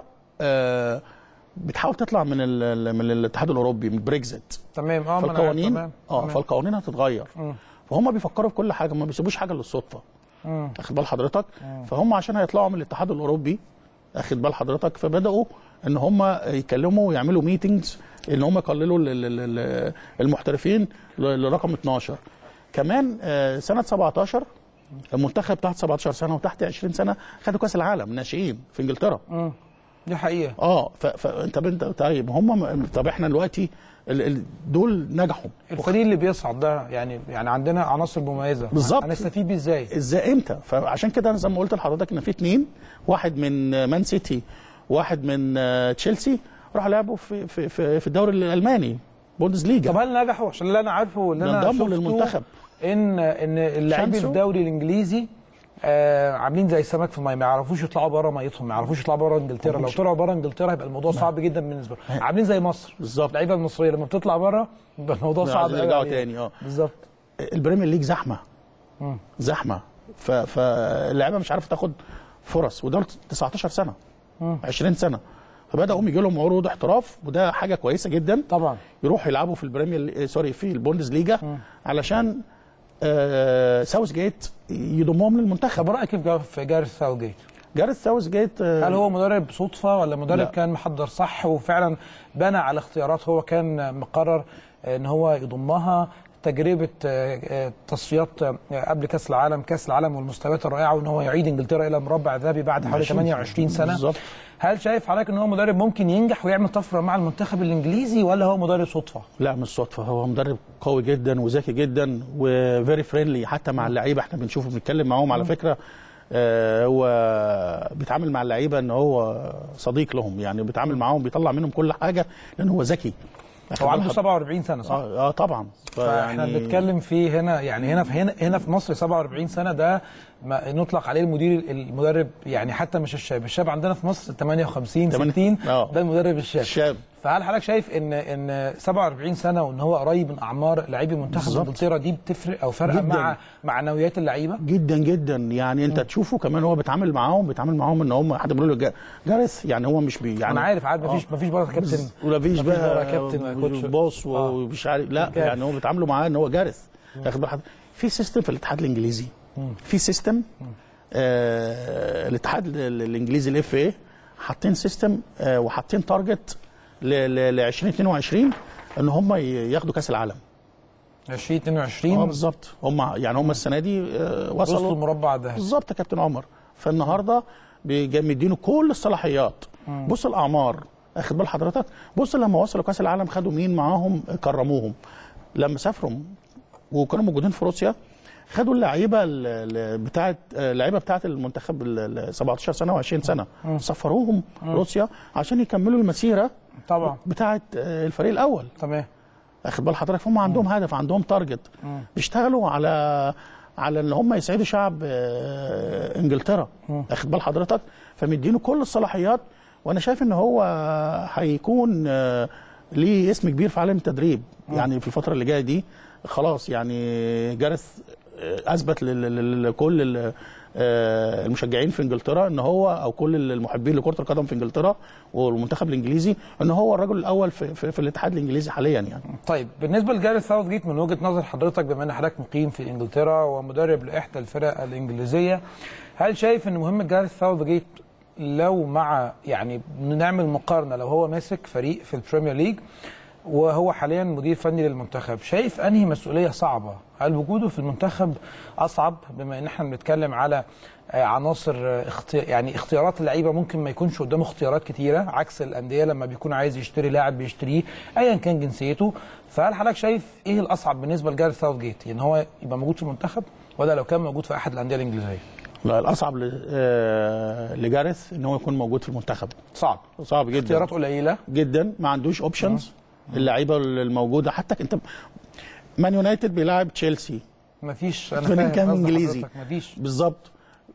S6: آه بتحاول تطلع من ال- من الاتحاد الاوروبي من بريكزيت
S5: تمام اه ما أنا عارف،
S6: فالقوانين
S5: تمام
S6: اه
S5: تمام.
S6: فالقوانين هتتغير فهم بيفكروا في كل حاجه ما بيسيبوش حاجه للصدفه اخد بال حضرتك فهم عشان هيطلعوا من الاتحاد الاوروبي اخد بال حضرتك فبداوا ان هم يكلموا ويعملوا ميتنجز ان هم يقللوا ال- ال- ال- المحترفين ل- لرقم 12 كمان آه، سنه 17 المنتخب تحت 17 سنه وتحت 20 سنه خدوا كاس العالم ناشئين في انجلترا
S5: دي حقيقه
S6: اه ف- فانت انت طيب هم طب احنا دلوقتي ال- ال- دول نجحوا
S5: الفريق اللي بيصعد ده يعني يعني عندنا عناصر مميزه
S6: بالظبط.
S5: هنستفيد بيه ازاي
S6: ازاي امتى فعشان كده انا زي ما قلت لحضرتك ان في اثنين واحد من آه، مان سيتي واحد من آه، تشيلسي راحوا لعبوا في في في, في الدوري الالماني بوندس ليجا
S5: طب هل نجحوا عشان اللي انا عارفه واللي انا
S6: انضموا
S5: شفته
S6: للمنتخب.
S5: ان ان اللاعبين
S6: شانسو.
S5: الدوري الانجليزي آه عاملين زي السمك في الميه ما يعرفوش يطلعوا بره ميتهم ما يعرفوش يطلعوا بره انجلترا لو طلعوا بره انجلترا هيبقى الموضوع صعب جدا بالنسبه لهم عاملين زي مصر
S6: بالظبط.
S5: اللعيبه المصريه لما بتطلع بره يبقى الموضوع صعب
S6: عايزين
S5: قوي
S6: يرجعوا
S5: عليهم.
S6: تاني اه
S5: بالظبط
S6: البريمير ليج زحمه زحمه ف- فاللعيبه مش عارفه تاخد فرص ودول 19 سنه 20 سنه فبداوا يجي لهم عروض احتراف وده حاجه كويسه جدا
S5: طبعا
S6: يروحوا يلعبوا في البريمير لي- سوري في البوندس ليجا علشان آه ساوث جيت يضمهم للمنتخب
S5: طب رايك كيف جا- في جاريث ساوثجيت
S6: جاريث ساوث جيت آه
S5: هل هو مدرب صدفه ولا مدرب
S6: لا.
S5: كان محضر صح وفعلا بنى على اختيارات هو كان مقرر ان هو يضمها تجربه آه، آه، تصفيات آه، قبل كاس العالم كاس العالم والمستويات الرائعه وان هو يعيد انجلترا الى مربع ذهبي بعد حوالي 28 سنه
S6: بالظبط.
S5: هل شايف حضرتك ان هو مدرب ممكن ينجح ويعمل طفره مع المنتخب الانجليزي ولا هو مدرب صدفه؟
S6: لا مش صدفه هو مدرب قوي جدا وذكي جدا وفيري فريندلي حتى مع اللعيبه احنا بنشوفه بنتكلم معاهم على فكره آه، هو بيتعامل مع اللعيبه ان هو صديق لهم يعني بيتعامل معاهم بيطلع منهم كل حاجه لان هو ذكي
S5: هو عنده 47 سنه صح؟
S6: اه, آه طبعا
S5: فاحنا بنتكلم في هنا يعني هنا في هنا هنا في مصر 47 سنه ده ما نطلق عليه المدير المدرب يعني حتى مش الشاب، الشاب عندنا في مصر 58
S6: تمانية-
S5: 60
S6: آه.
S5: ده المدرب الشاب
S6: الشاب.
S5: فهل حضرتك شايف ان ان 47 سنه وان هو قريب من اعمار لاعبي منتخب
S6: بالظبط.
S5: انجلترا دي بتفرق او فارقه
S6: جداً.
S5: مع معنويات اللعيبه؟
S6: جدا جدا يعني انت تشوفه كمان هو بيتعامل معاهم بيتعامل معاهم ان هم حد بيقول له جا- جارث يعني هو مش بي يعني
S5: انا عارف عارف مفيش مفيش بره كابتن
S6: ولا فيش
S5: مفيش
S6: بقى
S5: بره كابتن ولا كوتش
S6: باص
S5: آه.
S6: ومش عارف لا
S5: جارث.
S6: يعني هو بيتعاملوا معاه ان هو جارث ياخد بالك في سيستم في الاتحاد الانجليزي في سيستم آه الاتحاد ال- ال- الانجليزي الاف اي حاطين سيستم آه وحاطين تارجت ل 2022 ان هم ي- ياخدوا كاس العالم
S5: 2022
S6: اه بالظبط هم يعني هم السنه دي آه
S5: وصلوا
S6: وصلوا
S5: المربع الذهبي
S6: بالظبط يا كابتن عمر فالنهارده بيجي- مدينه كل الصلاحيات بص الاعمار اخد بال حضرتك بص لما وصلوا كاس العالم خدوا مين معاهم كرموهم لما سافروا وكانوا موجودين في روسيا خدوا اللعيبه ال- ال- بتاعه اللعيبه بتاعه المنتخب ال- ال 17 سنه و20 سنه سفروهم روسيا عشان يكملوا المسيره
S5: طبعا
S6: بتاعه آه، الفريق الاول
S5: تمام
S6: اخد بال حضرتك هم عندهم هدف عندهم تارجت بيشتغلوا على على ان هم يسعدوا شعب آه، انجلترا اخد بال حضرتك فمدينه كل الصلاحيات وانا شايف ان هو هيكون آه، ليه اسم كبير في عالم التدريب يعني في الفتره اللي جايه دي خلاص يعني جارث آه، اثبت لل- لل- لكل ال- آه، المشجعين في انجلترا ان هو او كل المحبين لكره القدم في انجلترا والمنتخب الانجليزي ان هو الرجل الاول في, في, في الاتحاد الانجليزي حاليا يعني
S5: طيب بالنسبه لجاريث ساوث جيت من وجهه نظر حضرتك بما ان حضرتك مقيم في انجلترا ومدرب لاحدى الفرق الانجليزيه هل شايف ان مهمه جاريث ساوث جيت لو مع يعني نعمل مقارنه لو هو ماسك فريق في البريمير ليج وهو حاليا مدير فني للمنتخب شايف انهي مسؤوليه صعبه هل وجوده في المنتخب اصعب بما ان احنا بنتكلم على آه، عناصر آه، اختي... يعني اختيارات اللعيبه ممكن ما يكونش قدامه اختيارات كتيره عكس الانديه لما بيكون عايز يشتري لاعب بيشتريه ايا كان جنسيته فهل حضرتك شايف ايه الاصعب بالنسبه لجاريث ساوث جيت ان هو يبقى موجود في المنتخب ولا لو كان موجود في احد الانديه الانجليزيه
S6: لا الاصعب ل- آه، لجارث ان هو يكون موجود في المنتخب
S5: صعب
S6: صعب جدا
S5: اختيارات قليله
S6: جدا ما عندوش اوبشنز اللعيبه الموجوده حتى انت مان يونايتد بيلعب تشيلسي
S5: مفيش انا
S6: فين
S5: فاهم
S6: كام
S5: قصد
S6: انجليزي
S5: حضرتك، مفيش
S6: بالظبط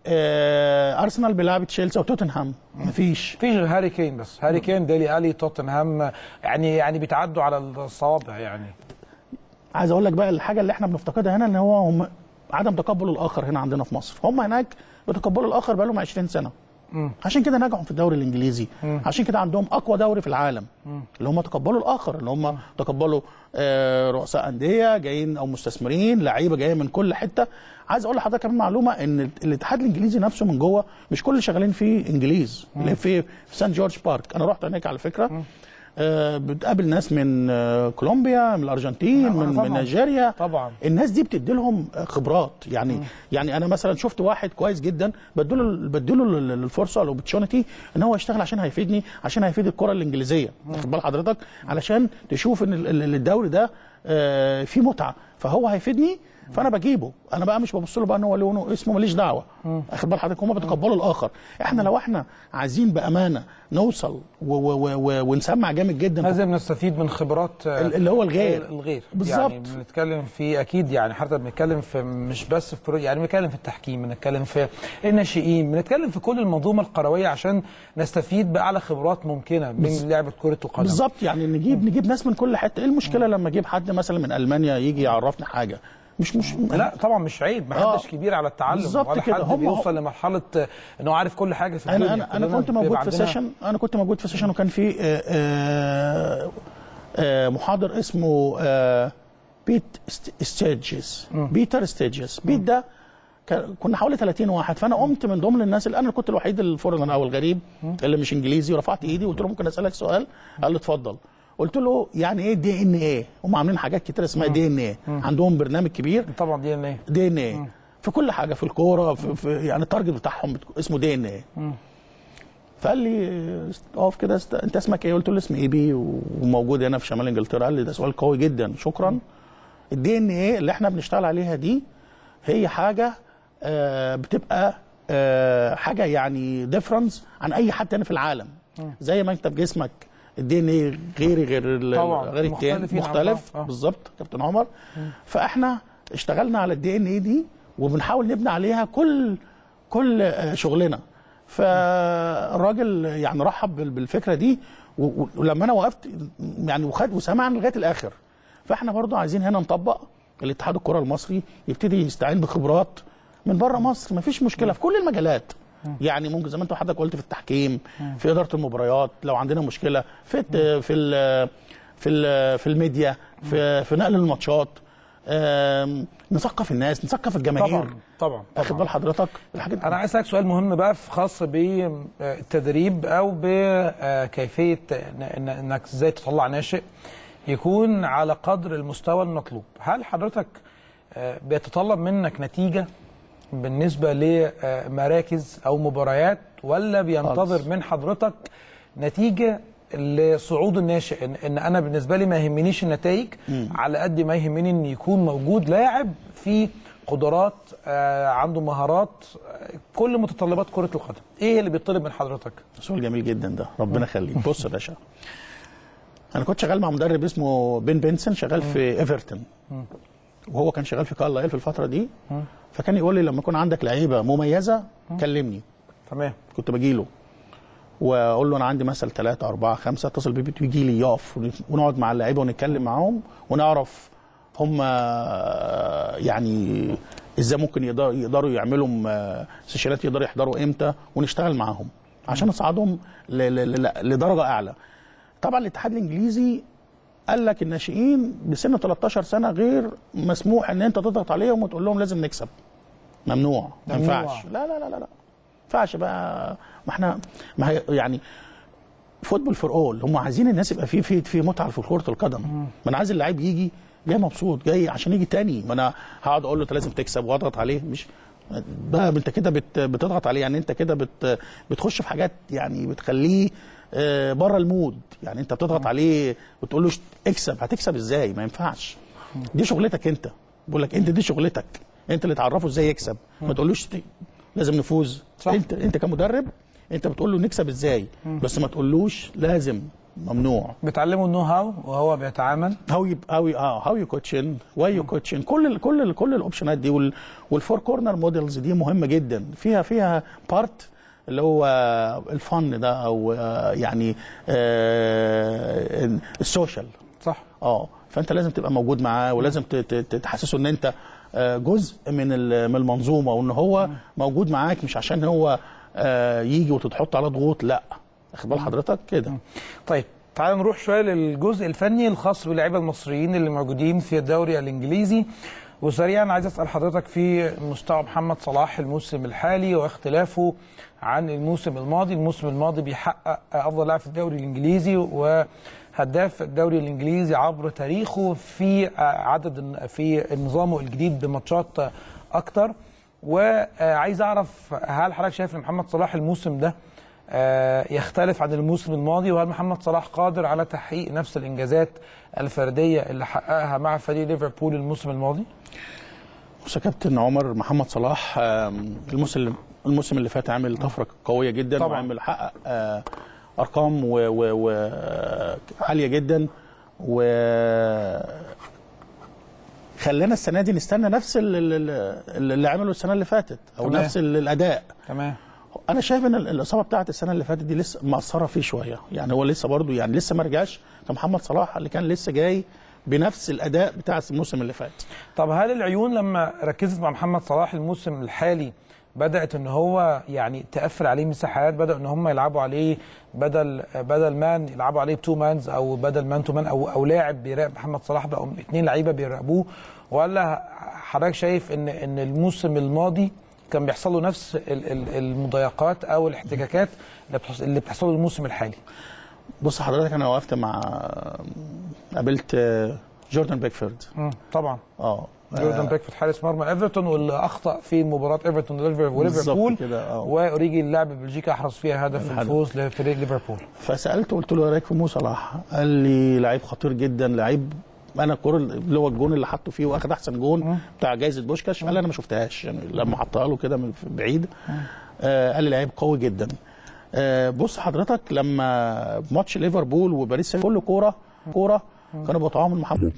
S6: آه ارسنال بيلعب تشيلسي وتوتنهام مفيش
S5: مفيش غير هاري كين بس هاري كين ديلي الي توتنهام يعني يعني بيتعدوا على الصوابع يعني
S6: عايز اقول لك بقى الحاجه اللي احنا بنفتقدها هنا ان هو هم عدم تقبل الاخر هنا عندنا في مصر هم هناك بيتقبلوا الاخر بقى لهم 20 سنه عشان كده نجحوا في الدوري الانجليزي عشان كده عندهم اقوى دوري في العالم اللي هم تقبلوا الاخر اللي هم تقبلوا آه، رؤساء انديه جايين او مستثمرين لعيبه جايه من كل حته عايز اقول لحضرتك كمان معلومه ان الاتحاد الانجليزي نفسه من جوه مش كل اللي شغالين فيه انجليز اللي في في سان جورج بارك انا رحت هناك على فكره آه، بتقابل ناس من آه، كولومبيا من الارجنتين من,
S5: طبعاً.
S6: من نيجيريا
S5: طبعا
S6: الناس دي بتدي لهم خبرات يعني م. يعني انا مثلا شفت واحد كويس جدا بديله بديله ال- ال- الفرصه الاوبورتيونيتي ان هو يشتغل عشان هيفيدني عشان هيفيد الكره الانجليزيه واخد بال حضرتك علشان تشوف ان ال- ال- الدوري ده آه، فيه متعه فهو هيفيدني فانا بجيبه انا بقى مش ببص له بقى ان هو لونه اسمه ماليش دعوه اخد بال حضرتك هم بيتقبلوا الاخر احنا لو احنا عايزين بامانه نوصل و و و و ونسمع جامد جدا في
S5: لازم نستفيد من خبرات آه،
S6: اللي هو الغير.
S5: الغير
S6: بالظبط.
S5: يعني بنتكلم في اكيد يعني حتى بنتكلم في مش بس في كرة يعني بنتكلم في التحكيم بنتكلم في الناشئين بنتكلم في كل المنظومه القرويه عشان نستفيد باعلى خبرات ممكنه من لعبه كره القدم
S6: بالظبط يعني نجيب نجيب ناس من كل حته ايه المشكله لما اجيب حد مثلا من المانيا يجي يعرفنا حاجه مش مش
S5: لا طبعا مش عيب ما
S6: آه.
S5: حدش كبير على التعلم
S6: بالظبط
S5: ولا
S6: كده.
S5: حد
S6: هم-
S5: بيوصل لمرحله آه، انه عارف كل حاجه في الدنيا
S6: انا انا انا
S5: كلنا
S6: كنت موجود
S5: بيبقى
S6: في
S5: عندنا-
S6: سيشن انا كنت موجود في سيشن وكان في آه، آه، آه، محاضر اسمه آه، بيت ست- ستيجز بيتر ستيجز بيت ده كان- كنا حوالي 30 واحد فانا قمت من ضمن الناس اللي انا كنت الوحيد الفورنر او الغريب اللي مش انجليزي ورفعت ايدي وقلت له ممكن اسالك سؤال قال لي اتفضل قلت له يعني ايه دي ان ايه هم عاملين حاجات كتير اسمها دي ان ايه عندهم برنامج كبير
S5: طبعا دي ان ايه
S6: دي ان ايه في كل حاجه في الكوره في, في يعني التارجت بتاعهم بتك- اسمه دي ان ايه فقال لي اقف كده است- انت اسمك ايه؟ قلت له اسمي اي بي وموجود هنا في شمال انجلترا قال لي ده سؤال قوي جدا شكرا الدي ان ايه اللي احنا بنشتغل عليها دي هي حاجه آه، بتبقى آه، حاجه يعني ديفرنس عن اي حد تاني في العالم زي ما انت بجسمك الدي ان ايه غيري غير ال-
S5: طبعاً،
S6: غير التاني
S5: مختلفين عن
S6: مختلف
S5: بعض. آه.
S6: بالظبط كابتن عمر فاحنا اشتغلنا على الدي ان ايه دي وبنحاول نبني عليها كل كل آه، شغلنا فالراجل يعني رحب بال- بالفكره دي و- و- ولما انا وقفت يعني وخد وسمعنا لغايه الاخر فاحنا برضو عايزين هنا نطبق الاتحاد الكره المصري يبتدي يستعين بخبرات من بره مصر مفيش مشكله في كل المجالات يعني ممكن زي ما انت حضرتك قلت في التحكيم في اداره المباريات لو عندنا مشكله في الت- في ال في ال في الميديا في في نقل الماتشات آم، نثقف الناس نثقف الجماهير
S5: طبعا طبعا
S6: واخد بال حضرتك الحاجات
S5: انا عايز اسالك سؤال مهم بقى في- خاص بالتدريب او بكيفيه إن- إن- انك ازاي تطلع ناشئ يكون على قدر المستوى المطلوب هل حضرتك آه، بيتطلب منك نتيجه بالنسبه لمراكز او مباريات ولا بينتظر
S6: خالص.
S5: من حضرتك نتيجه لصعود الناشئ إن, ان انا بالنسبه لي ما يهمنيش النتائج على قد ما يهمني ان يكون موجود لاعب في قدرات آه، عنده مهارات آه، كل متطلبات كره القدم ايه اللي بيطلب من حضرتك
S6: سؤال جميل جدا ده ربنا يخليك بص يا باشا انا كنت شغال مع مدرب اسمه بن بنسون شغال في ايفرتون وهو كان شغال في كارلايل في الفتره دي فكان يقول لي لما يكون عندك لعيبه مميزه كلمني
S5: تمام
S6: كنت باجي له واقول له انا عندي مثلا ثلاثة أربعة خمسة اتصل بيه بيجي لي يقف ونقعد مع اللعيبه ونتكلم معاهم ونعرف هم يعني ازاي ممكن يقدروا يقدروا يعملوا م- سيشنات يقدروا يحضروا امتى ونشتغل معاهم عشان نصعدهم ل- ل- ل- لدرجه اعلى. طبعا الاتحاد الانجليزي قال لك الناشئين بسن 13 سنه غير مسموح ان انت تضغط عليهم وتقول لهم لازم نكسب. ممنوع ما
S5: ممنوع.
S6: ينفعش لا لا لا لا لا ما ينفعش بقى ما احنا ما هي يعني فوتبول فور اول هم عايزين الناس يبقى في في في متعه في كره القدم ما انا عايز اللعيب يجي جاي مبسوط جاي عشان يجي تاني ما انا هقعد اقول له انت لازم تكسب واضغط عليه مش بقى انت كده بت بتضغط عليه يعني انت كده بت بتخش في حاجات يعني بتخليه آه، بره المود يعني انت بتضغط عليه وتقول له اكسب هتكسب ازاي ما ينفعش دي شغلتك انت بقول لك انت دي شغلتك انت اللي تعرفه ازاي يكسب ما تقولوش ت- لازم نفوز
S5: صح.
S6: انت انت كمدرب انت بتقول له نكسب ازاي بس ما تقولوش لازم ممنوع
S5: بتعلمه النو هاو وهو بيتعامل
S6: هاو يو هاو يو اه هاو يو كوتشن واي يو كوتشن كل ال كل ال كل الاوبشنات دي وال والفور كورنر موديلز دي مهمه جدا فيها فيها بارت اللي هو الفن ده او آه، يعني آه، السوشيال
S5: صح
S6: اه فانت لازم تبقى موجود معاه ولازم ت- ت- ت- تحسسه ان انت آه، جزء من ال- من المنظومه وان هو موجود معاك مش عشان هو آه، يجي وتتحط على ضغوط لا واخد بال حضرتك كده
S5: طيب تعال نروح شويه للجزء الفني الخاص باللعيبه المصريين اللي موجودين في الدوري الانجليزي وسريعا عايز اسال حضرتك في مستوى محمد صلاح الموسم الحالي واختلافه عن الموسم الماضي، الموسم الماضي بيحقق افضل لاعب في الدوري الانجليزي وهداف الدوري الانجليزي عبر تاريخه في عدد في نظامه الجديد بماتشات اكتر وعايز اعرف هل حضرتك شايف ان محمد صلاح الموسم ده آه، يختلف عن الموسم الماضي وهل محمد صلاح قادر على تحقيق نفس الانجازات الفرديه اللي حققها مع فريق ليفربول الموسم الماضي؟
S6: بص يا كابتن عمر محمد صلاح آم، الموسم الموسم اللي فات عامل طفره قويه جدا
S5: طبعاً.
S6: وعامل حقق آه، ارقام و- و- و- آه، عاليه جدا و خلانا السنه دي نستنى نفس ال- ال- ال- اللي عمله السنه اللي فاتت او
S5: تمام.
S6: نفس ال- الاداء
S5: تمام
S6: انا شايف ان ال- الاصابه بتاعت السنه اللي فاتت دي لسه مأثره فيه شويه يعني هو لسه برضو يعني لسه ما رجعش كمحمد صلاح اللي كان لسه جاي بنفس الاداء بتاع الموسم اللي فات
S5: طب هل العيون لما ركزت مع محمد صلاح الموسم الحالي بدات ان هو يعني تقفل عليه مساحات بدأ ان هم يلعبوا عليه بدل بدل مان يلعبوا عليه تو مانز او بدل مان تو مان او او لاعب بيراقب محمد صلاح بقوا اثنين لعيبه بيراقبوه ولا حضرتك شايف ان ان الموسم الماضي كان بيحصل له نفس ال- ال- المضايقات او الاحتكاكات اللي بتحص- اللي بتحصل له الموسم الحالي
S6: بص حضرتك انا وقفت مع قابلت آه، جوردان بيكفورد
S5: مم، طبعا
S6: اه
S5: جوردان بيكفورد حارس مرمى ايفرتون واللي اخطا في مباراه ايفرتون وليفر- وليفربول
S6: بالظبط كده، آه.
S5: واوريجي اللاعب البلجيكي احرز فيها هدف
S6: الهدف.
S5: الفوز لفريق ليفربول
S6: فسالته قلت له ايه رايك في مو صلاح؟ قال لي لعيب خطير جدا لعيب انا الكوره اللي هو الجون اللي حطه فيه واخد احسن جون بتاع جائزه بوشكاش قال لي انا ما شفتهاش يعني لما حطها له كده من بعيد آه قال لي لعيب قوي جدا آه بص حضرتك لما ماتش ليفربول وباريس سان كل كوره كوره كانوا بيقطعوها من محمد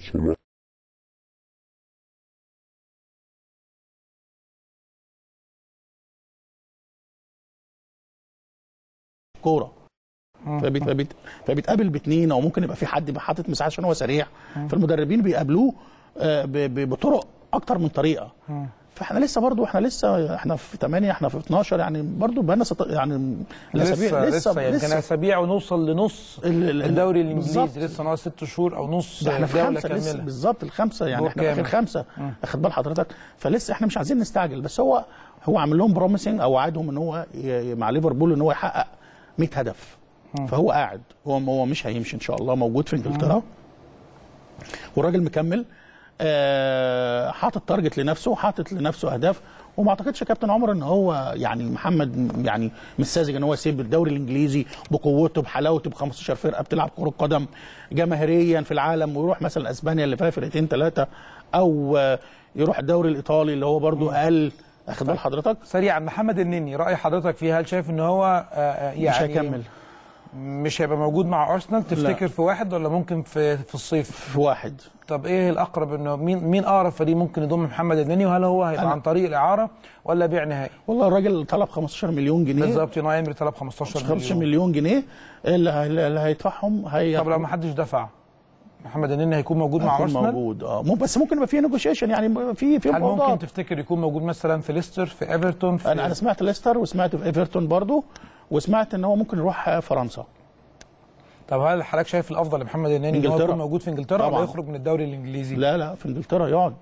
S6: كوره فبيت فبيت فبيتقابل باثنين او ممكن يبقى في حد حاطط مساحه عشان هو سريع فالمدربين بيقابلوه آه، ب- ب- بطرق اكتر من طريقه فاحنا لسه برضو احنا لسه احنا في 8 احنا في 12 يعني برضو بقى لنا ست- يعني
S5: لسه
S6: الأسابيع-
S5: لسه يمكن اسابيع ونوصل لنص
S6: ال- ال-
S5: الدوري الانجليزي
S6: بالظبط.
S5: لسه ناقص ست شهور او نص
S6: ده احنا في
S5: دوله
S6: خمسه لسه
S5: كامله
S6: بالظبط الخمسه يعني
S5: دور
S6: احنا في اخر
S5: كامل.
S6: خمسه اخد بال حضرتك فلسه احنا مش عايزين نستعجل بس هو هو عامل لهم بروميسنج او وعدهم ان هو ي- مع ليفربول ان هو يحقق 100 هدف فهو قاعد هو هو مش هيمشي ان شاء الله موجود في انجلترا والراجل مكمل آه، حاطط تارجت لنفسه حاطط لنفسه اهداف وما اعتقدش يا كابتن عمر ان هو يعني محمد يعني مش ساذج ان هو يسيب الدوري الانجليزي بقوته بحلاوته ب 15 فرقه بتلعب كره قدم جماهيريا في العالم ويروح مثلا اسبانيا اللي فيها فرقتين ثلاثه او آه، يروح الدوري الايطالي اللي هو برضو اقل اخد بال حضرتك
S5: سريعا محمد النني راي حضرتك فيه هل شايف ان هو آه، آه، يعني
S6: مش هيكمل
S5: مش هيبقى موجود مع ارسنال تفتكر في واحد ولا ممكن في في الصيف
S6: في واحد
S5: طب ايه الاقرب انه مين مين اقرب فريق ممكن يضم محمد النني وهل هو هيبقى
S6: أنا-
S5: عن طريق الاعاره ولا بيع نهائي
S6: والله الراجل طلب 15 مليون جنيه
S5: بالظبط يوناي امري طلب 15
S6: 15
S5: مليون
S6: مليون جنيه اللي هي- اللي هيدفعهم هي
S5: طب لو ما حدش دفع محمد النني هيكون موجود مع
S6: هيكون
S5: ارسنال
S6: موجود اه مو- بس ممكن يبقى في نيجوشيشن يعني في في
S5: هل ممكن
S6: مفاوضات.
S5: تفتكر يكون موجود مثلا في ليستر في ايفرتون في
S6: انا انا سمعت ليستر وسمعت في ايفرتون برضو وسمعت ان هو ممكن يروح فرنسا
S5: طب هل حضرتك شايف الافضل لمحمد النني ان هو
S6: إنجلترا.
S5: يكون موجود في انجلترا ولا
S6: طبعاً.
S5: يخرج من الدوري الانجليزي
S6: لا لا في انجلترا يقعد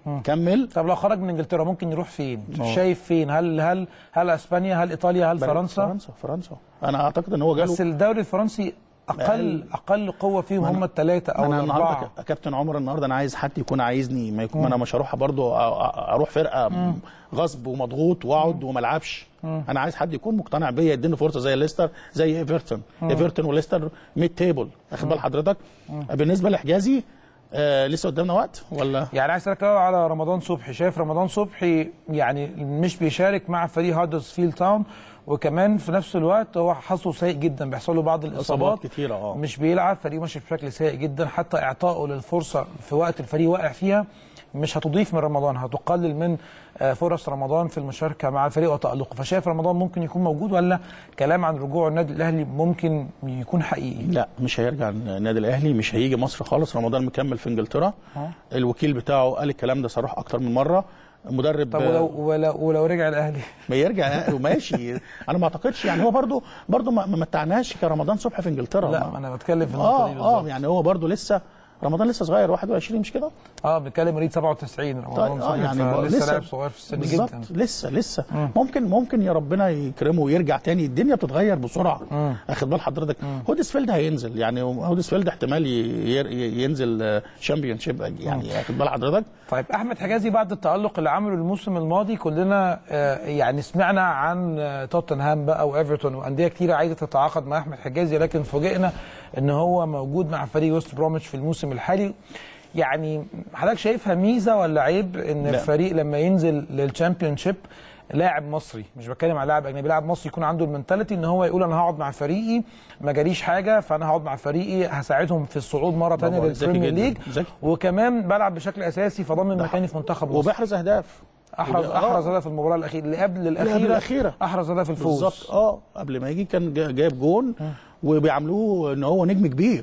S6: كمل
S5: طب لو خرج من انجلترا ممكن يروح فين شايف فين هل هل هل اسبانيا هل ايطاليا هل فرنسا
S6: فرنسا فرنسا انا اعتقد ان هو جاله
S5: بس الدوري الفرنسي اقل اقل قوه فيهم
S6: ما أنا-
S5: هم الثلاثه او
S6: انا النهارده
S5: الاربعه
S6: ك- كابتن عمر النهارده انا عايز حد يكون عايزني ما يكون ما انا مش هروح برضو أ- أ- اروح فرقه غصب ومضغوط واقعد وما العبش انا عايز حد يكون مقتنع بيا يديني فرصه زي ليستر زي ايفرتون ايفرتون وليستر ميد تيبل واخد بال حضرتك بالنسبه لحجازي آه لسه قدامنا وقت ولا
S5: يعني عايز اسالك الأول على رمضان صبحي شايف رمضان صبحي يعني مش بيشارك مع فريق هاردرسفيلد تاون وكمان في نفس الوقت هو حظه سيء جدا بيحصل له بعض الاصابات
S6: إصابات كتيرة، آه.
S5: مش بيلعب فريق ماشي بشكل سيء جدا حتى اعطائه للفرصه في وقت الفريق واقع فيها مش هتضيف من رمضان هتقلل من آه، فرص رمضان في المشاركه مع الفريق وتالقه فشايف رمضان ممكن يكون موجود ولا كلام عن رجوع النادي الاهلي ممكن يكون حقيقي
S6: لا مش هيرجع النادي الاهلي مش هيجي مصر خالص رمضان مكمل في انجلترا الوكيل بتاعه قال الكلام ده صراحه اكتر من مره مدرب
S5: طب ولو ولو, ولو رجع الاهلي
S6: ما يرجع وماشي انا ما اعتقدش يعني هو برضو برضو ما ما متعناش كرمضان صبحي في انجلترا
S5: لا
S6: ما-
S5: ما انا بتكلم في النقطه دي
S6: اه اه
S5: بالظبط
S6: يعني هو برضو لسه رمضان لسه صغير 21 مش كده؟
S5: اه بنتكلم مريض 97 رمضان
S6: طيب اه
S5: صبحي،
S6: يعني
S5: فلسه
S6: لسه
S5: لاعب صغير في السن
S6: بالظبط
S5: جدا
S6: لسه لسه ممكن ممكن يا ربنا يكرمه ويرجع تاني الدنيا بتتغير بسرعه اخد بال حضرتك هودسفيلد هينزل يعني هودسفيلد احتمال ي- ي- ينزل شامبيون شيب يعني اخد بال حضرتك
S5: طيب احمد حجازي بعد التالق اللي عمله الموسم الماضي كلنا آه، يعني سمعنا عن آه، توتنهام بقى وايفرتون وانديه كتيره عايزه تتعاقد مع احمد حجازي لكن فوجئنا ان هو موجود مع فريق ويست بروميتش في الموسم الحالي يعني حضرتك شايفها ميزه ولا عيب ان
S6: لا.
S5: الفريق لما ينزل للشامبيون شيب لاعب مصري مش بتكلم على لاعب اجنبي لاعب مصري يكون عنده المنتاليتي ان هو يقول انا هقعد مع فريقي ما جاليش حاجه فانا هقعد مع فريقي هساعدهم في الصعود مره ثانيه
S6: برافو عليك، ذكي
S5: للبريمير
S6: جدا،
S5: ليج
S6: ذكي.
S5: وكمان بلعب بشكل اساسي فضامن مكاني في منتخب مصر
S6: وبيحرز اهداف
S5: احرز
S6: آه.
S5: احرز هدف المباراه الاخيره اللي قبل الاخيره
S6: قبل الأخيرة.
S5: احرز هدف الفوز
S6: بالظبط اه قبل ما يجي كان جا- جايب جون وبيعاملوه ان هو نجم كبير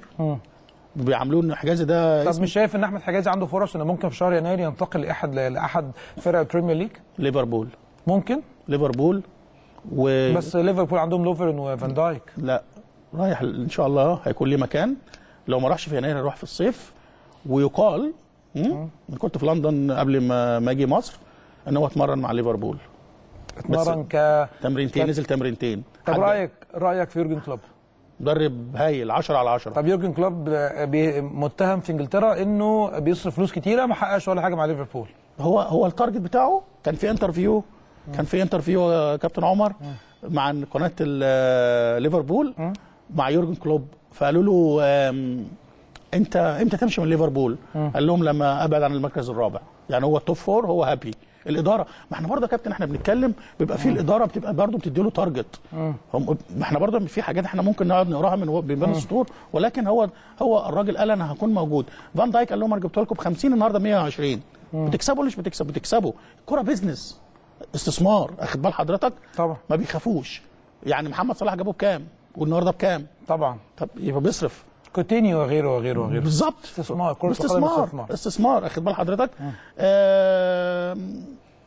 S6: بيعاملوه ان حجازي ده
S5: طب
S6: اسم
S5: مش شايف ان احمد حجازي عنده فرص انه ممكن في شهر يناير ينتقل لاحد لاحد فرق البريمير ليج
S6: ليفربول
S5: ممكن
S6: ليفربول و
S5: بس ليفربول عندهم لوفرن وفان دايك
S6: لا رايح ان شاء الله هيكون ليه مكان لو ما راحش في يناير هيروح في الصيف ويقال مم، انا كنت في لندن قبل ما ما اجي مصر ان هو اتمرن مع ليفربول
S5: اتمرن ك
S6: تمرينتين
S5: طب-
S6: نزل تمرينتين
S5: طب
S6: حاجة-
S5: رايك رايك في يورجن كلوب
S6: مدرب هايل 10 على 10
S5: طب يورجن كلوب آه، بي- متهم في انجلترا انه بيصرف فلوس كتيره ما حققش ولا حاجه مع ليفربول
S6: هو هو التارجت بتاعه كان في انترفيو كان في انترفيو يا كابتن عمر مع قناه ال- ليفربول مع يورجن كلوب فقالوا له آم، انت امتى تمشي من ليفربول؟ قال لهم لما ابعد عن المركز الرابع يعني هو التوب فور هو هابي الاداره ما احنا برضه يا كابتن احنا بنتكلم بيبقى في الاداره بتبقى برضه بتدي له تارجت هم ما احنا برضه في حاجات احنا ممكن نقعد نقراها من من بين السطور ولكن هو هو الراجل قال انا هكون موجود فان دايك قال لهم انا جبت لكم ب 50 النهارده 120 بتكسبوا ولا مش بتكسبوا بتكسبوا الكره بيزنس استثمار اخد بال حضرتك
S5: طبعا
S6: ما بيخافوش يعني محمد صلاح جابه بكام والنهارده بكام
S5: طبعا
S6: طب يبقى بيصرف
S5: كوتينيو وغيره وغيره وغيره
S6: بالظبط
S5: استثمار كرة القدم
S6: استثمار
S5: استثمار.
S6: استثمار اخد بال حضرتك آم،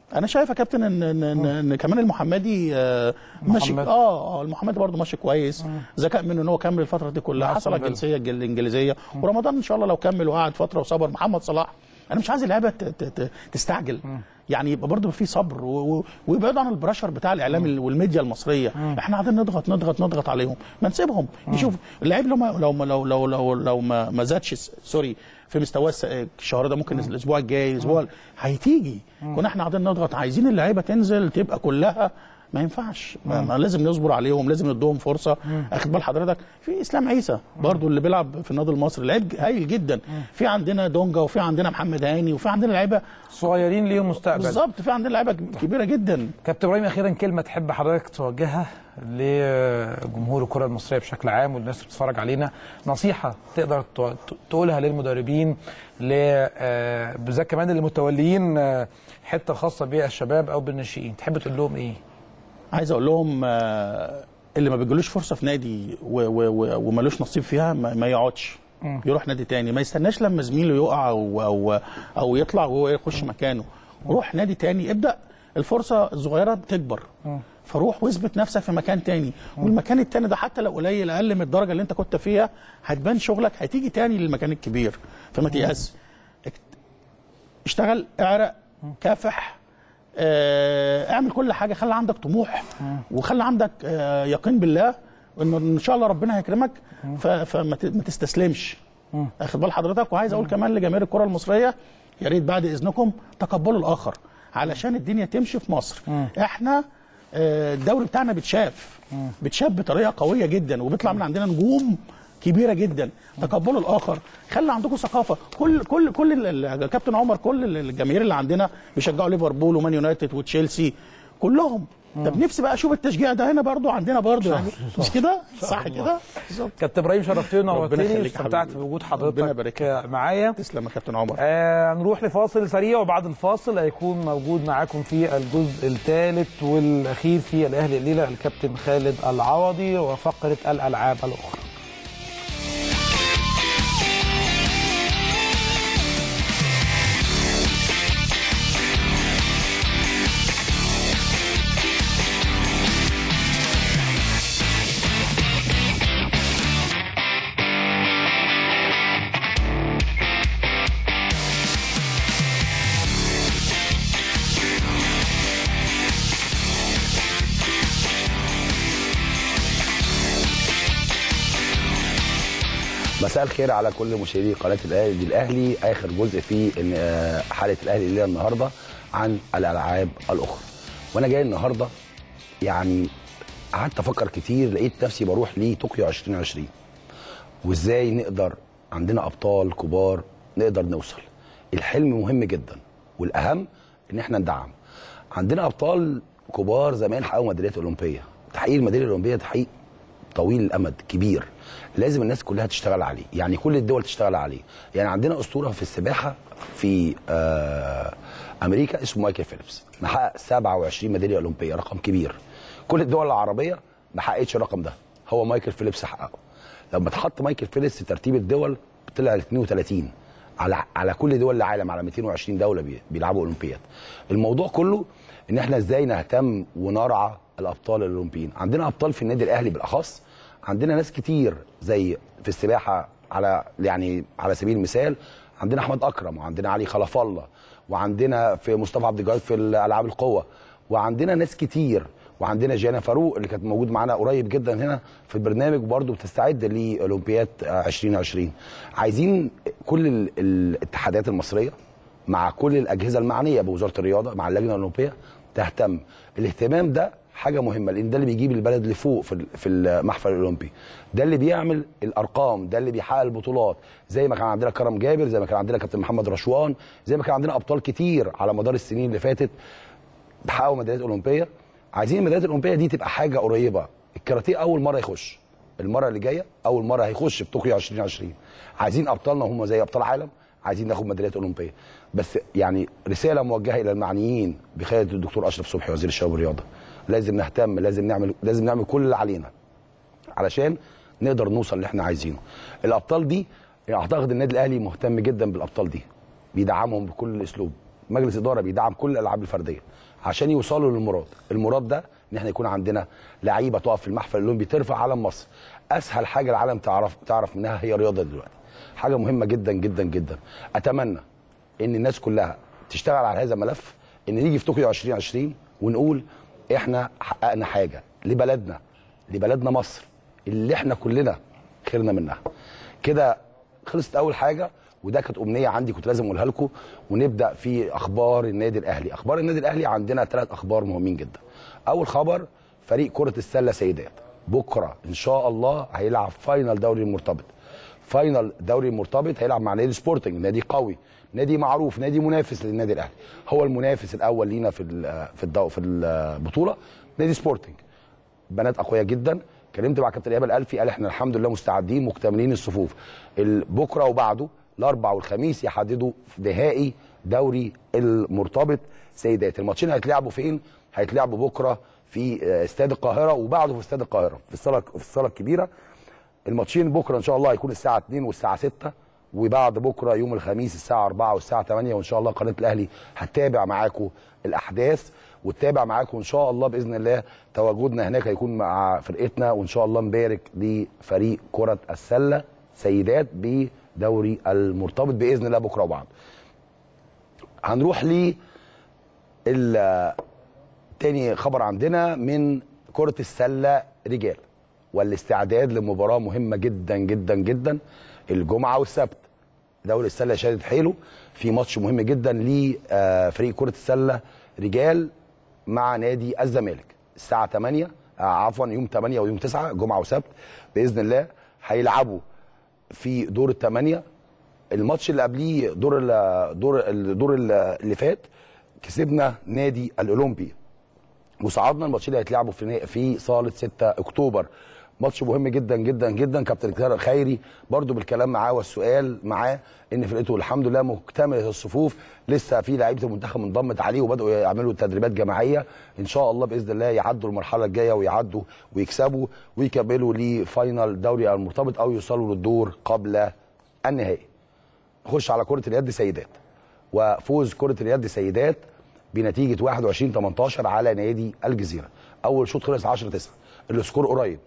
S6: انا شايف يا كابتن ان ان, إن, إن كمان المحمدي آه، ماشي
S5: محمد.
S6: اه اه المحمدي برضه ماشي كويس ذكاء منه ان هو كمل الفتره دي كلها
S5: حصل
S6: حصل على
S5: فيلم.
S6: الجنسيه الج- الانجليزيه ورمضان ان شاء الله لو كمل وقعد فتره وصبر محمد صلاح انا مش عايز اللعيبه ت- ت- ت- تستعجل يعني يبقى برضه في صبر و- و- ويبعدوا عن البريشر بتاع الاعلام ال- والميديا المصريه احنا قاعدين نضغط نضغط نضغط عليهم ما نسيبهم يشوف اللعيب لو ما لو ما لو لو لو, لو ما, ما زادش س- سوري في مستواه الس- الشهر ده ممكن الاسبوع الجاي الاسبوع هيتيجي كنا احنا قاعدين نضغط عايزين اللعيبه تنزل تبقى كلها ما ينفعش ما ما لازم نصبر عليهم لازم ندوهم فرصه اخد بال حضرتك في اسلام عيسى برضو اللي بيلعب في النادي المصري لعيب هايل جدا في عندنا دونجا وفي عندنا محمد هاني وفي عندنا لعيبه
S5: صغيرين ليهم مستقبل
S6: بالظبط في عندنا لعيبه كبيره جدا
S5: كابتن ابراهيم اخيرا كلمه تحب حضرتك توجهها لجمهور الكره المصريه بشكل عام والناس اللي بتتفرج علينا نصيحه تقدر تو- تقولها للمدربين ل آه، بالذات كمان المتوليين آه، حته خاصه بالشباب او بالناشئين تحب تقول لهم ايه؟
S6: عايز اقول لهم آه، اللي ما بيجيلوش فرصه في نادي و- و- و- ومالوش نصيب فيها ما ما يقعدش يروح نادي تاني ما يستناش لما زميله يقع او او او يطلع وهو يخش مكانه روح نادي تاني ابدا الفرصه الصغيره بتكبر فروح واثبت نفسك في مكان تاني والمكان التاني ده حتى لو قليل اقل من الدرجه اللي انت كنت فيها هتبان شغلك هتيجي تاني للمكان الكبير فما تيأس اشتغل اعرق كافح آه، اعمل كل حاجه خلي عندك طموح وخلي عندك آه، يقين بالله ان ان شاء الله ربنا هيكرمك ف- فما ت- ما تستسلمش اخد بال حضرتك وعايز اقول كمان لجماهير الكره المصريه يا ريت بعد اذنكم تقبلوا الاخر علشان الدنيا تمشي في مصر احنا آه، الدوري بتاعنا بتشاف بتشاف بطريقه قويه جدا وبيطلع من عندنا نجوم كبيره جدا تقبلوا الاخر خلي عندكم ثقافه كل كل كل ال- ال- كابتن عمر كل الجماهير اللي عندنا بيشجعوا ليفربول ومان يونايتد وتشيلسي كلهم طب نفسي بقى اشوف التشجيع ده هنا برضو عندنا برضو يعني مش كده صح كده بالظبط
S5: كابتن ابراهيم شرفتني
S6: ربنا
S5: ونورتني
S6: يخليك يا
S5: واستمتعت
S6: حبيبي.
S5: بوجود
S6: ربنا يبارك
S5: حضرتك
S6: لك.
S5: معايا
S6: تسلم يا كابتن عمر
S5: آه نروح لفاصل سريع وبعد الفاصل هيكون موجود معاكم في الجزء الثالث والاخير في الاهلي الليله الكابتن خالد العوضي وفقره الالعاب الاخرى
S8: مساء الخير على كل مشاهدي قناه الاهلي الاهلي اخر جزء في إن- آه، حلقه الاهلي الليله النهارده عن الالعاب الاخرى وانا جاي النهارده يعني قعدت افكر كتير لقيت نفسي بروح لطوكيو 2020 وازاي نقدر عندنا ابطال كبار نقدر نوصل الحلم مهم جدا والاهم ان احنا ندعم عندنا ابطال كبار زمان حققوا ميداليات اولمبيه تحقيق الميداليه الاولمبيه تحقيق طويل الامد كبير لازم الناس كلها تشتغل عليه يعني كل الدول تشتغل عليه يعني عندنا اسطوره في السباحه في آه امريكا اسمه مايكل فيليبس محقق 27 ميداليه اولمبيه رقم كبير كل الدول العربيه ما حققتش الرقم ده هو مايكل فيليبس حققه لما اتحط مايكل فيليبس في ترتيب الدول طلع ال 32 على على كل دول العالم على 220 دوله بي- بيلعبوا اولمبياد الموضوع كله ان احنا ازاي نهتم ونرعى الابطال الاولمبيين عندنا ابطال في النادي الاهلي بالاخص عندنا ناس كتير زي في السباحه على يعني على سبيل المثال عندنا احمد اكرم وعندنا علي خلف الله وعندنا في مصطفى عبد الجواد في الالعاب القوه وعندنا ناس كتير وعندنا جانا فاروق اللي كانت موجود معانا قريب جدا هنا في البرنامج وبرضه بتستعد لاولمبياد آه، 2020 عايزين كل ال- الاتحادات المصريه مع كل الاجهزه المعنيه بوزاره الرياضه مع اللجنه الاولمبيه تهتم الاهتمام ده حاجه مهمه لان ده اللي بيجيب البلد لفوق في ال- في المحفل الاولمبي ده اللي بيعمل الارقام ده اللي بيحقق البطولات زي ما كان عندنا كرم جابر زي ما كان عندنا كابتن محمد رشوان زي ما كان عندنا ابطال كتير على مدار السنين اللي فاتت بيحققوا ميداليات اولمبيه عايزين الميداليات الاولمبيه دي تبقى حاجه قريبه الكاراتيه اول مره يخش المره اللي جايه اول مره هيخش في طوكيو 2020 عايزين ابطالنا هم زي ابطال عالم عايزين ناخد ميداليات اولمبيه بس يعني رساله موجهه الى المعنيين بقياده الدكتور اشرف صبحي وزير الشباب والرياضه لازم نهتم لازم نعمل لازم نعمل كل اللي علينا علشان نقدر نوصل اللي احنا عايزينه الابطال دي اعتقد النادي الاهلي مهتم جدا بالابطال دي بيدعمهم بكل الاسلوب مجلس اداره بيدعم كل الالعاب الفرديه عشان يوصلوا للمراد المراد ده ان احنا يكون عندنا لعيبه تقف في المحفل الاولمبي ترفع علم مصر اسهل حاجه العالم تعرف تعرف منها هي الرياضه دلوقتي حاجه مهمه جدا جدا جدا اتمنى ان الناس كلها تشتغل على هذا الملف ان نيجي في طوكيو 2020 ونقول احنا حققنا حاجه لبلدنا لبلدنا مصر اللي احنا كلنا خيرنا منها كده خلصت اول حاجه وده كانت امنيه عندي كنت لازم اقولها لكم ونبدا في اخبار النادي الاهلي اخبار النادي الاهلي عندنا ثلاث اخبار مهمين جدا اول خبر فريق كره السله سيدات بكره ان شاء الله هيلعب فاينل دوري المرتبط فاينل دوري المرتبط هيلعب مع نادي سبورتنج نادي قوي نادي معروف نادي منافس للنادي الاهلي هو المنافس الاول لينا في ال في الدو في البطوله نادي سبورتنج بنات اقوياء جدا كلمت مع كابتن ايهاب الالفي قال احنا الحمد لله مستعدين مكتملين الصفوف ال- بكره وبعده الاربع والخميس يحددوا نهائي دوري المرتبط سيدات الماتشين هيتلعبوا فين هيتلعبوا بكره في آه، استاد القاهره وبعده في استاد القاهره في الصاله في الصاله الكبيره الماتشين بكره ان شاء الله هيكون الساعه 2 والساعه 6 وبعد بكره يوم الخميس الساعه 4 والساعه 8 وان شاء الله قناه الاهلي هتتابع معاكم الاحداث وتتابع معاكم ان شاء الله باذن الله تواجدنا هناك هيكون مع فرقتنا وان شاء الله نبارك لفريق كره السله سيدات بدوري المرتبط باذن الله بكره وبعد هنروح ل ال- تاني خبر عندنا من كرة السلة رجال والاستعداد لمباراة مهمة جدا جدا جدا الجمعة والسبت دوري السلة شادد حيله في ماتش مهم جدا لفريق كرة السلة رجال مع نادي الزمالك الساعة 8 آه، عفوا يوم 8 ويوم 9 جمعة وسبت بإذن الله هيلعبوا في دور الثمانية الماتش اللي قبليه دور ال دور الدور اللي فات كسبنا نادي الاولمبي وصعدنا الماتشين اللي هيتلعبوا في في صاله 6 اكتوبر ماتش مهم جدا جدا جدا كابتن كتار خيري برضو بالكلام معاه والسؤال معاه ان فرقته الحمد لله مكتمله الصفوف لسه في لعيبه المنتخب انضمت عليه وبداوا يعملوا تدريبات جماعيه ان شاء الله باذن الله يعدوا المرحله الجايه ويعدوا ويكسبوا ويكملوا لفاينل دوري المرتبط او يوصلوا للدور قبل النهائي نخش على كره اليد سيدات وفوز كره اليد سيدات بنتيجه 21 18 على نادي الجزيره اول شوط خلص 10 9 السكور قريب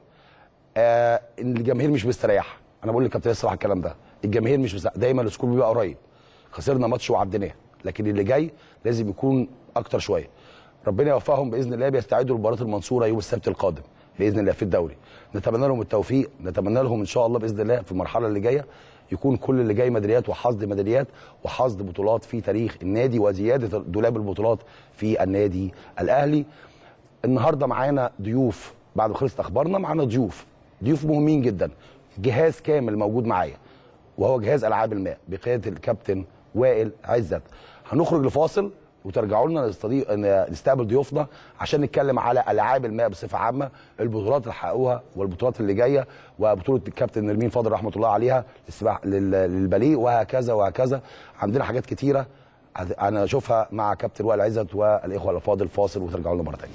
S8: آه ان الجماهير مش مستريحه انا بقول للكابتن ياسر على الكلام ده الجماهير مش مستريحة. دايما السكور بيبقى قريب خسرنا ماتش وعديناه لكن اللي جاي لازم يكون اكتر شويه ربنا يوفقهم باذن الله بيستعدوا لمباراه المنصوره يوم السبت القادم باذن الله في الدوري نتمنى لهم التوفيق نتمنى لهم ان شاء الله باذن الله في المرحله اللي جايه يكون كل اللي جاي ميداليات وحصد ميداليات وحصد بطولات في تاريخ النادي وزياده دولاب البطولات في النادي الاهلي النهارده معانا ضيوف بعد ما خلصت اخبارنا معانا ضيوف ضيوف مهمين جدا جهاز كامل موجود معايا وهو جهاز العاب الماء بقياده الكابتن وائل عزت هنخرج لفاصل وترجعوا لنا نستضيف نستقبل ضيوفنا عشان نتكلم على العاب الماء بصفه عامه البطولات اللي حققوها والبطولات اللي جايه وبطوله الكابتن نرمين فاضل رحمه الله عليها للسباحه لل- للباليه وهكذا وهكذا عندنا حاجات كتيره انا اشوفها مع كابتن وائل عزت والاخوه الافاضل فاصل وترجعوا لنا مره ثانيه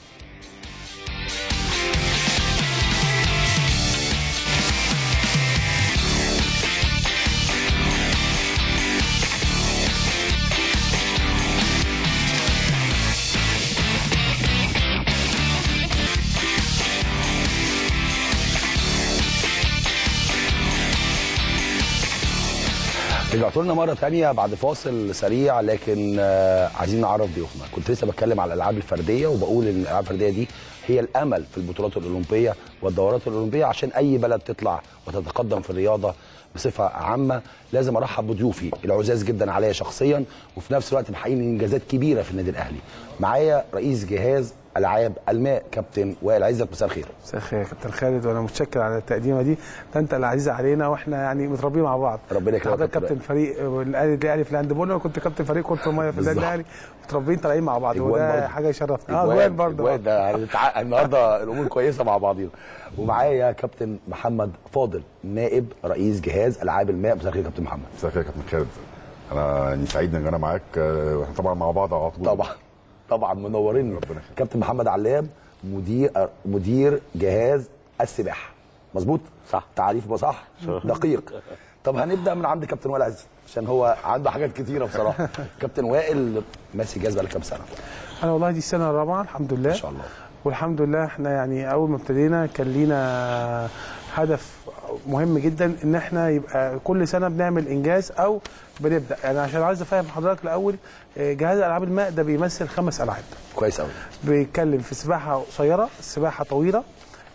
S8: رجعتوا لنا مره ثانيه بعد فاصل سريع لكن آه، عايزين نعرف ضيوفنا كنت لسه بتكلم على الالعاب الفرديه وبقول ان الالعاب الفرديه دي هي الامل في البطولات الاولمبيه والدورات الاولمبيه عشان اي بلد تطلع وتتقدم في الرياضه بصفه عامه لازم ارحب بضيوفي العزاز جدا عليا شخصيا وفي نفس الوقت محققين انجازات كبيره في النادي الاهلي معايا رئيس جهاز العاب الماء كابتن وائل عزت مساء الخير
S9: مساء الخير يا كابتن خالد وانا متشكر على التقديمه دي ده انت اللي عزيز علينا واحنا يعني متربيين مع بعض
S8: ربنا يكرمك
S9: حضرتك
S8: يا
S9: كابتن
S8: كابتن.
S9: فريق الاهلي الاهلي في الهاندبول وانا كنت كابتن فريق كره الميه في النادي
S8: بالظبط.
S9: الاهلي متربيين طالعين مع بعض
S8: إجوان
S9: وده
S8: برضه.
S9: حاجه يشرفنا اه
S8: اجوان
S9: جوان برضه
S8: اجوان ده هنتع- النهارده الامور كويسه مع بعضينا ومعايا كابتن محمد فاضل نائب رئيس جهاز العاب الماء مساء الخير يا كابتن محمد
S10: مساء الخير يا كابتن خالد انا يعني سعيد ان انا معاك آه، واحنا طبعا مع بعض على طول
S8: طبعا طبعا منورين
S10: ربنا يخليك.
S8: كابتن محمد علام مدير مدير جهاز السباحه مظبوط
S3: صح.
S8: تعريف ما صح دقيق طب هنبدا من عند كابتن وائل عزت عشان هو عنده حاجات كتيره بصراحه كابتن وائل ماسك جهاز بقالك كام سنه
S9: انا والله دي السنه الرابعه الحمد لله
S8: ما شاء الله
S9: والحمد لله احنا يعني اول ما ابتدينا كان لينا هدف مهم جدا ان احنا يبقى كل سنه بنعمل انجاز او بنبدا يعني عشان عايز افهم حضرتك الاول آه، جهاز العاب الماء ده بيمثل خمس العاب
S8: كويس قوي
S9: بيتكلم في سباحه قصيره سباحه طويله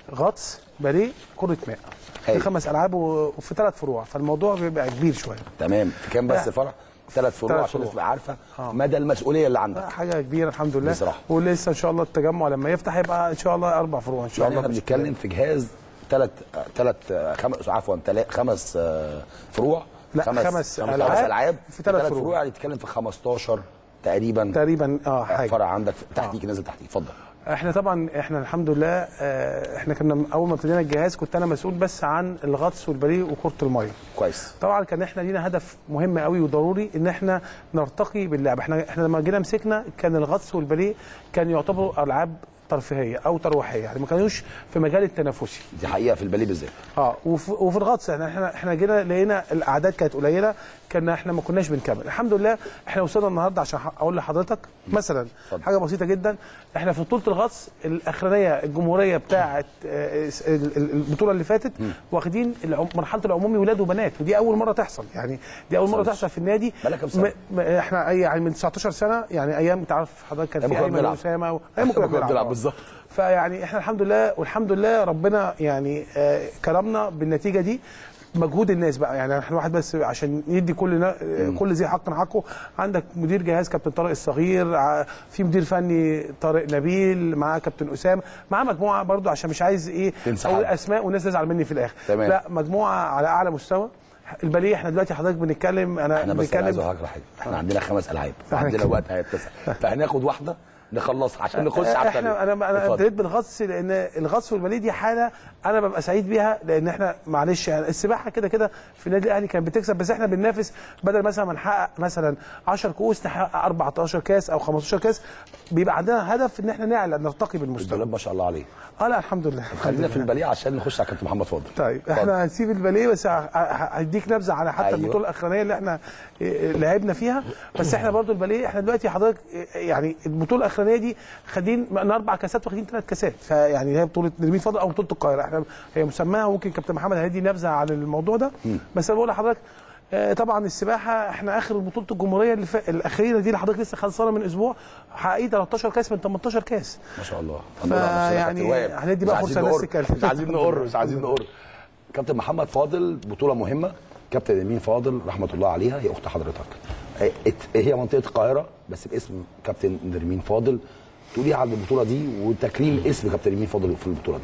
S9: غطس باليه كره ماء في
S8: هاي.
S9: خمس العاب و- وفي ثلاث فروع فالموضوع بيبقى كبير شويه
S8: تمام في كام بس
S9: لا.
S8: فرع ثلاث فروع
S9: تلات
S8: عشان
S9: فروع.
S8: تبقى عارفه
S9: آه.
S8: مدى المسؤوليه اللي عندك
S9: حاجه كبيره الحمد لله
S8: بصراحة.
S9: ولسه ان شاء الله التجمع لما يفتح يبقى ان شاء الله اربع فروع ان شاء
S8: يعني
S9: الله
S8: احنا
S9: بإذن الله.
S8: بنتكلم في جهاز ثلاث ثلاث خمس عفوا تلا- خمس آه، فروع
S9: لا، خمس
S8: خمس
S9: ألعاب
S8: العاب
S9: في ثلاث
S8: ثلاث
S9: فروع.
S8: فروع يعني بتتكلم في 15 تقريبا
S9: تقريبا اه حاجه
S8: فرع عندك تحتيك نازل تحتيك اتفضل
S9: احنا طبعا احنا الحمد لله اه احنا كنا اول ما ابتدينا الجهاز كنت انا مسؤول بس عن الغطس والبريق وكره الميه
S8: كويس
S9: طبعا كان احنا لينا هدف مهم قوي وضروري ان احنا نرتقي باللعبه احنا احنا لما جينا مسكنا كان الغطس والبريق كان يعتبروا العاب ترفيهيه او ترويحيه يعني ما كانوش في مجال التنافسي
S8: دي حقيقه في الباليه بالذات
S9: اه وفي, وفي الغطس احنا احنا احنا جينا لقينا الاعداد كانت قليله كان احنا ما كناش بنكمل الحمد لله احنا وصلنا النهارده عشان ح- اقول لحضرتك مثلا
S8: اتفضل.
S9: حاجه بسيطه جدا احنا في بطوله الغطس الاخرانيه الجمهوريه بتاعه آه، ال- ال- البطوله اللي فاتت واخدين العم- مرحله العمومي ولاد وبنات ودي اول مره تحصل يعني دي اول مره
S8: صح.
S9: تحصل في النادي
S8: بقالها كام سنة؟
S9: م- م- احنا أي- يعني من 19 سنه يعني ايام انت عارف حضرتك كان
S8: أيام
S9: في
S8: كنا
S9: ايمن
S8: بنلعب.
S9: واسامه و- ايام كنا بنلعب آه.
S8: بالظبط
S9: فيعني احنا الحمد لله والحمد لله ربنا يعني آه كرمنا بالنتيجه دي مجهود الناس بقى يعني احنا واحد بس عشان يدي كل نا... آه، كل ذي حق حقه عندك مدير جهاز كابتن طارق الصغير ع- في مدير فني طارق نبيل معاه كابتن اسامه معاه مجموعه برضو عشان مش عايز ايه
S8: تنسى
S9: اقول
S8: حد.
S9: اسماء والناس تزعل مني في الاخر
S8: تمام.
S9: لا مجموعه على اعلى مستوى الباليه احنا دلوقتي حضرتك بنتكلم انا
S8: احنا بس أنا عايز اقول
S9: بنتكلم
S8: لك حاجه احنا عندنا خمس العاب
S9: إحنا
S8: عندنا
S9: كده.
S8: وقت هيتسع فهناخد واحده نخلصها عشان نخش على الثانيه
S9: احنا انا انا
S8: اتفضل.
S9: ابتديت بالغطس لان الغطس والباليه دي حاله انا ببقى سعيد بيها لان احنا معلش يعني السباحه كده كده في النادي الاهلي كانت بتكسب بس احنا بننافس بدل مثلا ما نحقق مثلا 10 كؤوس نحقق 14 كاس او 15 كاس بيبقى عندنا هدف ان احنا نعلى نرتقي بالمستوى
S8: الدولاب ما شاء الله عليه
S9: اه لا الحمد لله
S8: خلينا في الباليه عشان نخش على كابتن محمد فاضل
S9: طيب
S8: اتفضل.
S9: احنا هنسيب الباليه بس ه- ه- هديك نبذه على حتى
S8: أيوة.
S9: البطوله الاخرانيه اللي احنا إيه، لعبنا فيها بس احنا برضو الباليه احنا دلوقتي حضرتك إيه، يعني البطوله الاخرانيه دي خادين من اربع كاسات واخدين ثلاث كاسات فيعني هي بطوله نرمين فضل او بطوله القاهره احنا هي مسماها ممكن كابتن محمد هيدي نبذه عن الموضوع ده بس انا بقول لحضرتك آه، طبعا السباحه احنا اخر بطوله الجمهوريه اللي ف... الاخيره دي اللي حضرتك لسه خلصانه من اسبوع حققين 13 كاس من 18 كاس
S8: ما شاء الله
S9: فيعني هندي بقى فرصه للناس تتكلم
S8: مش عايزين نقر مش عايزين نقر كابتن محمد فاضل بطوله مهمه كابتن يمين فاضل رحمه الله عليها هي اخت حضرتك هي- ات- هي منطقه القاهره بس باسم كابتن نرمين فاضل تقولي على البطوله دي وتكريم اسم كابتن يمين فاضل في البطوله دي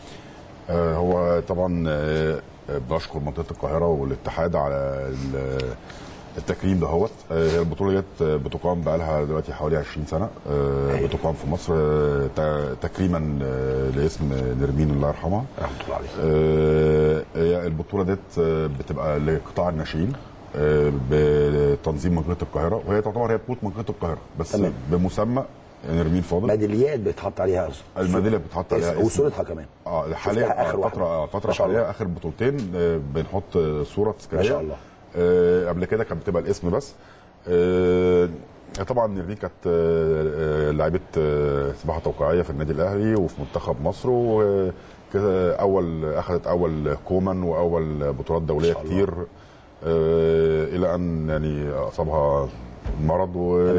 S10: آه، هو طبعا آه، آه، بشكر منطقه القاهره والاتحاد على ال- التكريم دهوت آه، هي البطوله ديت آه، بتقام بقى لها دلوقتي حوالي 20 سنه آه، بتقام في مصر آه، ت- تكريما آه، لاسم نرمين الله يرحمها
S8: رحمه الله عليها
S10: آه، هي البطوله ديت آه، بتبقى لقطاع الناشئين آه، بتنظيم منطقه القاهره وهي تعتبر هي بطوله منطقه القاهره بس
S8: تمام.
S10: بمسمى نرمين فاضل
S8: ميداليات بيتحط عليها
S10: الميداليه بتحط عليها اسم.
S8: وصورتها كمان
S10: اه حاليا
S8: شفتها آخر
S10: آه،
S8: واحدة.
S10: فتره آه،
S8: ما
S10: فتره
S8: شاء الله.
S10: حاليا اخر بطولتين آه، بنحط آه، صوره تذكاريه
S8: ما شاء الله.
S10: آه، قبل كده كانت بتبقى الاسم بس آه، طبعا نرمين كانت آه، آه، لعيبه آه، سباحه توقيعيه في النادي الاهلي وفي منتخب مصر وكده اول اخذت اول كومان واول بطولات دوليه
S8: شاء الله.
S10: كتير آه، الى ان يعني اصابها مرض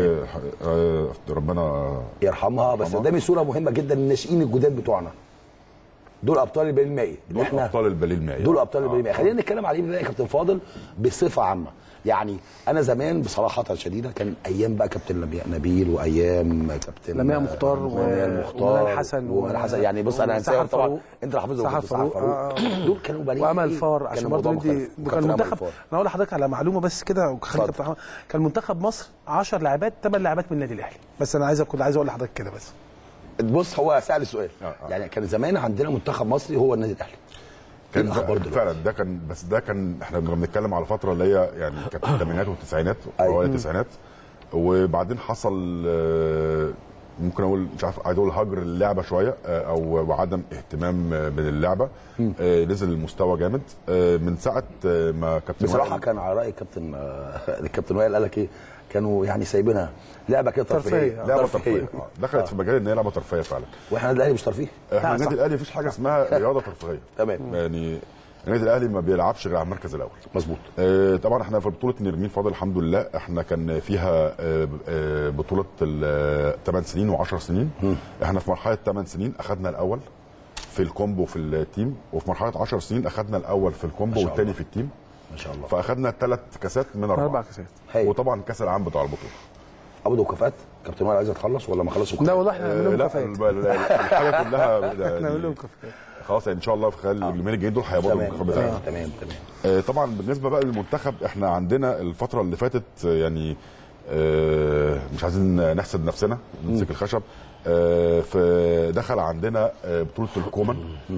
S10: وربنا
S8: يرحمها بس
S10: يرحمها.
S8: قدامي صوره مهمه جدا الناشئين الجداد بتوعنا دول ابطال الباليه المائي اللي
S10: دول
S8: احنا
S10: ابطال الباليه المائي
S8: دول ابطال الباليه
S10: آه.
S8: المائي خلينا نتكلم عليه بقى يا كابتن فاضل بصفه عامه يعني انا زمان بصراحه شديده كان ايام بقى كابتن لمياء نبيل وايام كابتن
S9: لمياء مختار و-
S8: لمياء المختار
S9: ومنال حسن و-
S8: ومنال حسن يعني بص انا
S9: وسحر
S8: هنساهم طبعا
S9: فاروق.
S8: انت اللي حافظهم
S9: سحر
S8: كابتن سحر
S9: فاروق،
S8: فاروق
S9: آه.
S8: دول كانوا باليه
S9: وامل
S8: إيه؟
S9: فار
S8: كان
S9: عشان
S8: الموضوع
S9: برضه ندي
S8: مختلف.
S9: كان
S8: وكابتن أمل
S9: المنتخب
S8: فار.
S9: انا اقول لحضرتك على معلومه بس كده وخليك
S8: اتفضل.
S9: كابتن كان منتخب مصر 10 لاعبات 8 لاعبات من النادي الاهلي بس انا عايز كنت عايز اقول لحضرتك كده بس
S8: بص هو سأل السؤال
S10: آه، آه.
S8: يعني كان زمان عندنا منتخب مصري هو النادي الاهلي
S10: كان
S8: إيه الأخبار دلوقتي؟
S10: فعلا ده كان بس ده كان احنا كنا بنتكلم على فتره اللي هي يعني كانت في الثمانينات والتسعينات
S8: أيوة.
S10: اوائل التسعينات وبعدين حصل آه، ممكن اقول مش عارف عايز اقول هجر اللعبه شويه آه، او وعدم اهتمام آه، من اللعبه آه، نزل المستوى جامد آه، من ساعه آه، ما كابتن
S8: بصراحه
S10: وائل-
S8: كان على راي الكابتن آه، الكابتن وائل قال لك ايه كانوا يعني سايبينها لعبه كده ترفيهيه
S9: ترفيهية.
S10: لعبه ترفيهيه آه، دخلت في مجال ان هي لعبه ترفيهيه فعلا
S8: واحنا الاهلي مش ترفيه
S10: احنا
S9: لا،
S10: النادي
S9: صح.
S10: الاهلي مفيش حاجه اسمها رياضه ترفيهيه
S8: تمام
S10: يعني النادي الاهلي ما بيلعبش غير على المركز الاول
S8: مظبوط
S10: آه، طبعا احنا في بطوله نرمين فاضل الحمد لله احنا كان فيها آه، آه، بطوله 8 سنين و10 سنين احنا في مرحله 8 سنين اخذنا الاول في الكومبو في التيم وفي مرحله 10 سنين اخذنا الاول في الكومبو
S8: شاء
S10: والثاني
S8: الله.
S10: في التيم
S8: ما شاء الله
S10: فاخذنا ثلاث كاسات من اربعه
S9: اربع كاسات
S8: هايل.
S10: وطبعا كاس العالم بتاع البطوله
S8: ابو وكفات كابتن وائل عايز تخلص ولا ما خلصش
S9: لا والله احنا
S10: آه،
S9: بنعمل لهم
S10: لا
S9: كفايات
S10: ال- ال- الحاجه كلها
S9: احنا بنعمل
S10: يعني
S9: لهم كفايات
S10: خلاص يعني ان شاء الله في خلال اليومين الجايين دول هيبقوا
S8: تمام
S10: المنتخب بتاعنا
S8: تمام تمام تمام
S10: آه، طبعا بالنسبه بقى للمنتخب احنا عندنا الفتره اللي فاتت آه، يعني آه، مش عايزين نحسد نفسنا نمسك الخشب آه، في دخل عندنا آه، بطوله الكومن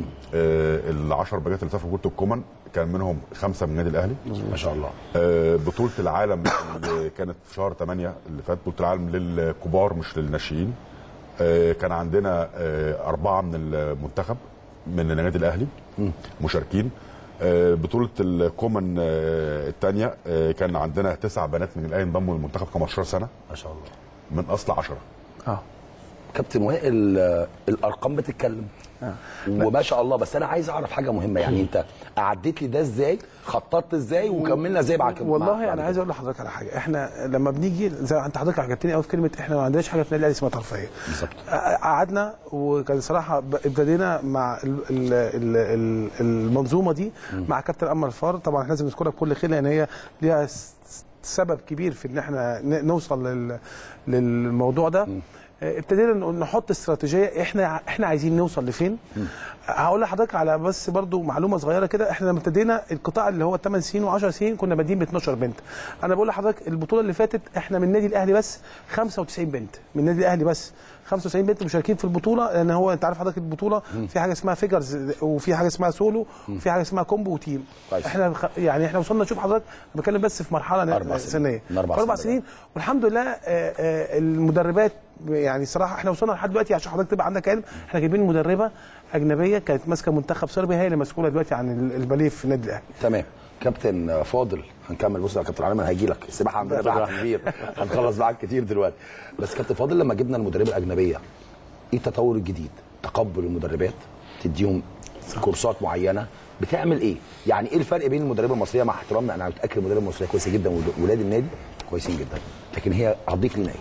S10: العشر باجات اللي سافروا بطوله الكومن كان منهم خمسه من النادي الاهلي
S8: ما شاء الله
S10: آه، بطوله العالم اللي كانت في شهر 8 اللي فات بطوله العالم للكبار مش للناشئين آه، كان عندنا آه، اربعه من المنتخب من النادي الاهلي مشاركين آه، بطوله الكومن الثانيه كان عندنا تسع بنات من الاهلي انضموا للمنتخب 15 سنه
S8: ما شاء الله
S10: من اصل 10
S9: اه
S8: كابتن وائل آه، الارقام بتتكلم وما شاء الله بس انا عايز اعرف حاجه مهمه يعني انت عديت لي ده ازاي خططت ازاي وكملنا ازاي بعد كده
S9: والله انا عايز اقول لحضرتك على حاجه احنا لما بنيجي زي ما انت حضرتك عجبتني قوي في كلمه احنا ما عندناش حاجه في النادي الاهلي اسمها ترفيهيه
S8: بالظبط
S9: قعدنا وكان صراحه ب- ابتدينا مع ال ال ال ال المنظومه دي مع كابتن امل فار طبعا احنا لازم نذكرها بكل خير لان هي ليها س- سبب كبير في ان احنا ن- نوصل لل للموضوع ده آه، ابتدينا ن- نحط استراتيجيه احنا ع- احنا عايزين نوصل لفين هقول لحضرتك على بس برضو معلومه صغيره كده احنا لما ابتدينا القطاع اللي هو 8 سنين و10 سنين كنا بادئين ب 12 بنت انا بقول لحضرتك البطوله اللي فاتت احنا من النادي الاهلي بس 95 بنت من النادي الاهلي بس 95 بنت مشاركين في البطوله لان هو انت عارف حضرتك البطوله في حاجه اسمها فيجرز وفي حاجه اسمها سولو وفي حاجه اسمها كومبو وتيم
S8: كويس.
S9: احنا بخ- يعني احنا وصلنا نشوف حضرتك أنا بتكلم بس في مرحله
S8: أربع سنين.
S9: سنيه
S8: من أربع
S9: في اربع
S8: سنين.
S9: سنين والحمد لله آه، آه، المدربات يعني صراحه احنا وصلنا لحد دلوقتي عشان حضرتك تبقى عندك علم احنا جايبين مدربه اجنبيه كانت ماسكه منتخب صربيا هي اللي مسؤوله دلوقتي عن ال- الباليه في النادي الاهلي
S8: تمام كابتن فاضل هنكمل بص يا كابتن علي انا هيجي لك السباحه عندنا بقى كبير هنخلص معاك كتير دلوقتي بس كابتن فاضل لما جبنا المدربه الاجنبيه ايه التطور الجديد تقبل المدربات تديهم كورسات معينه بتعمل ايه يعني ايه الفرق بين المدربه المصريه مع احترامنا انا متاكد المدربه المصريه كويسه جدا وولاد النادي كويسين جدا لكن هي هتضيف لنا ايه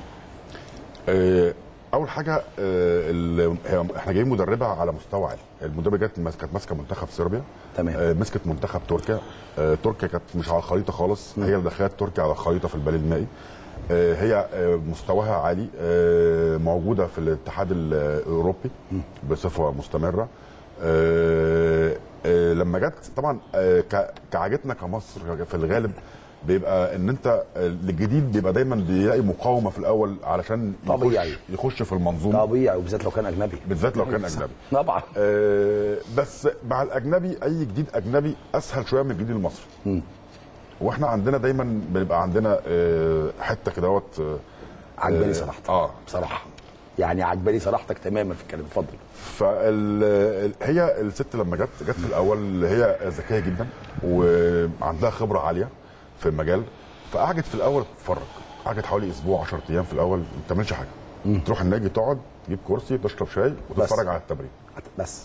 S10: آه، اول حاجه آه، ال- هي- احنا جايين مدربه على مستوى عالي المدربه جت ماس- كانت ماسكه منتخب صربيا
S8: تمام.
S10: آه، مسكت منتخب تركيا آه، تركيا كانت مش على الخريطه خالص هي اللي دخلت تركيا على الخريطه في البالي المائي آه، هي آه، مستواها عالي آه، موجوده في الاتحاد الاوروبي بصفه مستمره آه، آه، لما جت طبعا آه، ك- كعادتنا كمصر في الغالب بيبقى ان انت آه، الجديد بيبقى دايما بيلاقي مقاومه في الاول علشان يخش,
S8: طبيعي.
S10: يخش في المنظومه
S8: طبيعي وبالذات لو كان اجنبي
S10: بالذات لو كان اجنبي
S8: طبعا
S10: آه، بس مع الاجنبي اي جديد اجنبي اسهل شويه من الجديد المصري واحنا عندنا دايما بيبقى عندنا آه، حته كده دوت آه،
S8: عجباني
S10: آه،
S8: صراحتك
S10: اه
S8: بصراحه يعني عجباني صراحتك تماما في الكلام اتفضل
S10: فال هي الست لما جت جت في الاول هي ذكيه جدا وعندها خبره عاليه في المجال فقعدت في الاول تتفرج قعدت حوالي اسبوع 10 ايام في الاول ما بتعملش حاجه تروح النادي تقعد تجيب كرسي تشرب شاي وتتفرج على التمرين
S8: بس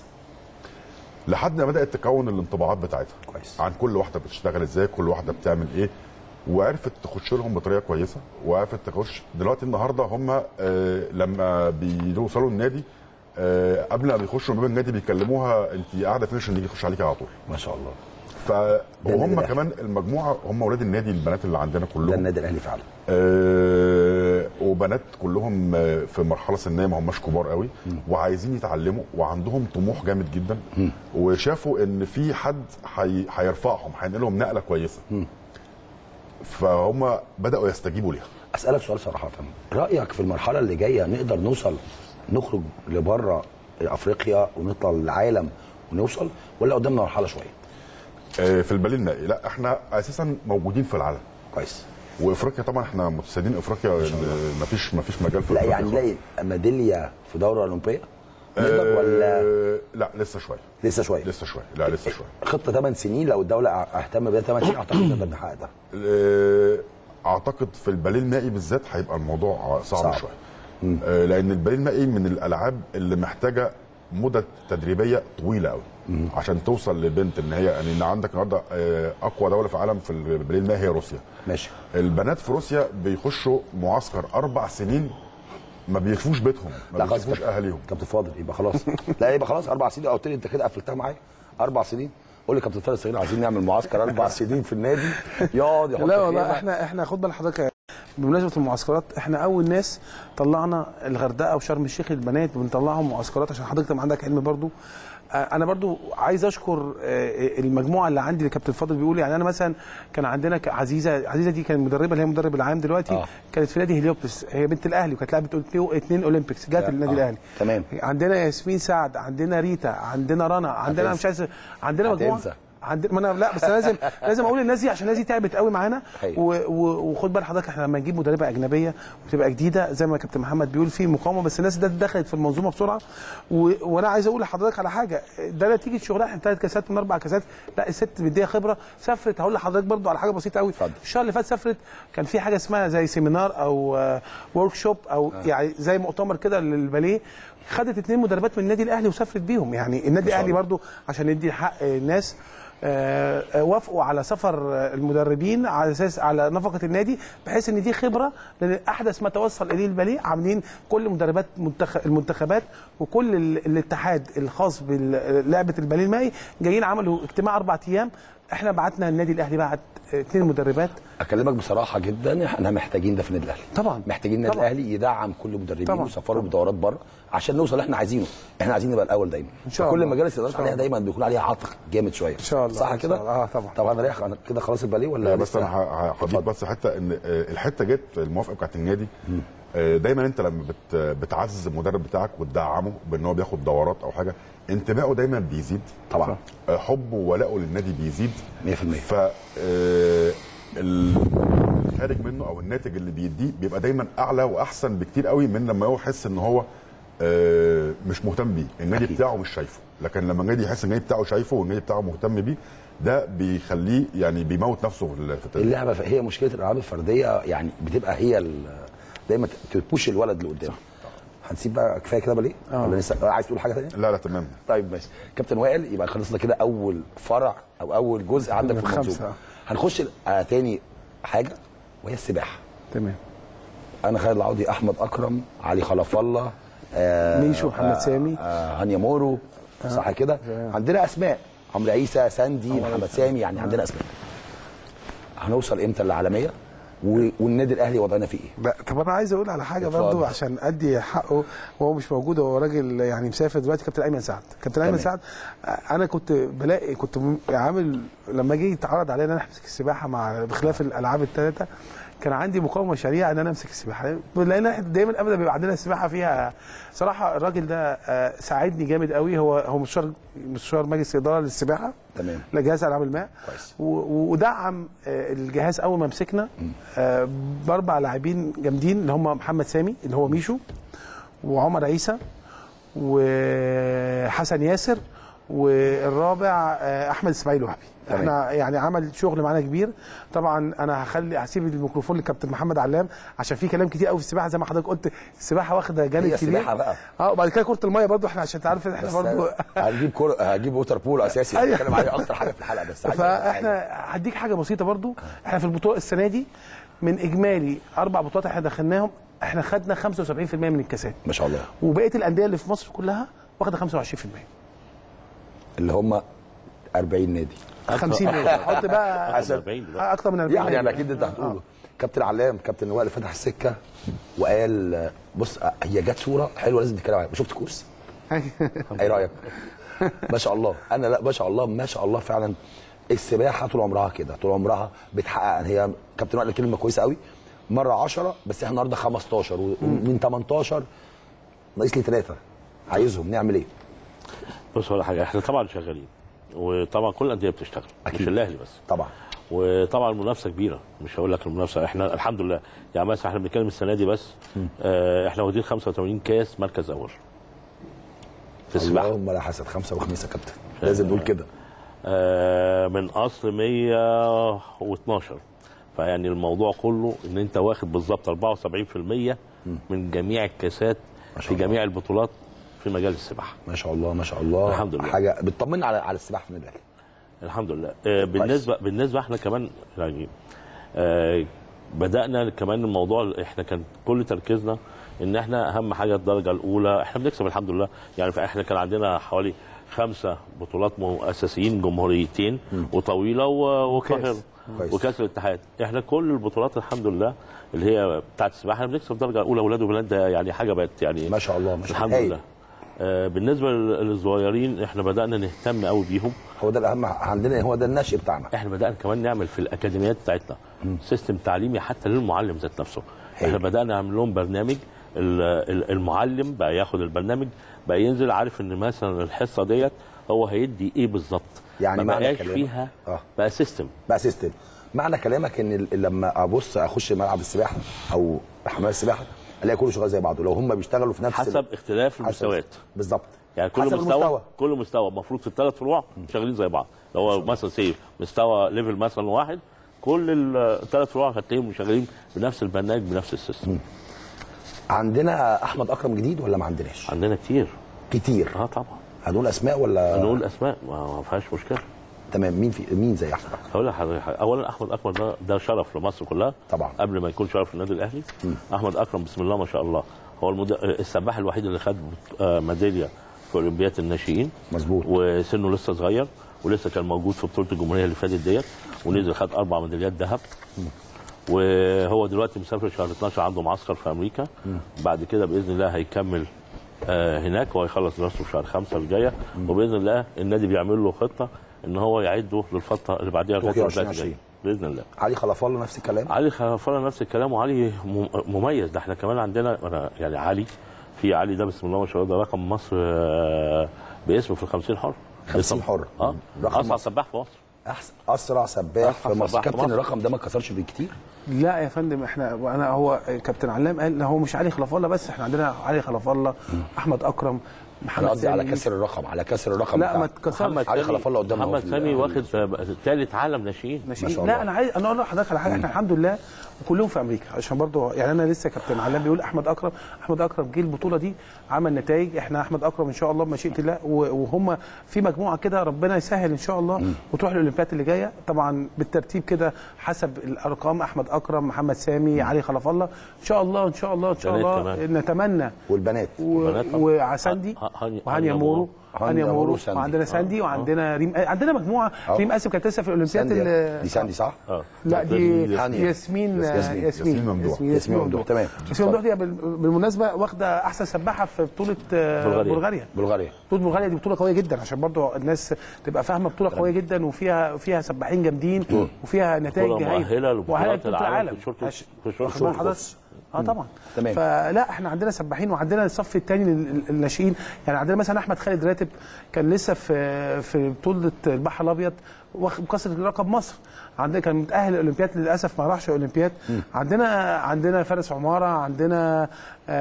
S10: لحد ما بدات تكون الانطباعات بتاعتها
S8: كويس.
S10: عن كل واحده بتشتغل ازاي كل واحده بتعمل ايه وعرفت تخش لهم بطريقه كويسه وعرفت تخش دلوقتي النهارده هم آه لما بيوصلوا النادي آه قبل ما بيخشوا من باب النادي بيكلموها انت قاعده فين عشان نيجي نخش عليكي على طول
S8: ما شاء الله
S10: ف وهم
S8: ده.
S10: كمان المجموعه هم اولاد النادي البنات اللي عندنا
S8: ده
S10: كلهم
S8: النادي الاهلي فعلا
S10: آه وبنات كلهم آه، في مرحله سنيه ما هماش كبار قوي وعايزين يتعلموا وعندهم طموح جامد جدا وشافوا ان في حد حي... هيرفعهم هينقلهم نقله كويسه فهم بداوا يستجيبوا ليها
S8: اسالك سؤال صراحه رايك في المرحله اللي جايه نقدر نوصل نخرج لبره افريقيا ونطلع للعالم ونوصل ولا قدامنا مرحله شويه
S10: آه، في الباليه المائي لا احنا اساسا موجودين في العالم
S8: كويس
S10: وافريقيا طبعا احنا متسيدين افريقيا ما فيش ما فيش مجال في
S8: لا
S10: افريقيا
S8: يعني
S10: خالص.
S8: نلاقي ميداليه في دوره اولمبيه نقدر ولا
S10: آه، لا لسه شويه
S8: لسه شويه
S10: لسه شويه لا لسه شويه
S8: خطه 8 سنين لو الدوله اهتم بيها 8 سنين اعتقد نقدر نحقق ده
S10: آه، اعتقد في الباليه المائي بالذات هيبقى الموضوع صعب,
S8: صعب.
S10: صعب. شويه آه، لان الباليه المائي من الالعاب اللي محتاجه مدة تدريبيه طويله قوي عشان توصل لبنت ان هي يعني ان عندك النهارده آه، اقوى دوله في العالم في الباليه المائي هي روسيا
S8: ماشي
S10: البنات في روسيا بيخشوا معسكر اربع سنين ما بيشوفوش بيتهم ما
S8: لا خلاص
S10: بيشوفوش اهاليهم
S8: كابتن فاضل يبقى خلاص لا يبقى خلاص اربع سنين قلت لي انت كده قفلتها معايا اربع سنين قول لي كابتن فاضل الصغير عايزين نعمل معسكر اربع سنين في النادي يقعد يحط
S9: لا والله
S8: خيمة.
S9: احنا احنا خد بال حضرتك بمناسبه المعسكرات احنا اول ناس طلعنا الغردقه وشرم الشيخ للبنات بنطلعهم معسكرات عشان حضرتك طبعا عندك علم برضو آه، انا برضو عايز اشكر آه، المجموعه اللي عندي اللي كابتن فاضل بيقول يعني انا مثلا كان عندنا ك- عزيزه عزيزه دي كانت مدربه اللي هي مدرب العام دلوقتي
S8: آه.
S9: كانت في نادي هليوبلس هي بنت الاهلي وكانت لعبت اثنين- اثنين اولمبيكس جت النادي
S8: آه.
S9: الاهلي
S8: تمام.
S9: عندنا ياسمين سعد عندنا ريتا عندنا رنا عندنا أنا مش عايز عندنا مجموعه
S8: هتنسى.
S9: عندنا ما انا لا بس أنا لازم لازم اقول الناس دي عشان الناس دي تعبت قوي معانا
S8: أيوة.
S9: و- و- وخد بال حضرتك احنا لما نجيب مدربه اجنبيه وتبقى جديده زي ما كابتن محمد بيقول في مقاومه بس الناس ده دخلت في المنظومه بسرعه و... وانا عايز اقول لحضرتك على حاجه ده نتيجه شغلها احنا ثلاث كاسات من اربع كاسات لا الست مديها خبره سافرت هقول لحضرتك برضو على حاجه بسيطه قوي
S8: اتفضل.
S9: الشهر اللي فات سافرت كان في حاجه اسمها زي سيمينار او ورك شوب او يعني زي مؤتمر كده للباليه خدت اثنين مدربات من النادي الاهلي وسافرت بيهم يعني النادي الاهلي برضو عشان ندي حق الناس آه، آه، وافقوا على سفر آه، المدربين على اساس على نفقه النادي بحيث ان دي خبره لان احدث ما توصل اليه الباليه عاملين كل مدربات منتخ- المنتخبات وكل ال- الاتحاد الخاص بلعبه الباليه المائي جايين عملوا اجتماع اربع ايام احنا بعتنا النادي الاهلي بعت آه، اثنين مدربات
S8: اكلمك بصراحه جدا احنا محتاجين ده في النادي الاهلي
S9: طبعا.
S8: محتاجين النادي
S9: طبعا.
S8: الاهلي يدعم كل مدربين
S9: طبعا.
S8: ويسفروا بدورات بره عشان نوصل اللي احنا عايزينه احنا عايزين نبقى الاول دايما
S9: إن شاء
S8: كل
S9: الله.
S8: مجالس
S9: إن
S8: الاداره
S9: شاء
S8: عليها
S9: الله.
S8: دايما بيكون عليها عطق جامد شويه
S9: إن شاء الله.
S8: صح
S9: إن
S8: كده
S9: شاء الله. آه، طبعا.
S8: طبعا انا رايح أنا كده خلاص الباليه ولا
S10: بس
S8: لسه؟
S10: انا ه- هضيف بس حته ان آه، الحته جت الموافقه بتاعت النادي آه، دايما انت لما بت بتعزز المدرب بتاعك وتدعمه بان هو بياخد دورات او حاجه انتمائه دايما بيزيد
S8: طبعا.
S10: آه، حبه وولائه للنادي بيزيد
S8: 100%.
S10: ف آه، الخارج منه او الناتج اللي بيديه بيبقى دايما اعلى واحسن بكتير قوي من لما هو يحس ان هو آه، مش مهتم بيه النادي
S8: أكيد.
S10: بتاعه مش شايفه لكن لما النادي يحس ان النادي بتاعه شايفه والنادي بتاعه مهتم بيه ده بيخليه يعني بيموت نفسه في ال- في التدريب
S8: اللعبه ف- هي مشكله الالعاب الفرديه يعني بتبقى هي ال- دايما تبوش الولد لقدام هنسيب بقى كفايه كده باليه ولا لسه عايز تقول حاجه ثانيه
S10: لا لا تمام
S8: طيب ماشي كابتن وائل يبقى خلصنا كده اول فرع او اول جزء عندك في
S9: من خمسة.
S8: المنظومه هنخش على تاني حاجه وهي السباحه
S9: تمام
S8: انا خالد العوضي احمد اكرم علي خلف الله آه
S9: ميشو، محمد سامي.
S8: آه هانيا مورو صح كده عندنا اسماء عمرو عيسى ساندي محمد سامي يعني عندنا اسماء هنوصل امتى للعالميه و- والنادي الاهلي وضعنا فيه ايه
S9: لا طب انا عايز اقول على حاجه
S8: اتفضل.
S9: برضو عشان ادي حقه وهو مش موجود هو راجل يعني مسافر دلوقتي كابتن ايمن سعد كابتن ايمن
S8: تمام.
S9: سعد آه، انا كنت بلاقي كنت م- عامل لما جه يتعرض عليا ان انا امسك السباحه مع بخلاف الالعاب الثلاثه كان عندي مقاومه شريعه ان انا امسك السباحه لان احنا دايما ابدا بيبقى عندنا السباحه فيها صراحه الراجل ده آه، ساعدني جامد قوي هو هو مستشار مستشار مجلس اداره للسباحه
S8: تمام
S9: لجهاز العاب الماء
S8: كويس.
S9: و- ودعم آه، الجهاز اول ما مسكنا آه، باربع لاعبين جامدين اللي هم محمد سامي اللي هو ميشو وعمر عيسى وحسن ياسر والرابع آه، احمد اسماعيل وهبي
S8: تمام.
S9: احنا يعني عمل شغل معانا كبير طبعا انا هخلي هسيب الميكروفون للكابتن محمد علام عشان في كلام كتير قوي في السباحه زي ما حضرتك قلت السباحه واخده جانب
S8: هي
S9: كبير
S8: السباحة بقى.
S9: اه وبعد كده كره الميه برضو احنا عشان تعرف ان احنا
S8: بس
S9: برضو
S8: هجيب كور هجيب ووتر بول اساسي
S9: أيوة.
S8: هنتكلم عليه اكتر حاجه في الحلقه بس عايز أقول لك حاجة.
S9: فاحنا هديك حاجه بسيطه برضو احنا في البطوله السنه دي من اجمالي اربع بطولات احنا دخلناهم احنا خدنا 75% من الكاسات
S8: ما شاء الله
S9: وبقيه الانديه اللي في مصر كلها واخده 25%
S8: اللي هم 40 نادي
S9: 50 نادي حط بقى
S8: عشان
S11: 40 دلوقتي.
S9: اكتر من 40
S8: يعني
S9: نادي.
S8: انا اكيد انت هتقوله كابتن علام كابتن وائل فتح السكه وقال آه، بص آه، هي جت صوره حلوه لازم نتكلم عليها شفت كورس ايه رايك ما شاء الله انا لا ما شاء الله ما شاء الله فعلا السباحه طول عمرها كده طول عمرها بتحقق هي كابتن وائل كلمه كويسه قوي مره 10 بس احنا النهارده 15 ومن 18 ناقص لي ثلاثه عايزهم نعمل ايه؟
S11: بص ولا حاجه احنا طبعا شغالين وطبعا كل الانديه بتشتغل
S8: أكيد.
S11: مش الاهلي بس
S8: طبعا
S11: وطبعا المنافسه كبيره مش هقول لك المنافسه احنا الحمد لله يعني مثلا احنا بنتكلم السنه دي بس آه احنا واخدين 85 كاس مركز اول في السباحه
S8: اللهم لا حسد خمسه وخميس يا كابتن لازم نقول كده
S11: آه من اصل 112 فيعني الموضوع كله ان انت واخد بالظبط 74% من جميع الكاسات في جميع البطولات في مجال السباحه
S8: ما شاء الله ما شاء الله
S11: الحمد لله.
S8: حاجه بتطمنا على على السباحه في النادي الاهلي
S11: الحمد لله آه بالنسبه بالنسبه احنا كمان يعني آه بدانا كمان الموضوع احنا كان كل تركيزنا ان احنا اهم حاجه الدرجه الاولى احنا بنكسب الحمد لله يعني فاحنا كان عندنا حوالي خمسه بطولات مو- اساسيين جمهوريتين وطويله و- وقاهره
S8: كويس.
S11: وكاس الاتحاد احنا كل البطولات الحمد لله اللي هي بتاعت السباحه احنا بنكسب درجه اولى اولاد وبنات ده يعني حاجه بقت يعني
S8: ما شاء الله ما شاء
S11: الحمد
S8: الله
S11: لله آه بالنسبه لل- للصغيرين احنا بدانا نهتم قوي بيهم
S8: هو ده الاهم عندنا هو ده النشء بتاعنا
S11: احنا بدانا كمان نعمل في الاكاديميات بتاعتنا سيستم تعليمي حتى للمعلم ذات نفسه احنا بدانا نعمل لهم برنامج ال- ال- المعلم بقى ياخد البرنامج بقى ينزل عارف ان مثلا الحصه ديت هو هيدي ايه بالظبط
S8: يعني
S11: ما
S8: معنى
S11: بقاش
S8: كلامك-
S11: فيها
S8: آه.
S11: بقى سيستم
S8: بقى سيستم معنى كلامك ان ال- لما ابص اخش ملعب السباحه او حمام السباحه الاقي كله شغال زي بعضه لو هم بيشتغلوا في نفس
S11: حسب
S8: ال-
S11: اختلاف
S8: حسب-
S11: المستويات
S8: بالظبط
S11: يعني كل
S8: حسب
S11: مستوى
S8: المستوى.
S11: كل مستوى المفروض في الثلاث فروع شغالين زي بعض لو هو مثلا سي مستوى ليفل مثلا واحد كل الثلاث فروع هتلاقيهم شغالين بنفس البرنامج بنفس السيستم
S8: عندنا احمد اكرم جديد ولا ما عندناش
S11: عندنا كتير
S8: كتير
S11: اه طبعا
S8: هنقول اسماء ولا
S11: نقول اسماء ما ما فيهاش مشكله
S8: تمام مين في مين زي احمد اكرم
S11: هقول لحضرتك حاجة. اولا احمد اكرم ده ده شرف لمصر كلها
S8: طبعا
S11: قبل ما يكون شرف للنادي الاهلي احمد اكرم بسم الله ما شاء الله هو المد... السباح الوحيد اللي خد آه، ميداليه في اولمبياد الناشئين
S8: مظبوط
S11: وسنه لسه صغير ولسه كان موجود في بطوله الجمهوريه اللي فاتت ديت ونزل خد اربع ميداليات ذهب وهو دلوقتي مسافر شهر 12 عنده معسكر في امريكا بعد كده باذن الله هيكمل آه، هناك وهيخلص دراسته في شهر خمسة الجايه وباذن الله النادي بيعمل له خطه ان هو يعده للفتره اللي بعديها
S8: طوكيو
S11: لغاية الأولمبياد
S8: 2020.
S11: الجاية. باذن الله
S8: علي خلف الله نفس الكلام
S11: علي خفارة نفس الكلام وعلي مم- مميز ده احنا كمان عندنا أنا يعني علي في علي ده بسم الله ما شاء الله ده رقم مصر آه، باسمه في ال 50 حر
S8: 50 حر
S11: اه
S8: رقم
S11: اسرع
S8: مصر.
S11: سباح في مصر
S8: احسن اسرع سباح
S11: أسرع
S8: في مصر
S11: سباح في
S8: كابتن
S11: مصر.
S8: الرقم ده ما اتكسرش بالكتير
S9: لا يا فندم احنا انا هو كابتن علام قال هو مش علي خلف الله بس احنا عندنا علي خلف الله احمد اكرم محمد
S8: انا قصدي على
S9: سامي.
S8: كسر الرقم على كسر الرقم
S9: لا،
S8: بتاع-
S9: ما اتكسرش.
S11: محمد
S8: علي
S11: سامي
S8: خلف الله قدامنا
S11: محمد
S8: في ال-
S11: سامي واخد ثالث عالم ناشئين
S9: ناشئين
S8: شاء
S9: لا
S8: الله.
S9: انا عايز انا اقول لحضرتك على حاجه احنا الحمد لله وكلهم في امريكا عشان برضو يعني انا لسه كابتن علام بيقول احمد اكرم احمد اكرم جه البطوله دي عمل نتائج احنا احمد اكرم ان شاء الله بمشيئه الله و- وهم في مجموعه كده ربنا يسهل ان شاء الله وتروح الاولمبياد اللي جايه طبعا بالترتيب كده حسب الارقام احمد اكرم محمد سامي علي خلف الله ان شاء الله ان شاء الله ان شاء
S11: بنات
S9: الله
S11: كمان.
S9: نتمنى
S8: والبنات
S9: و-
S11: بنات طبعا.
S9: وعساندي
S11: ه- هاني-
S9: وهانيا
S11: هانيا
S9: مورو
S11: مورو.
S9: هانيا مورو
S8: وساندي.
S9: وعندنا ساندي وعندنا ريم عندنا مجموعه
S8: أه.
S9: ريم اسف كانت لسه في الاولمبياد
S8: ساندي
S9: ال-
S8: دي ساندي صح؟
S11: اه
S9: لا دي
S8: هانيا.
S9: ياسمين
S8: ياسمين.
S9: ياسمين
S10: ممدوح.
S8: ياسمين ممدوح. تمام.
S9: ياسمين ممدوح دي بال- بالمناسبه واخده احسن سباحه في بطوله آه،
S11: بلغاريا.
S9: بلغاريا
S8: بلغاريا
S9: بطوله بلغاريا دي بطوله قويه جدا عشان برضو الناس تبقى فاهمه بطوله قويه جدا وفيها فيها سباحين جامدين وفيها نتائج
S11: بطولة
S9: هايلة.
S11: مؤهلة لبطولات
S9: مؤهلة لبطولة
S11: العالم
S9: العالم
S11: في الشورت-
S9: عش-
S11: في الشورت
S9: واخد بال
S11: بوت.
S9: حضرتك؟ اه طبعا
S8: تمام.
S9: فلا احنا عندنا سباحين وعندنا الصف الثاني الناشئين يعني عندنا مثلا احمد خالد راتب كان لسه في في بطوله البحر الابيض واخد كسر رقم مصر عندنا كان متاهل الاولمبياد للاسف ما راحش اولمبياد عندنا عندنا فارس عماره عندنا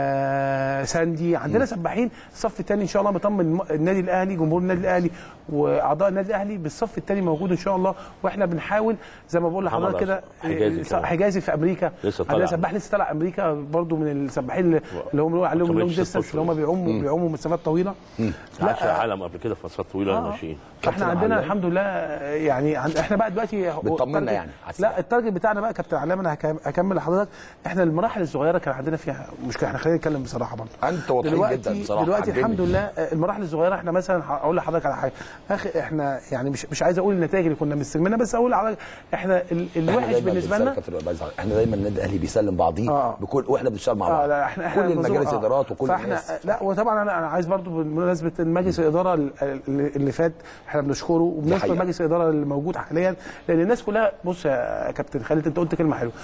S9: آه ساندي عندنا سباحين الصف الثاني ان شاء الله مطمن النادي الاهلي جمهور النادي الاهلي واعضاء النادي الاهلي بالصف الثاني موجود ان شاء الله واحنا بنحاول زي ما بقول لحضرتك
S11: محمد
S9: كده
S11: حجازي
S9: آه،
S11: كمان.
S9: حجازي في امريكا
S11: لسه
S9: عندنا
S11: طالع.
S9: سباح لسه طالع امريكا برضو من السباحين اللي اللي هم بنقول عليهم
S11: كمان
S9: لونج
S11: ست
S9: ديستانس اللي هم
S11: أشهر.
S9: بيعوموا بيعوموا مسافات طويله
S11: عاش عالم قبل كده في مسافات طويله
S9: آه.
S11: للناشئين
S9: فاحنا
S8: كابتن
S9: عندنا
S8: علام.
S9: الحمد لله يعني عن- احنا بقى دلوقتي هو
S8: بتطمنا
S9: التارجت-
S8: يعني على السباحة.
S9: لا التارجت بتاعنا بقى كابتن علام انا هكم- هكمل لحضرتك احنا المراحل الصغيره كان عندنا فيها مشكله احنا خلينا نتكلم بصراحه برضه
S8: انت واضحين
S9: دلوقتي
S8: جدا بصراحه
S9: دلوقتي
S8: عجبني.
S9: الحمد لله آه، المراحل الصغيره احنا مثلا هقول لحضرتك على حاجه اخي احنا يعني مش مش عايز اقول النتائج اللي كنا مستلمينها بس اقول على احنا ال-
S8: احنا
S9: الوحش
S8: دايما
S9: بالنسبه
S8: بنسلم
S9: لنا
S8: كابتن رباعي زعل. احنا دايما النادي الاهلي بيسلم بعضيه
S9: آه.
S8: بكل واحنا بنشتغل مع
S9: اه
S8: بعض
S9: لا احنا احنا
S8: كل
S9: المنظومة-
S8: المجالس
S9: آه.
S8: ادارات وكل
S9: فاحنا
S8: الناس
S9: لا وطبعا انا انا عايز برضو بمناسبه المجلس الاداره ال- ال- اللي فات احنا بنشكره وبنشكر
S8: حقيقة.
S9: مجلس الاداره اللي موجود حاليا لان الناس كلها بص يا كابتن خالد انت قلت كلمه حلوه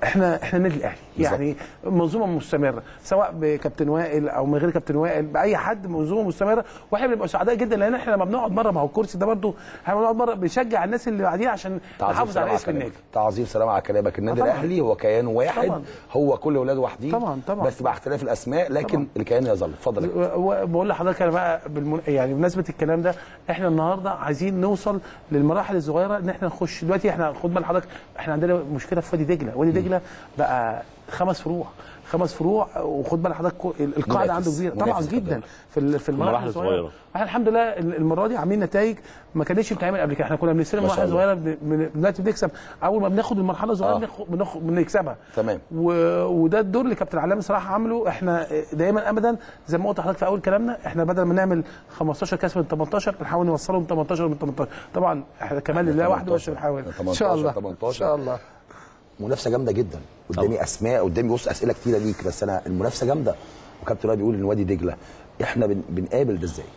S9: احنا احنا النادي الاهلي
S8: بالظبط.
S9: يعني منظومه مستمره سواء بكابتن وائل او من غير كابتن وائل باي حد منظومه مستمره واحنا بنبقى سعداء جدا لان احنا لما بنقعد مره مع الكرسي ده برضو احنا بنقعد مره بنشجع الناس اللي بعدين عشان
S8: تعظيم
S9: نحافظ
S8: سلام
S9: على
S8: على
S9: اسم
S8: كلامك
S9: النادي
S8: تعظيم سلام على كلامك النادي
S9: طبعاً.
S8: الاهلي هو كيان واحد
S9: طبعاً.
S8: هو كل اولاده واحدين
S9: طبعاً، طبعاً.
S8: بس مع اختلاف الاسماء لكن
S9: طبعاً.
S8: الكيان يظل اتفضل يا كابتن.
S9: و- بقول لحضرتك انا بقى بالمن... يعني بمناسبه الكلام ده احنا النهارده عايزين نوصل للمراحل الصغيره ان احنا نخش دلوقتي احنا خد بال حضرتك احنا عندنا مشكله في وادي دجله وادي دجله بقى خمس فروع خمس فروع وخد بال حضرتك كو- القاعده عنده
S8: منافس.
S9: كبيره طبعا
S8: منافس
S9: جدا
S8: قدام.
S9: في ال- في المراحل
S11: المراحل
S9: الصغيره
S11: الصغيرة.
S9: احنا الحمد لله المره دي عاملين نتائج ما كانتش بتتعمل قبل كده احنا كنا بنستلم
S8: ما شاء
S9: مراحل
S8: الله.
S9: صغيره بن- بن- دلوقتي بنكسب اول ما بناخد المرحله الصغيره
S8: آه.
S9: بناخد- بناخد- بنكسبها
S8: تمام
S9: و... وده الدور اللي كابتن علام صراحه عامله احنا دايما ابدا زي ما قلت لحضرتك في اول كلامنا احنا بدل ما نعمل 15 كاس من 18 بنحاول نوصلهم 18 من 18 طبعا احنا كمان لله وحده بس
S8: 18
S9: بنحاول ان
S8: 18
S9: شاء الله
S8: 18.
S9: ان شاء الله
S8: منافسه جامده جدا قدامي اسماء قدامي بص اسئله كتيره ليك بس انا المنافسه جامده وكابتن وائل بيقول ان وادي دجله احنا بن... بنقابل ده ازاي؟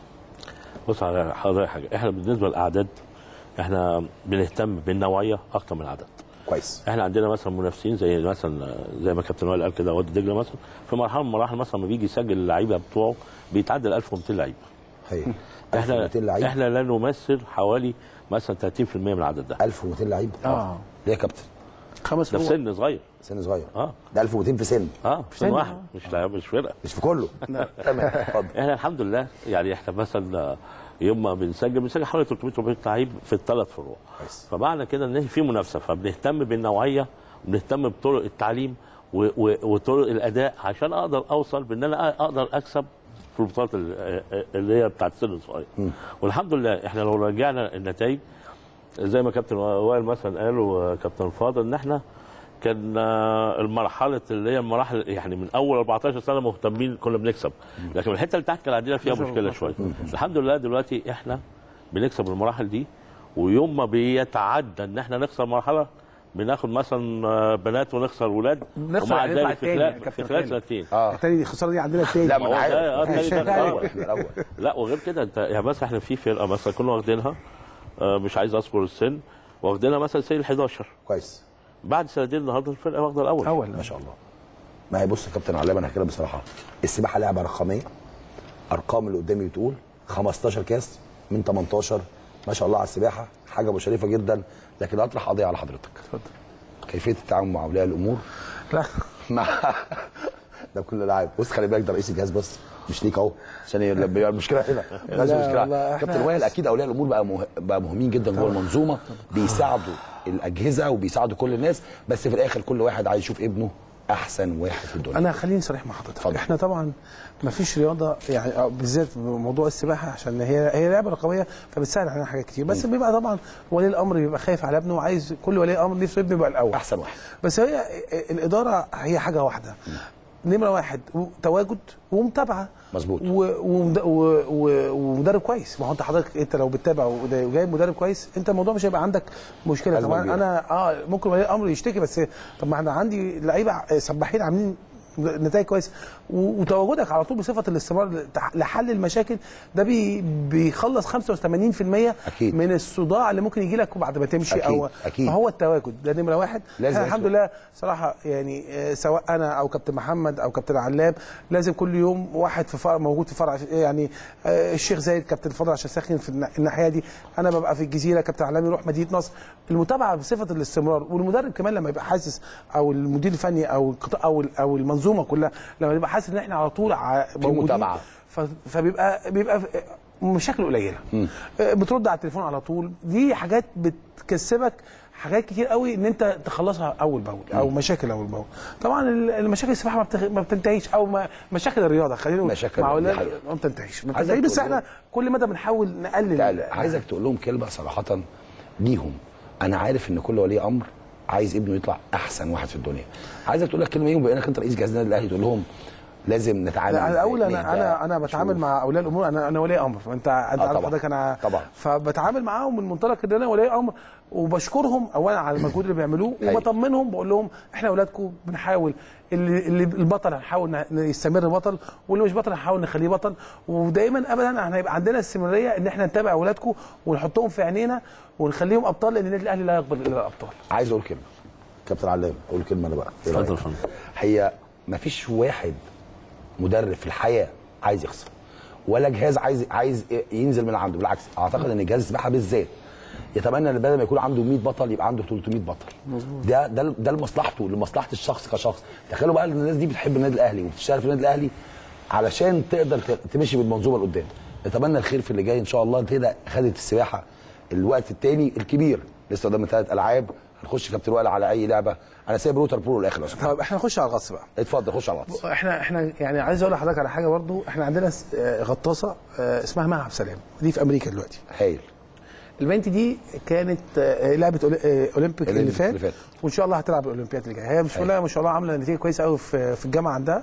S11: بص على حضرتك حاجه احنا بالنسبه للاعداد احنا بنهتم بالنوعيه اكتر من العدد
S8: كويس
S11: احنا عندنا مثلا منافسين زي مثلا زي ما كابتن وائل قال كده وادي دجله مثلا في مرحله من المراحل مثلا لما بيجي يسجل اللعيبه بتوعه بيتعدى ال 1200 لعيب
S8: هي
S11: احنا
S8: 1200 لعيب
S11: احنا لا نمثل حوالي مثلا 30% من العدد ده
S8: 1200 لعيب
S9: اه
S8: ليه يا كابتن؟
S9: خمس
S11: ده في
S9: فروع
S11: سن صغير
S8: سن صغير
S11: اه
S8: ده 1200 في سن
S11: اه في سن
S9: سن،
S11: واحد
S9: آه.
S11: مش لاعب مش فرقه
S8: مش في كله تمام اتفضل
S11: احنا الحمد لله يعني احنا مثلا يوم ما بنسجل بنسجل حوالي 300 400 لعيب في الثلاث فروع
S8: كويس.
S11: فمعنى كده ان في منافسه فبنهتم بالنوعيه وبنهتم بطرق التعليم و- و- وطرق الاداء عشان اقدر اوصل بان انا اقدر اكسب في البطولات ال- اللي هي بتاعت السن الصغير والحمد لله احنا لو رجعنا النتائج زي ما كابتن وائل مثلا قال وكابتن فاضل ان احنا كان آه، المرحله اللي هي المراحل يعني من اول 14 سنه مهتمين كنا بنكسب لكن الحته اللي تحت كان عندنا فيها مشكله شويه الحمد لله دلوقتي احنا بنكسب المراحل دي ويوم ما بيتعدى ان احنا نخسر مرحله بناخد مثلا آه، بنات ونخسر ولاد
S9: نخسر
S11: ومع
S9: هنطلع
S11: ذلك في
S9: التاني يا
S11: خلال
S9: كابتن
S11: في خلال
S9: خالد.
S11: سنتين
S8: اه
S9: التاني الخساره دي عندنا التاني
S8: لا ما انا
S11: هو
S8: عارف
S11: ده- آه،
S8: ماشي.
S11: ده الأول.
S8: احنا الاول
S11: لا وغير كده انت يعني مثلا احنا في فرقه مثلا كنا واخدينها آه، مش عايز اذكر السن واخدينها مثلا سن ال 11
S8: كويس
S11: بعد سنتين النهارده الفرقه واخده الاول
S9: اول
S8: ما شاء الله ما هي بص يا كابتن علام انا هكلمك بصراحه السباحه لعبه رقميه ارقام اللي قدامي بتقول 15 كاس من 18 ما شاء الله على السباحه حاجه مشرفه جدا لكن اطرح قضيه على حضرتك
S9: اتفضل
S8: كيفيه التعامل مع اولياء الامور
S9: لا
S8: مع ده كل لاعب بص خلي بالك ده رئيس الجهاز بس مش ليك اهو عشان لما يبقى المشكله هنا لازم
S9: لا
S8: مشكله
S9: والله إحنا-
S8: كابتن وائل اكيد اولياء الامور بقى مه... بقى مهمين جدا جوه المنظومه بيساعدوا الاجهزه وبيساعدوا كل الناس بس في الاخر كل واحد عايز يشوف ابنه احسن واحد في الدنيا
S9: انا خليني صريح مع حضرتك
S8: اتفضل.
S9: احنا طبعا ما فيش رياضه يعني آه، بالذات موضوع السباحه عشان هي هي لعبه رقميه فبتسهل علينا حاجات كتير بس بيبقى طبعا ولي الامر بيبقى خايف على ابنه وعايز كل ولي امر نفسه ابنه يبقى الاول
S8: احسن واحد
S9: بس هي الاداره هي حاجه واحده نمره واحد تواجد ومتابعه
S8: مظبوط.
S9: و- ومد- و- و- ومدرب كويس ما هو انت حضرتك انت لو بتتابع وده- وجايب مدرب كويس انت الموضوع مش هيبقى عندك مشكله
S8: أزمة
S9: طبعا
S8: كبيرة.
S9: انا اه ممكن ولي الامر يشتكي بس طب ما انا عندي لعيبه سباحين عاملين نتائج كويسه و- وتواجدك على طول بصفه الاستمرار لتح- لحل المشاكل ده بي بيخلص 85%
S8: أكيد.
S9: من الصداع اللي ممكن يجي لك بعد ما تمشي
S8: أكيد،
S9: او
S8: أكيد.
S9: فهو التواجد ده نمره واحد
S8: لازم
S9: احنا الحمد
S8: يطلع.
S9: لله صراحه يعني آه، سواء انا او كابتن محمد او كابتن علام لازم كل يوم واحد في فرع موجود في فرع يعني آه، الشيخ زايد كابتن فضل عشان ساخن في النا- الناحيه دي انا ببقى في الجزيره كابتن علام يروح مدينه نصر المتابعه بصفه الاستمرار والمدرب كمان لما يبقى حاسس او المدير الفني او القطاع او او المنظومه كلها لما يبقى حاسس ان احنا على طول ع- موجودين
S8: متابعة.
S9: ف- فبيبقى بيبقى مشاكل قليله آه، بترد على التليفون على طول دي حاجات بتكسبك حاجات كتير قوي ان انت تخلصها اول باول او مشاكل اول باول طبعا ال- المشاكل السباحه ما, بتخ... ما بتنتهيش او ما... مشاكل الرياضه خلينا نقول
S8: مشاكل
S9: مع
S8: دي
S9: اولاد
S8: حقيقة.
S9: ما بتنتهيش ما
S8: عايزك
S9: بتنتهيش بس
S8: تقول
S9: احنا كل مدى بنحاول نقلل
S8: لا عايزك تقول لهم كلمه صراحه ليهم انا عارف ان كل ولي امر عايز ابنه يطلع احسن واحد في الدنيا عايزك تقول لك كلمه ليهم بما انك انت رئيس جهاز النادي الاهلي تقول لهم لازم نتعامل
S9: لا
S8: إزاي،
S9: الاول انا
S8: نهدى،
S9: انا انا بتعامل
S8: نشوف.
S9: مع اولياء الامور انا انا ولي امر انت انت
S8: آه
S9: عارف
S8: طبعاً.
S9: حضرتك انا
S8: طبعاً.
S9: فبتعامل معاهم من منطلق ان انا ولي امر وبشكرهم اولا على المجهود اللي بيعملوه
S8: أيوة.
S9: وبطمنهم بقول لهم احنا اولادكم بنحاول اللي, اللي البطل هنحاول ن- يستمر بطل واللي مش بطل هنحاول نخليه بطل ودايما ابدا احنا هيبقى عندنا استمراريه ان احنا نتابع اولادكم ونحطهم في عينينا ونخليهم ابطال لان النادي الاهلي لا يقبل الا الابطال
S8: عايز اقول كلمه كابتن علام اقول كلمه انا بقى إيه
S11: اتفضل
S8: رأيك؟
S11: يا فندم.
S8: هي مفيش واحد مدرب في الحياه عايز يخسر ولا جهاز عايز عايز ينزل من عنده بالعكس اعتقد ان جهاز السباحه بالذات يتمنى ان بدل ما يكون عنده 100 بطل يبقى عنده 300 بطل مظبوط ده ده ده لمصلحته لمصلحه الشخص كشخص تخيلوا بقى ان الناس دي بتحب النادي الاهلي وبتشتغل في النادي الاهلي علشان تقدر ت- تمشي بالمنظومه لقدام نتمنى الخير في اللي جاي ان شاء الله كده خدت السباحه الوقت الثاني الكبير لسه قدامنا ثلاث العاب هنخش كابتن وائل على اي لعبه انا سايب روتر برو للاخر لو سمحت.
S9: طب احنا نخش على الغطس بقى
S8: اتفضل خش على الواتس
S9: احنا احنا يعني عايز اقول لحضرتك على حاجه برضو احنا عندنا س- آه، غطاسه آه، اسمها مها عبد السلام دي في امريكا دلوقتي
S8: هايل
S9: البنت دي كانت آه، لعبه أولي- آه، اولمبيك اللي
S8: أولمبيك
S9: فات
S8: اللي فات.
S9: وان شاء الله هتلعب الاولمبياد اللي جايه هي بسم الله ما شاء الله عامله نتيجه كويسه قوي في في الجامعه عندها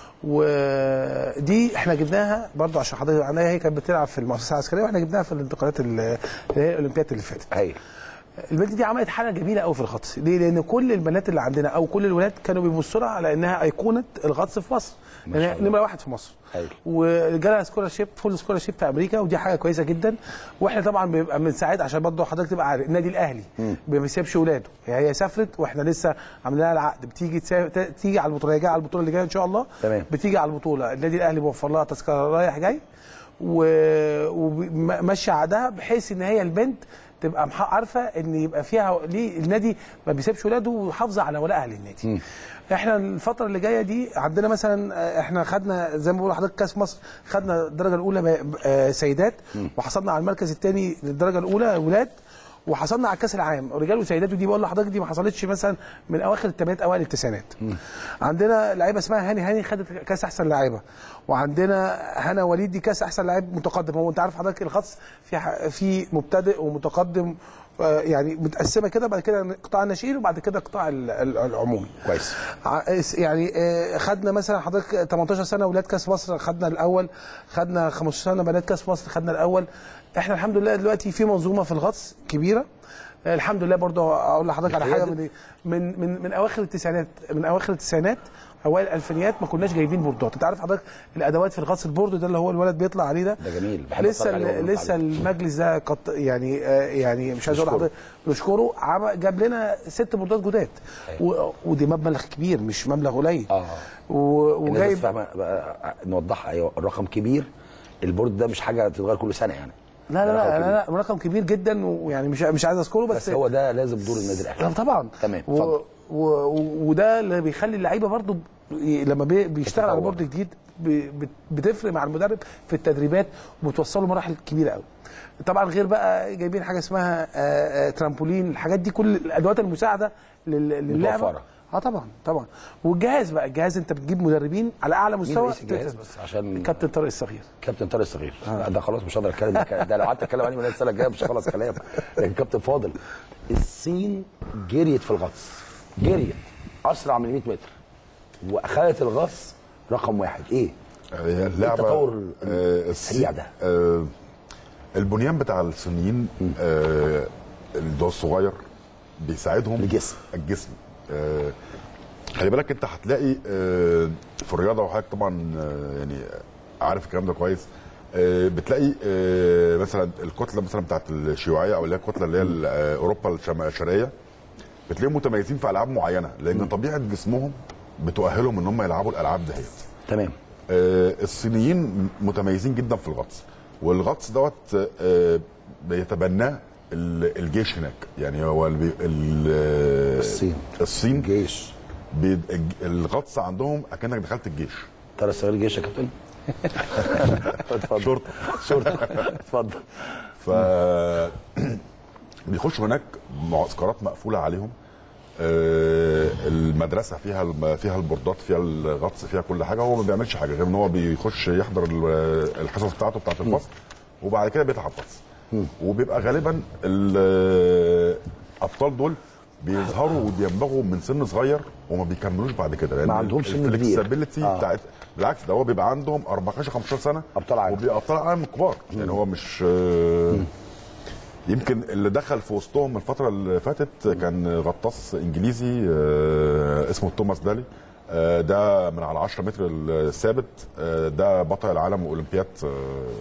S9: ودي احنا جبناها برضو عشان حضرتك عندها هي كانت بتلعب في المؤسسه العسكريه واحنا جبناها في الانتقالات ال- اللي هي الاولمبياد اللي فاتت
S8: هايل
S9: البنت دي عملت حاجه جميله قوي في الغطس ليه لان كل البنات اللي عندنا او كل الولاد كانوا بيبصوا لها على انها ايقونه الغطس في مصر
S8: ما
S9: لان
S8: شاء
S9: هي
S8: الله.
S9: نمره واحد في مصر
S8: هايل
S9: وجالها سكولارشيب فول سكولارشيب في امريكا ودي حاجه كويسه جدا واحنا طبعا بنبقى بنساعد عشان برضه حضرتك تبقى عارف النادي الاهلي ما بيسيبش ولاده يعني هي سافرت واحنا لسه عاملين لها العقد بتيجي تسا... ت- تيجي على البطوله هي جايه على البطوله اللي جايه ان شاء الله
S8: تمام.
S9: بتيجي على البطوله النادي الاهلي بيوفر لها تذكره رايح جاي وماشيه عقدها بحيث ان هي البنت تبقى مح- عارفه ان يبقى فيها ليه النادي ما بيسيبش ولاده وحافظه على ولائها للنادي. احنا الفتره اللي جايه دي عندنا مثلا آه، احنا خدنا زي ما بقول لحضرتك كاس مصر خدنا الدرجه الاولى ب- آه، سيدات وحصلنا على المركز الثاني للدرجه الاولى ولاد وحصلنا على الكاس العام رجال وسيدات ودي بقول لحضرتك دي ما حصلتش مثلا من اواخر الثمانينات اوائل التسعينات عندنا لعيبه اسمها هاني هاني خدت كاس احسن لاعيبه وعندنا هنا وليد دي كاس احسن لاعب متقدم هو انت عارف حضرتك الخاص في ح- في مبتدئ ومتقدم آه، يعني متقسمه كده بعد كده قطاع الناشئين وبعد كده قطاع ال- ال- العمومي
S8: كويس
S9: ع- يعني آه، خدنا مثلا حضرتك 18 سنه ولاد كاس مصر خدنا الاول خدنا 15 سنه بنات كاس مصر خدنا الاول احنا الحمد لله دلوقتي في منظومه في الغطس كبيره آه، الحمد لله برضو اقول لحضرتك على حاجه من من من, من اواخر التسعينات من اواخر التسعينات اوائل الالفينيات ما كناش جايبين بوردات انت عارف حضرتك الادوات في الغطس البورد ده اللي هو الولد بيطلع عليه ده
S8: ده جميل بحب
S9: لسه
S8: أتفرج عليه وأنا
S9: لسه
S8: بتعلم.
S9: المجلس ده قط يعني آه، يعني مش عايز اقول
S8: نشكره.
S9: لحضرتك نشكره عم- جاب لنا ست بوردات جداد و- ودي مبلغ كبير مش مبلغ قليل
S8: اه
S9: و-
S8: الناس
S9: وجايب
S8: بس فاهمه بقى نوضحها ايوه الرقم كبير البورد ده مش حاجه تتغير كل سنه يعني
S9: لا لا
S8: ده رقم
S9: لا,
S8: كبير.
S9: لا, لا رقم كبير جدا ويعني مش مش عايز اذكره بس,
S8: بس هو ده لازم دور النادي الاهلي
S9: لا طبعا
S8: تمام
S9: و...
S8: اتفضل
S9: و... وده اللي بيخلي اللعيبه برضو ب- لما بي... بيشتغل على
S8: تتطور.
S9: بورد جديد ب... بت- بتفرق مع المدرب في التدريبات وبتوصله مراحل كبيره قوي طبعا غير بقى جايبين حاجه اسمها آه، آه، ترامبولين الحاجات دي كل الادوات المساعده لل... للعبه
S8: متوفرة.
S9: اه طبعا طبعا والجهاز بقى الجهاز انت بتجيب مدربين على اعلى
S8: مين
S9: مستوى
S8: رئيس الجهاز بس عشان
S9: كابتن طارق الصغير
S8: كابتن طارق الصغير لا ده خلاص مش هقدر اتكلم ده- ده لو قعدت اتكلم عليه من السنه الجايه مش هخلص كلام لكن كابتن فاضل الصين جريت في الغطس جريت اسرع من 100 متر واخذت الغطس رقم واحد ايه؟
S10: هي اللعبه
S8: التطور
S10: آه،
S8: السريع
S10: الص-
S8: ده.
S10: آه، البنيان بتاع الصينيين آه، اللي هو الصغير بيساعدهم
S8: الجسم.
S10: الجسم آه، خلي بالك انت هتلاقي آه، في الرياضه وحضرتك طبعا آه، يعني عارف الكلام ده كويس آه، بتلاقي آه، مثلا الكتله مثلا بتاعت الشيوعيه او اللي هي الكتله اللي هي ال- آه، اوروبا الشم- الشرقيه بتلاقيهم متميزين في العاب معينه لان طبيعه جسمهم بتؤهلهم ان هم يلعبوا الالعاب دهيت
S8: تمام
S10: آه، الصينيين متميزين جدا في الغطس والغطس دوت آه، بيتبناه ال- الجيش هناك يعني هو ال- ال-
S8: الصين.
S10: الصين
S8: جيش
S10: بي- الج- الغطس عندهم اكنك دخلت الجيش
S8: طارق الصغير جيش يا كابتن اتفضل
S10: شرطه
S8: شرطه اتفضل
S10: ف بيخشوا هناك معسكرات مقفوله عليهم آه، المدرسه فيها الم- فيها البوردات فيها الغطس فيها كل حاجه هو ما بيعملش حاجه غير ان هو بيخش يحضر ال- الحصص بتاعته بتاعت الفصل وبعد كده بيتعب غطس وبيبقى غالبا الابطال دول بيظهروا وبينبغوا من سن صغير وما بيكملوش بعد كده لان
S8: ما عندهمش سن كبير.
S10: الفلكسبيليتي
S8: آه.
S10: بتاعت بالعكس ده هو بيبقى عندهم 14 15 سنه
S8: أبطال عالم.
S10: وبيبقى ابطال عالم كبار يعني هو مش آه، يمكن اللي دخل في وسطهم الفتره اللي فاتت كان غطاس انجليزي آه، اسمه توماس دالي آه، ده من على 10 متر الثابت آه، ده بطل العالم واولمبياد آه،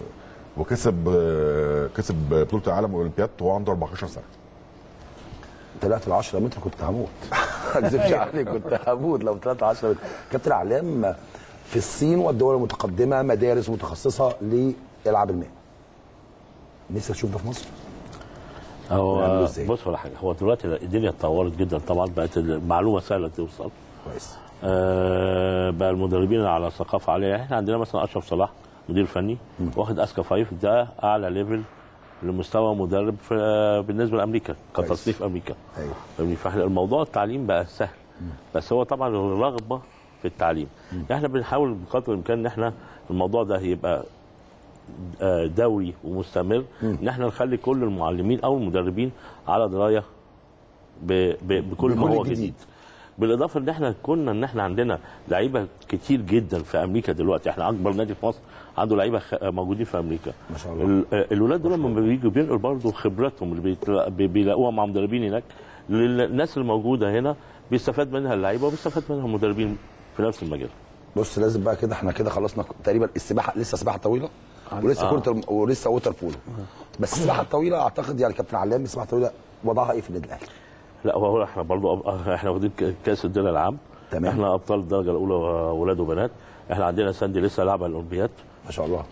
S10: وكسب آه، كسب بطوله العالم واولمبياد وهو عنده 14 سنه
S8: طلعت ال 10 متر كنت هموت ما اكذبش عليك كنت هموت لو طلعت 10 متر كابتن علام في الصين والدول المتقدمه مدارس متخصصه لالعاب الماء نفسك تشوف ده في مصر نعمله
S11: هو
S8: إزاي؟
S11: بص ولا حاجه هو دلوقتي الدنيا اتطورت جدا طبعا بقت المعلومه سهله توصل
S8: كويس
S11: آه بقى المدربين على ثقافه عاليه احنا عندنا مثلا اشرف صلاح مدير فني واخد اسكا فايف ده اعلى ليفل لمستوى مدرب في بالنسبه لامريكا كتصنيف امريكا
S8: ايوه
S11: فاهمني فالموضوع التعليم بقى سهل بس هو طبعا الرغبه في التعليم احنا بنحاول بقدر الامكان ان احنا الموضوع ده يبقى آه، دوري ومستمر ان احنا نخلي كل المعلمين او المدربين على درايه ب- ب- بكل ما
S8: بكل
S11: هو
S8: جديد.
S11: جديد بالاضافه ان احنا كنا ان احنا عندنا لعيبه كتير جدا في امريكا دلوقتي احنا اكبر نادي في مصر عنده لعيبه خ- موجودين في امريكا
S8: ما شاء الله.
S11: ال- آه، الولاد دول لما بييجوا بينقلوا برضه خبراتهم اللي بيتلا- بي- بيلاقوها مع مدربين هناك للناس اللي موجوده هنا بيستفاد منها اللعيبه وبيستفاد منها المدربين في نفس المجال
S8: بص لازم بقى كده احنا كده خلصنا تقريبا السباحه لسه سباحه طويله ولسه
S11: آه.
S8: كره الم... ولسه ووتر بولو بس السباحه الطويله اعتقد يعني كابتن علام السباحه الطويله وضعها ايه في النادي الاهلي؟
S11: لا هو احنا برضو أب- احنا واخدين ك- كاس الدوري العام
S8: تمام.
S11: احنا ابطال الدرجه الاولى ولاد وبنات احنا عندنا ساندي لسه لعبه الاولمبياد
S8: ما شاء الله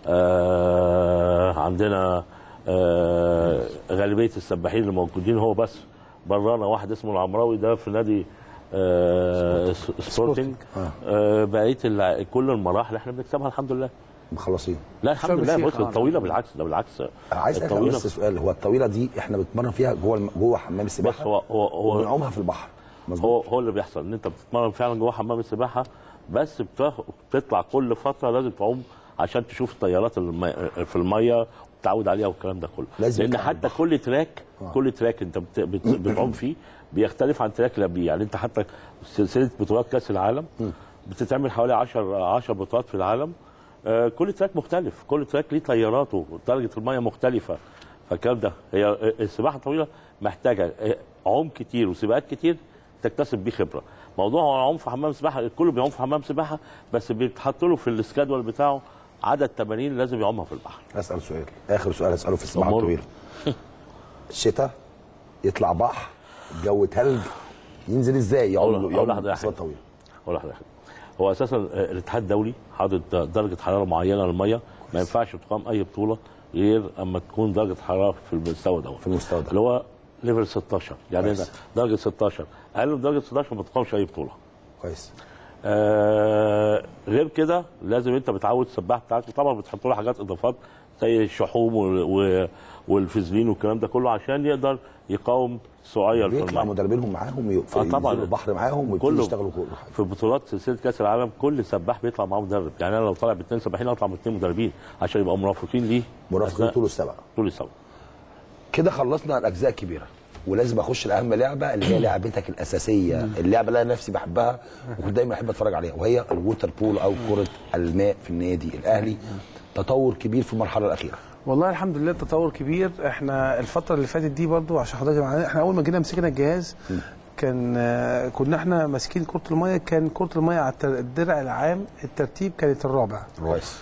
S11: آه عندنا آه غالبيه السباحين اللي موجودين هو بس برانا واحد اسمه العمراوي ده في نادي آه س- سبورتنج
S8: آه.
S11: آه بقيه الع- كل المراحل احنا بنكسبها الحمد لله
S8: مخلصين
S11: لا الحمد
S5: شرم
S11: لله
S5: الشيخ،
S11: بص
S5: آه.
S11: الطويله بالعكس ده بالعكس
S8: عايز اسالك
S11: الطويله
S8: بس سؤال هو الطويله دي احنا بنتمرن فيها جوه الم... جوه حمام
S11: بص
S8: السباحه
S11: هو هو هو
S8: وبنعومها في البحر
S11: هو
S8: مظبوط
S11: هو اللي بيحصل ان انت بتتمرن فعلا جوه حمام السباحه بس بتاخ- بتطلع كل فتره لازم تعوم عشان تشوف الطيارات المي... في الميه وتتعود عليها والكلام ده كله
S8: لازم
S11: لان
S8: تلعب
S11: حتى
S8: البحر.
S11: كل تراك
S8: آه.
S11: كل تراك انت بت... بت... بتعوم فيه بيختلف عن تراك اللي قبليه يعني انت حتى سلسله بطولات كاس العالم بتتعمل حوالي 10 10 بطولات في العالم آه، كل تراك مختلف كل تراك ليه طياراته ودرجه الميه مختلفه فالكلام ده هي السباحه الطويله محتاجه آه، عوم كتير وسباقات كتير تكتسب بيه خبره موضوع العوم في حمام سباحه الكل بيعوم في حمام سباحه بس بيتحط له في السكادول بتاعه عدد تمارين لازم يعومها في البحر
S8: اسال سؤال اخر سؤال اساله في السباحه
S11: أمور.
S8: الطويله الشتاء يطلع بحر الجو تلج ينزل ازاي يعوم
S11: أقول- أقول
S8: يعوم
S11: لحضرتك
S8: مسافات
S11: حاجة.
S8: طويله
S11: ولا حاجه هو اساسا آه، الاتحاد الدولي حاطط درجه حراره معينه للميه ما ينفعش تقام اي بطوله غير اما تكون درجه حراره في المستوى دوت
S8: في المستوى ده.
S11: اللي هو ليفل 16 يعني
S8: كويس.
S11: ده درجه 16 اقل من درجه 16 ما تقامش اي بطوله
S8: كويس
S11: آه غير كده لازم انت بتعود السباح بتاعك وطبعا بتحط له حاجات اضافات زي الشحوم وال- و- والفازلين والكلام ده كله عشان يقدر يقاوم صغير في
S8: بيطلع
S11: الميه
S8: مدربينهم معاهم ي-
S11: آه طبعاً.
S8: ينزلوا البحر معاهم ويبتدوا
S11: كله
S8: يشتغلوا كل حاجه
S11: في بطولات سلسله كاس العالم كل سباح بيطلع معاه مدرب يعني انا لو طالع باثنين سباحين اطلع باثنين مدربين عشان يبقوا مرافقين ليه
S8: مرافقين
S11: أثناء
S8: طول السبق
S11: طول السبق
S8: كده خلصنا الاجزاء الكبيره ولازم اخش لاهم لعبه اللي هي لعبتك الاساسيه اللعبه اللي انا نفسي بحبها وكنت دايما احب اتفرج عليها وهي الووتر بول او كره الماء في النادي الاهلي تطور كبير في المرحله الاخيره
S9: والله الحمد لله تطور كبير احنا الفتره اللي فاتت دي برضو عشان حضرتك معانا احنا اول ما جينا مسكنا الجهاز كان آه، كنا احنا ماسكين كره الميه كان كره الميه على التر- الدرع العام الترتيب كانت الرابع
S8: كويس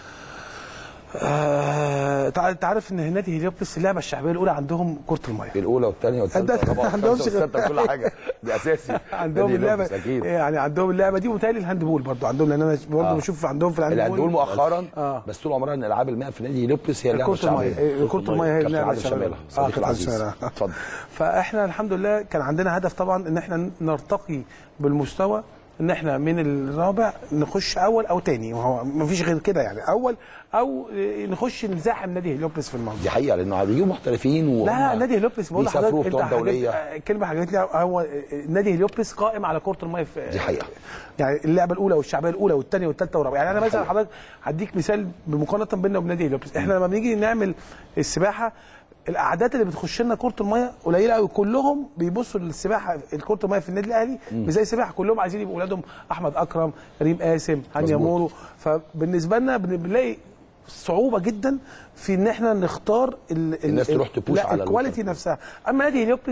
S9: آه، تع- انت عارف ان نادي هليوبلس اللعبه الشعبيه الاولى عندهم كره الميه
S8: الاولى والثانيه والثالثه
S9: عندهم-
S8: طبعا
S9: عندهمش
S8: خمسة والستة كل حاجه دي اساسي
S9: عندهم
S8: نادي
S9: اللعبه
S8: لوبس اكيد
S9: يعني عندهم اللعبه دي ومتهيألي الهاندبول برضو عندهم لان انا برضو
S8: آه.
S9: بشوف عندهم في الهاندبول
S8: الهاندبول مؤخرا
S9: آه.
S8: بس طول عمرها ان العاب الماء في نادي لوبس هي اللعبه
S9: كره الميه
S8: الشعبيه
S9: إيه، كره الميه هي
S8: كابتن
S9: اللعبه
S8: عادل
S9: الشعبيه
S8: شمالة
S9: اه
S8: صديقي
S9: كابتن
S8: العزيز
S9: شمالة.
S8: اتفضل
S9: فاحنا الحمد لله كان عندنا هدف طبعا ان احنا نرتقي بالمستوى ان احنا من الرابع نخش اول او تاني وهو ما فيش غير كده يعني اول او نخش نزاحم نادي هليوبلس في الموضوع
S8: دي حقيقه لانه بيجيبوا محترفين و
S9: لا لا نادي هليوبلس بقول
S8: بيسافروا
S9: لحضرتك
S8: بطولات
S9: حاجات-
S8: دوليه
S9: آه، كلمه حاجات لي هو نادي هليوبلس قائم على كره الميه في
S8: دي حقيقه
S9: يعني اللعبه الاولى والشعبيه الاولى والثانيه والثالثه والرابعه يعني انا مثلا حضرتك هديك مثال بمقارنه بيننا وبين نادي هليوبلس احنا لما بنيجي نعمل السباحه الاعداد اللي بتخش لنا كره الميه قليله قوي كلهم بيبصوا للسباحه كره الميه في النادي الاهلي مش زي السباحه كلهم عايزين يبقوا اولادهم احمد اكرم كريم قاسم هانيا
S8: مظبوط.
S9: مورو فبالنسبه لنا بن- بنلاقي صعوبه جدا في ان احنا نختار ال ال-
S8: الناس
S9: ال-
S8: تروح تبوش
S9: لا
S8: على
S9: الكواليتي
S8: الوتر.
S9: نفسها اما نادي هليوبلس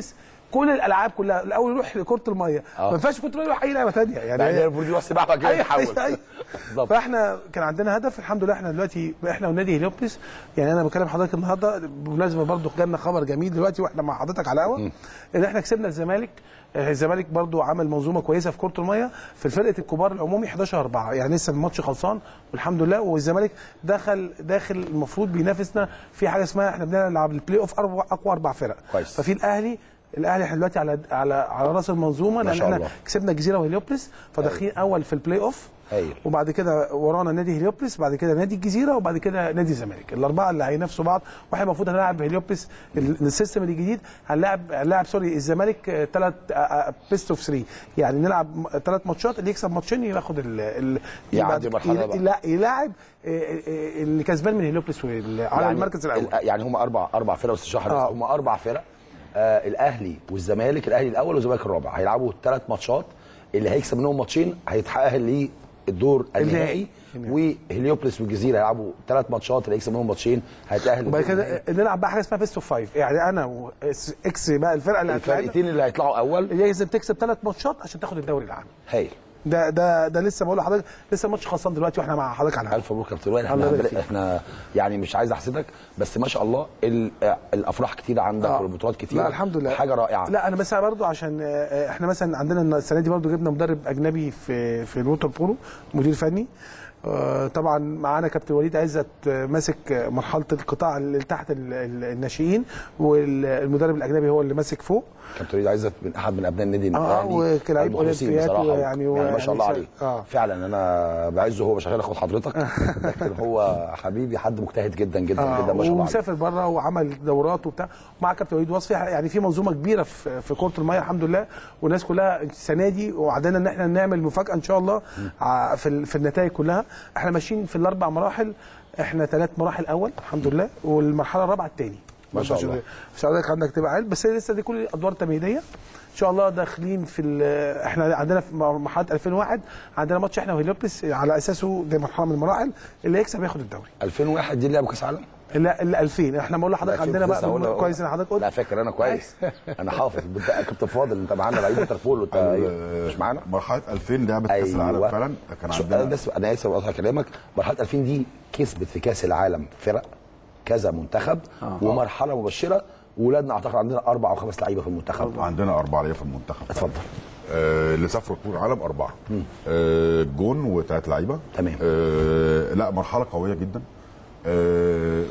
S9: كل الالعاب كلها الاول يروح لكره الميه
S8: آه.
S9: ما ينفعش كره الميه يروح اي لعبه ثانيه
S8: يعني
S9: يعني
S8: هي المفروض يروح سباحه بعد كده
S9: أيوة،
S8: يتحول
S9: أيوة، أيوة.
S8: بالظبط
S9: فاحنا كان عندنا هدف الحمد لله احنا دلوقتي احنا ونادي هليوبلس يعني انا بكلم حضرتك النهارده بمناسبه برضو جالنا خبر جميل دلوقتي واحنا مع حضرتك على الهوا ان احنا كسبنا الزمالك آه، الزمالك برضو عمل منظومه كويسه في كره الميه في فرقه الكبار العمومي 11 4 يعني لسه الماتش خلصان والحمد لله والزمالك دخل داخل المفروض بينافسنا في حاجه اسمها احنا بنلعب البلاي اوف أربع- اقوى اربع فرق
S8: كويس.
S9: ففي الاهلي الاهلي احنا دلوقتي على على على راس المنظومه لان
S8: شاء
S9: احنا
S8: الله.
S9: كسبنا الجزيره وهليوبلس فداخلين اول في البلاي اوف
S8: هايل.
S9: وبعد كده ورانا نادي هليوبلس بعد كده نادي الجزيره وبعد كده نادي الزمالك الاربعه اللي هينافسوا بعض واحنا المفروض هنلعب هليوبلس ال- السيستم الجديد هنلاعب هنلاعب سوري الزمالك ثلاث بيست اوف 3 يعني نلعب ثلاث ماتشات اللي يكسب ماتشين ياخد ال ال
S8: يعدي
S9: بعد-
S8: مرحلة بقى.
S9: لا يلاعب آه، آه، اللي كسبان من هليوبلس وال- على المركز الاول
S8: ال- يعني هم اربع اربع فرق بس شهر
S9: آه.
S8: هم اربع فرق آه الاهلي والزمالك الاهلي الاول والزمالك الرابع هيلعبوا ثلاث ماتشات اللي هيكسب منهم ماتشين هيتاهل للدور النهائي وهليوبلس والجزيره هيلعبوا ثلاث ماتشات اللي هيكسب منهم ماتشين هيتاهل
S9: وبعد
S8: للدور
S9: كده نلعب بقى حاجه اسمها بيست اوف فايف يعني انا واكس بقى الفرقه اللي هتلعب
S8: الفرقتين اللي هيطلعوا اول
S9: لازم تكسب ثلاث ماتشات عشان تاخد الدوري العام
S8: هايل
S9: ده ده ده لسه بقول لحضرتك لسه الماتش خلصان دلوقتي واحنا مع حضرتك على الهوا.
S8: الف مبروك يا كابتن وائل
S9: الله
S8: احنا
S9: يبارك فيك.
S8: احنا يعني مش عايز احسدك بس ما شاء الله ال- الافراح كتير عندك
S9: آه.
S8: والبطولات كتير
S9: لا الحمد لله
S8: حاجه رائعه
S9: لا انا بس برضو عشان آه، احنا مثلا عندنا السنه دي برضو جبنا مدرب اجنبي في في الووتر بولو مدير فني آه، طبعا معانا كابتن وليد عزت آه، ماسك آه، مرحله القطاع اللي تحت ال- ال- الناشئين والمدرب الاجنبي هو اللي ماسك فوق
S8: كابتن وليد عزت من احد من ابناء النادي
S9: آه،
S8: الاهلي
S9: وكلاعب
S8: المخلصين
S9: أولمبياد
S8: بصراحة.
S9: ويعني و-
S8: يعني ما شاء الله
S9: يعني
S8: عليه
S9: آه.
S8: فعلا انا بعزه هو شغال اخد حضرتك لكن هو حبيبي حد مجتهد جدا جدا
S9: آه،
S8: جدا ما شاء الله عليه
S9: ومسافر بره وعمل دورات وبتاع مع كابتن وليد وصفي يعني في منظومه كبيره في في كره الميه الحمد لله والناس كلها السنه دي وعدنا ان احنا نعمل مفاجاه ان شاء الله ع- في ال- في النتائج كلها احنا ماشيين في الاربع مراحل احنا ثلاث مراحل اول الحمد لله والمرحله الرابعه الثاني
S8: ما شاء الله.
S9: مش حضرتك عندك تبقى عيل بس هي لسه دي كل ادوار تمهيديه ان شاء الله داخلين في ال- احنا عندنا في مرحله 2001 عندنا ماتش احنا وهليوبلس على اساسه دي مرحله من المراحل اللي يكسب ياخد الدوري
S8: 2001 دي اللي لعبوا كاس عالم
S9: لا ال 2000 احنا بقول لحضرتك عندنا
S8: لسه هقول-
S9: بقى كويس ان حضرتك قلت
S8: لا فاكر انا كويس انا حافظ انت كابتن فاضل انت معانا لعيب انتربول وانت مش معانا
S10: مرحله 2000 لعبه كاس العالم فعلا كان
S8: سؤال
S10: عندنا
S8: بس انا اسف اقطع كلامك مرحله 2000 دي كسبت في كاس العالم فرق كذا منتخب ومرحله مبشره ولادنا اعتقد عندنا اربع او خمس لعيبه في المنتخب
S10: عندنا اربعه لعيبه في المنتخب
S8: اتفضل
S10: آه اللي سافروا بطوله العالم اربعه آه جون وثلاث لعيبه
S8: تمام.
S10: آه لا مرحله قويه جدا آه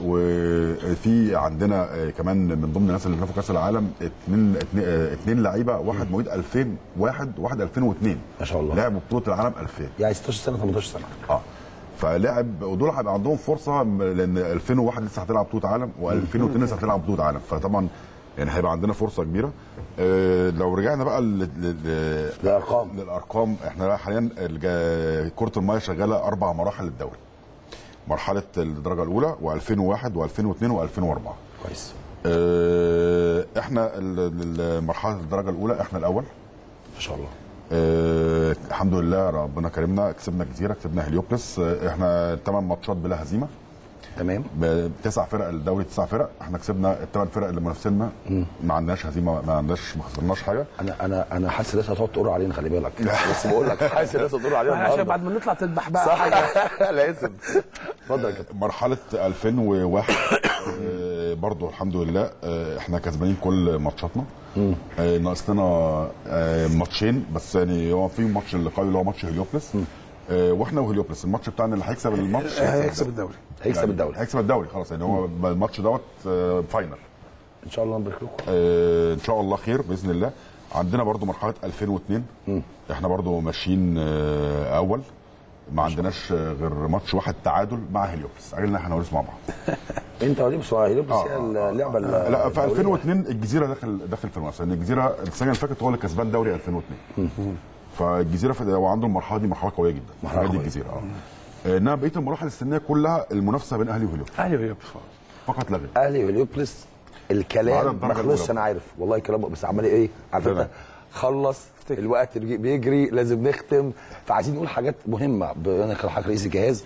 S10: وفي عندنا آه كمان من ضمن الناس اللي شافوا كاس العالم اثنين اثنين, آه اثنين لعيبه واحد مواليد 2001 وواحد 2002
S8: ما شاء الله.
S10: لعبوا بطوله العالم 2000
S8: يعني 16 سنه 18 سنه
S10: اه فلعب ودول هيبقى عندهم فرصه م- لان 2001 لسه هتلعب بطوله عالم و2002 لسه هتلعب بطوله عالم فطبعا يعني هيبقى عندنا فرصه كبيره آه لو رجعنا بقى لل- لل-
S8: للأرقام.
S10: للارقام احنا حاليا الج- كره الميه شغاله اربع مراحل للدوري مرحله الدرجه الاولى و2001 و2002 و2004
S8: كويس
S10: آه احنا ال- ال- مرحله الدرجه الاولى احنا الاول
S8: ما شاء الله
S10: آه الحمد لله ربنا كرمنا كسبنا الجزيره كسبنا هليوبلس آه احنا ثمان ماتشات بلا هزيمه
S8: تمام
S10: بتسع فرق الدوري تسع فرق احنا كسبنا الثمان فرق اللي منافسينا ما عندناش هزيمه ما عندناش ما خسرناش حاجه
S8: انا انا انا حاسس الناس هتقعد تقول علينا خلي بالك بس بقول لك حاسس الناس هتقول علينا
S9: عشان
S8: النهارده
S9: بعد ما نطلع تذبح بقى
S8: صح
S9: حاجه
S8: لازم اتفضل يا كابتن
S10: مرحله 2001 آه برضو الحمد لله آه احنا كسبانين كل ماتشاتنا آه ناقص لنا آه ماتشين بس يعني هو في ماتش اللقاء اللي هو ماتش هليوبلس آه واحنا وهليوبلس الماتش بتاعنا اللي هيكسب الماتش
S9: هيكسب الدوري
S8: هيكسب
S10: يعني
S8: الدوري
S10: هيكسب الدوري خلاص يعني هو الماتش دوت آه فاينل
S8: ان شاء الله نبارك لكم
S10: آه ان شاء الله خير باذن الله عندنا برضو مرحله 2002 احنا برضو ماشيين آه اول ما عندناش آه، غير ماتش واحد تعادل مع هليوبلس قلنا احنا هنورث مع بعض
S8: انت وليد بس هيلبس
S10: آه،
S8: هي
S10: آه،
S8: اللعبه
S10: لا في
S8: الدولية.
S10: 2002 الجزيره داخل داخل في المنافسه لان الجزيره السنه اللي فاتت هو اللي كسبان دوري 2002 فالجزيره في هو عنده المرحله دي مرحله قويه جدا
S8: مرحلة
S10: نادي
S8: قوية.
S10: الجزيره اه انما بقيه المراحل السنيه كلها المنافسه بين اهلي وهليوبلس
S9: اهلي وهليوبلس
S10: فقط لا غير
S8: اهلي وهليوبلس
S10: بعد
S8: الكلام
S10: الدرجة
S8: ما خلصش
S10: الأولى.
S8: انا عارف والله كلام بس عمال ايه عارف
S10: تمام.
S8: انت خلص الوقت بيجري لازم نختم فعايزين نقول حاجات مهمه ب- انا كان حضرتك رئيس الجهاز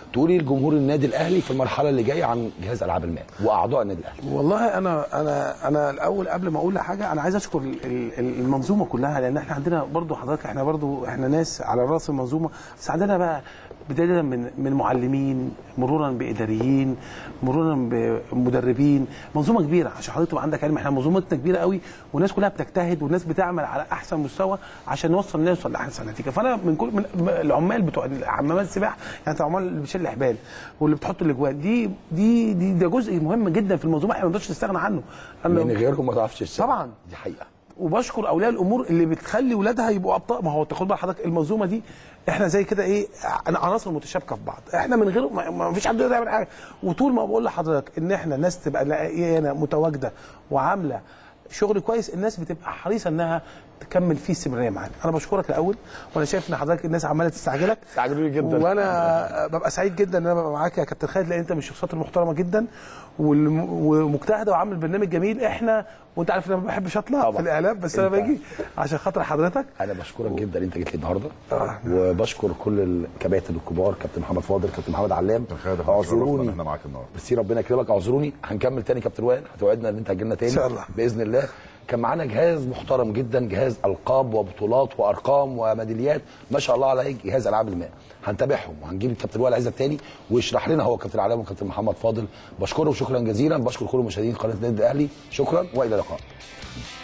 S8: تقولي لجمهور النادي الاهلي في المرحله اللي جايه عن جهاز العاب الماء واعضاء النادي الاهلي
S9: والله انا انا انا الاول قبل ما اقول حاجه انا عايز اشكر ال- ال- المنظومه كلها لان احنا عندنا برضو حضرتك احنا برضو احنا ناس على راس المنظومه بس عندنا بقى بدايه من من معلمين مرورا باداريين مرورا بمدربين منظومه كبيره عشان حضرتك تبقى عندك علم احنا منظومتنا كبيره قوي والناس كلها بتجتهد والناس بتعمل على احسن مستوى عشان نوصل نوصل لاحسن نتيجه فانا من كل من من العمال بتوع حمامات السباحه يعني العمال اللي بتشيل الاحبال واللي بتحط الاجوان دي دي دي ده جزء مهم جدا في المنظومه احنا ما نقدرش نستغنى عنه أنا-
S8: من غيركم ما تعرفش تشتغل
S9: طبعا
S8: دي حقيقه
S9: وبشكر اولياء الامور اللي بتخلي ولادها يبقوا ابطال ما هو تاخد بقى حضرتك المنظومه دي احنا زي كده ايه ع- عناصر متشابكه في بعض احنا من غير ما, ما فيش حد يقدر يعمل حاجه وطول ما بقول لحضرتك ان احنا ناس تبقى لاقيانا متواجده وعامله شغل كويس الناس بتبقى حريصه انها تكمل فيه استمراريه معانا انا بشكرك الاول وانا شايف ان حضرتك الناس عماله تستعجلك
S8: استعجلوني جدا
S9: وانا ببقى سعيد جدا ان انا ببقى معاك يا كابتن خالد لان انت من الشخصيات المحترمه جدا والم- ومجتهده وعامل برنامج جميل احنا وانت عارف ان انا ما بحبش اطلع في الاعلام بس انا
S8: أنت-
S9: باجي عشان خاطر حضرتك
S8: انا بشكرك جدا انت جيت لي النهارده وبشكر كل الكباتن الكبار كابتن محمد فاضل كابتن محمد علام
S10: شرفنا
S8: اعذروني
S10: ان احنا معاك النهارده
S8: بس ربنا يكرمك اعذروني هنكمل تاني كابتن وائل هتوعدنا ان انت هتجي لنا تاني
S9: إن شاء الله.
S8: باذن الله كان معانا جهاز محترم جدا جهاز القاب وبطولات وارقام وميداليات ما شاء الله عليه جهاز العاب الماء هنتابعهم وهنجيب الكابتن وائل عزت تاني ويشرح لنا هو كابتن علام وكابتن محمد فاضل بشكره شكرا جزيلا بشكر كل مشاهدين قناه النادي الاهلي شكرا والى اللقاء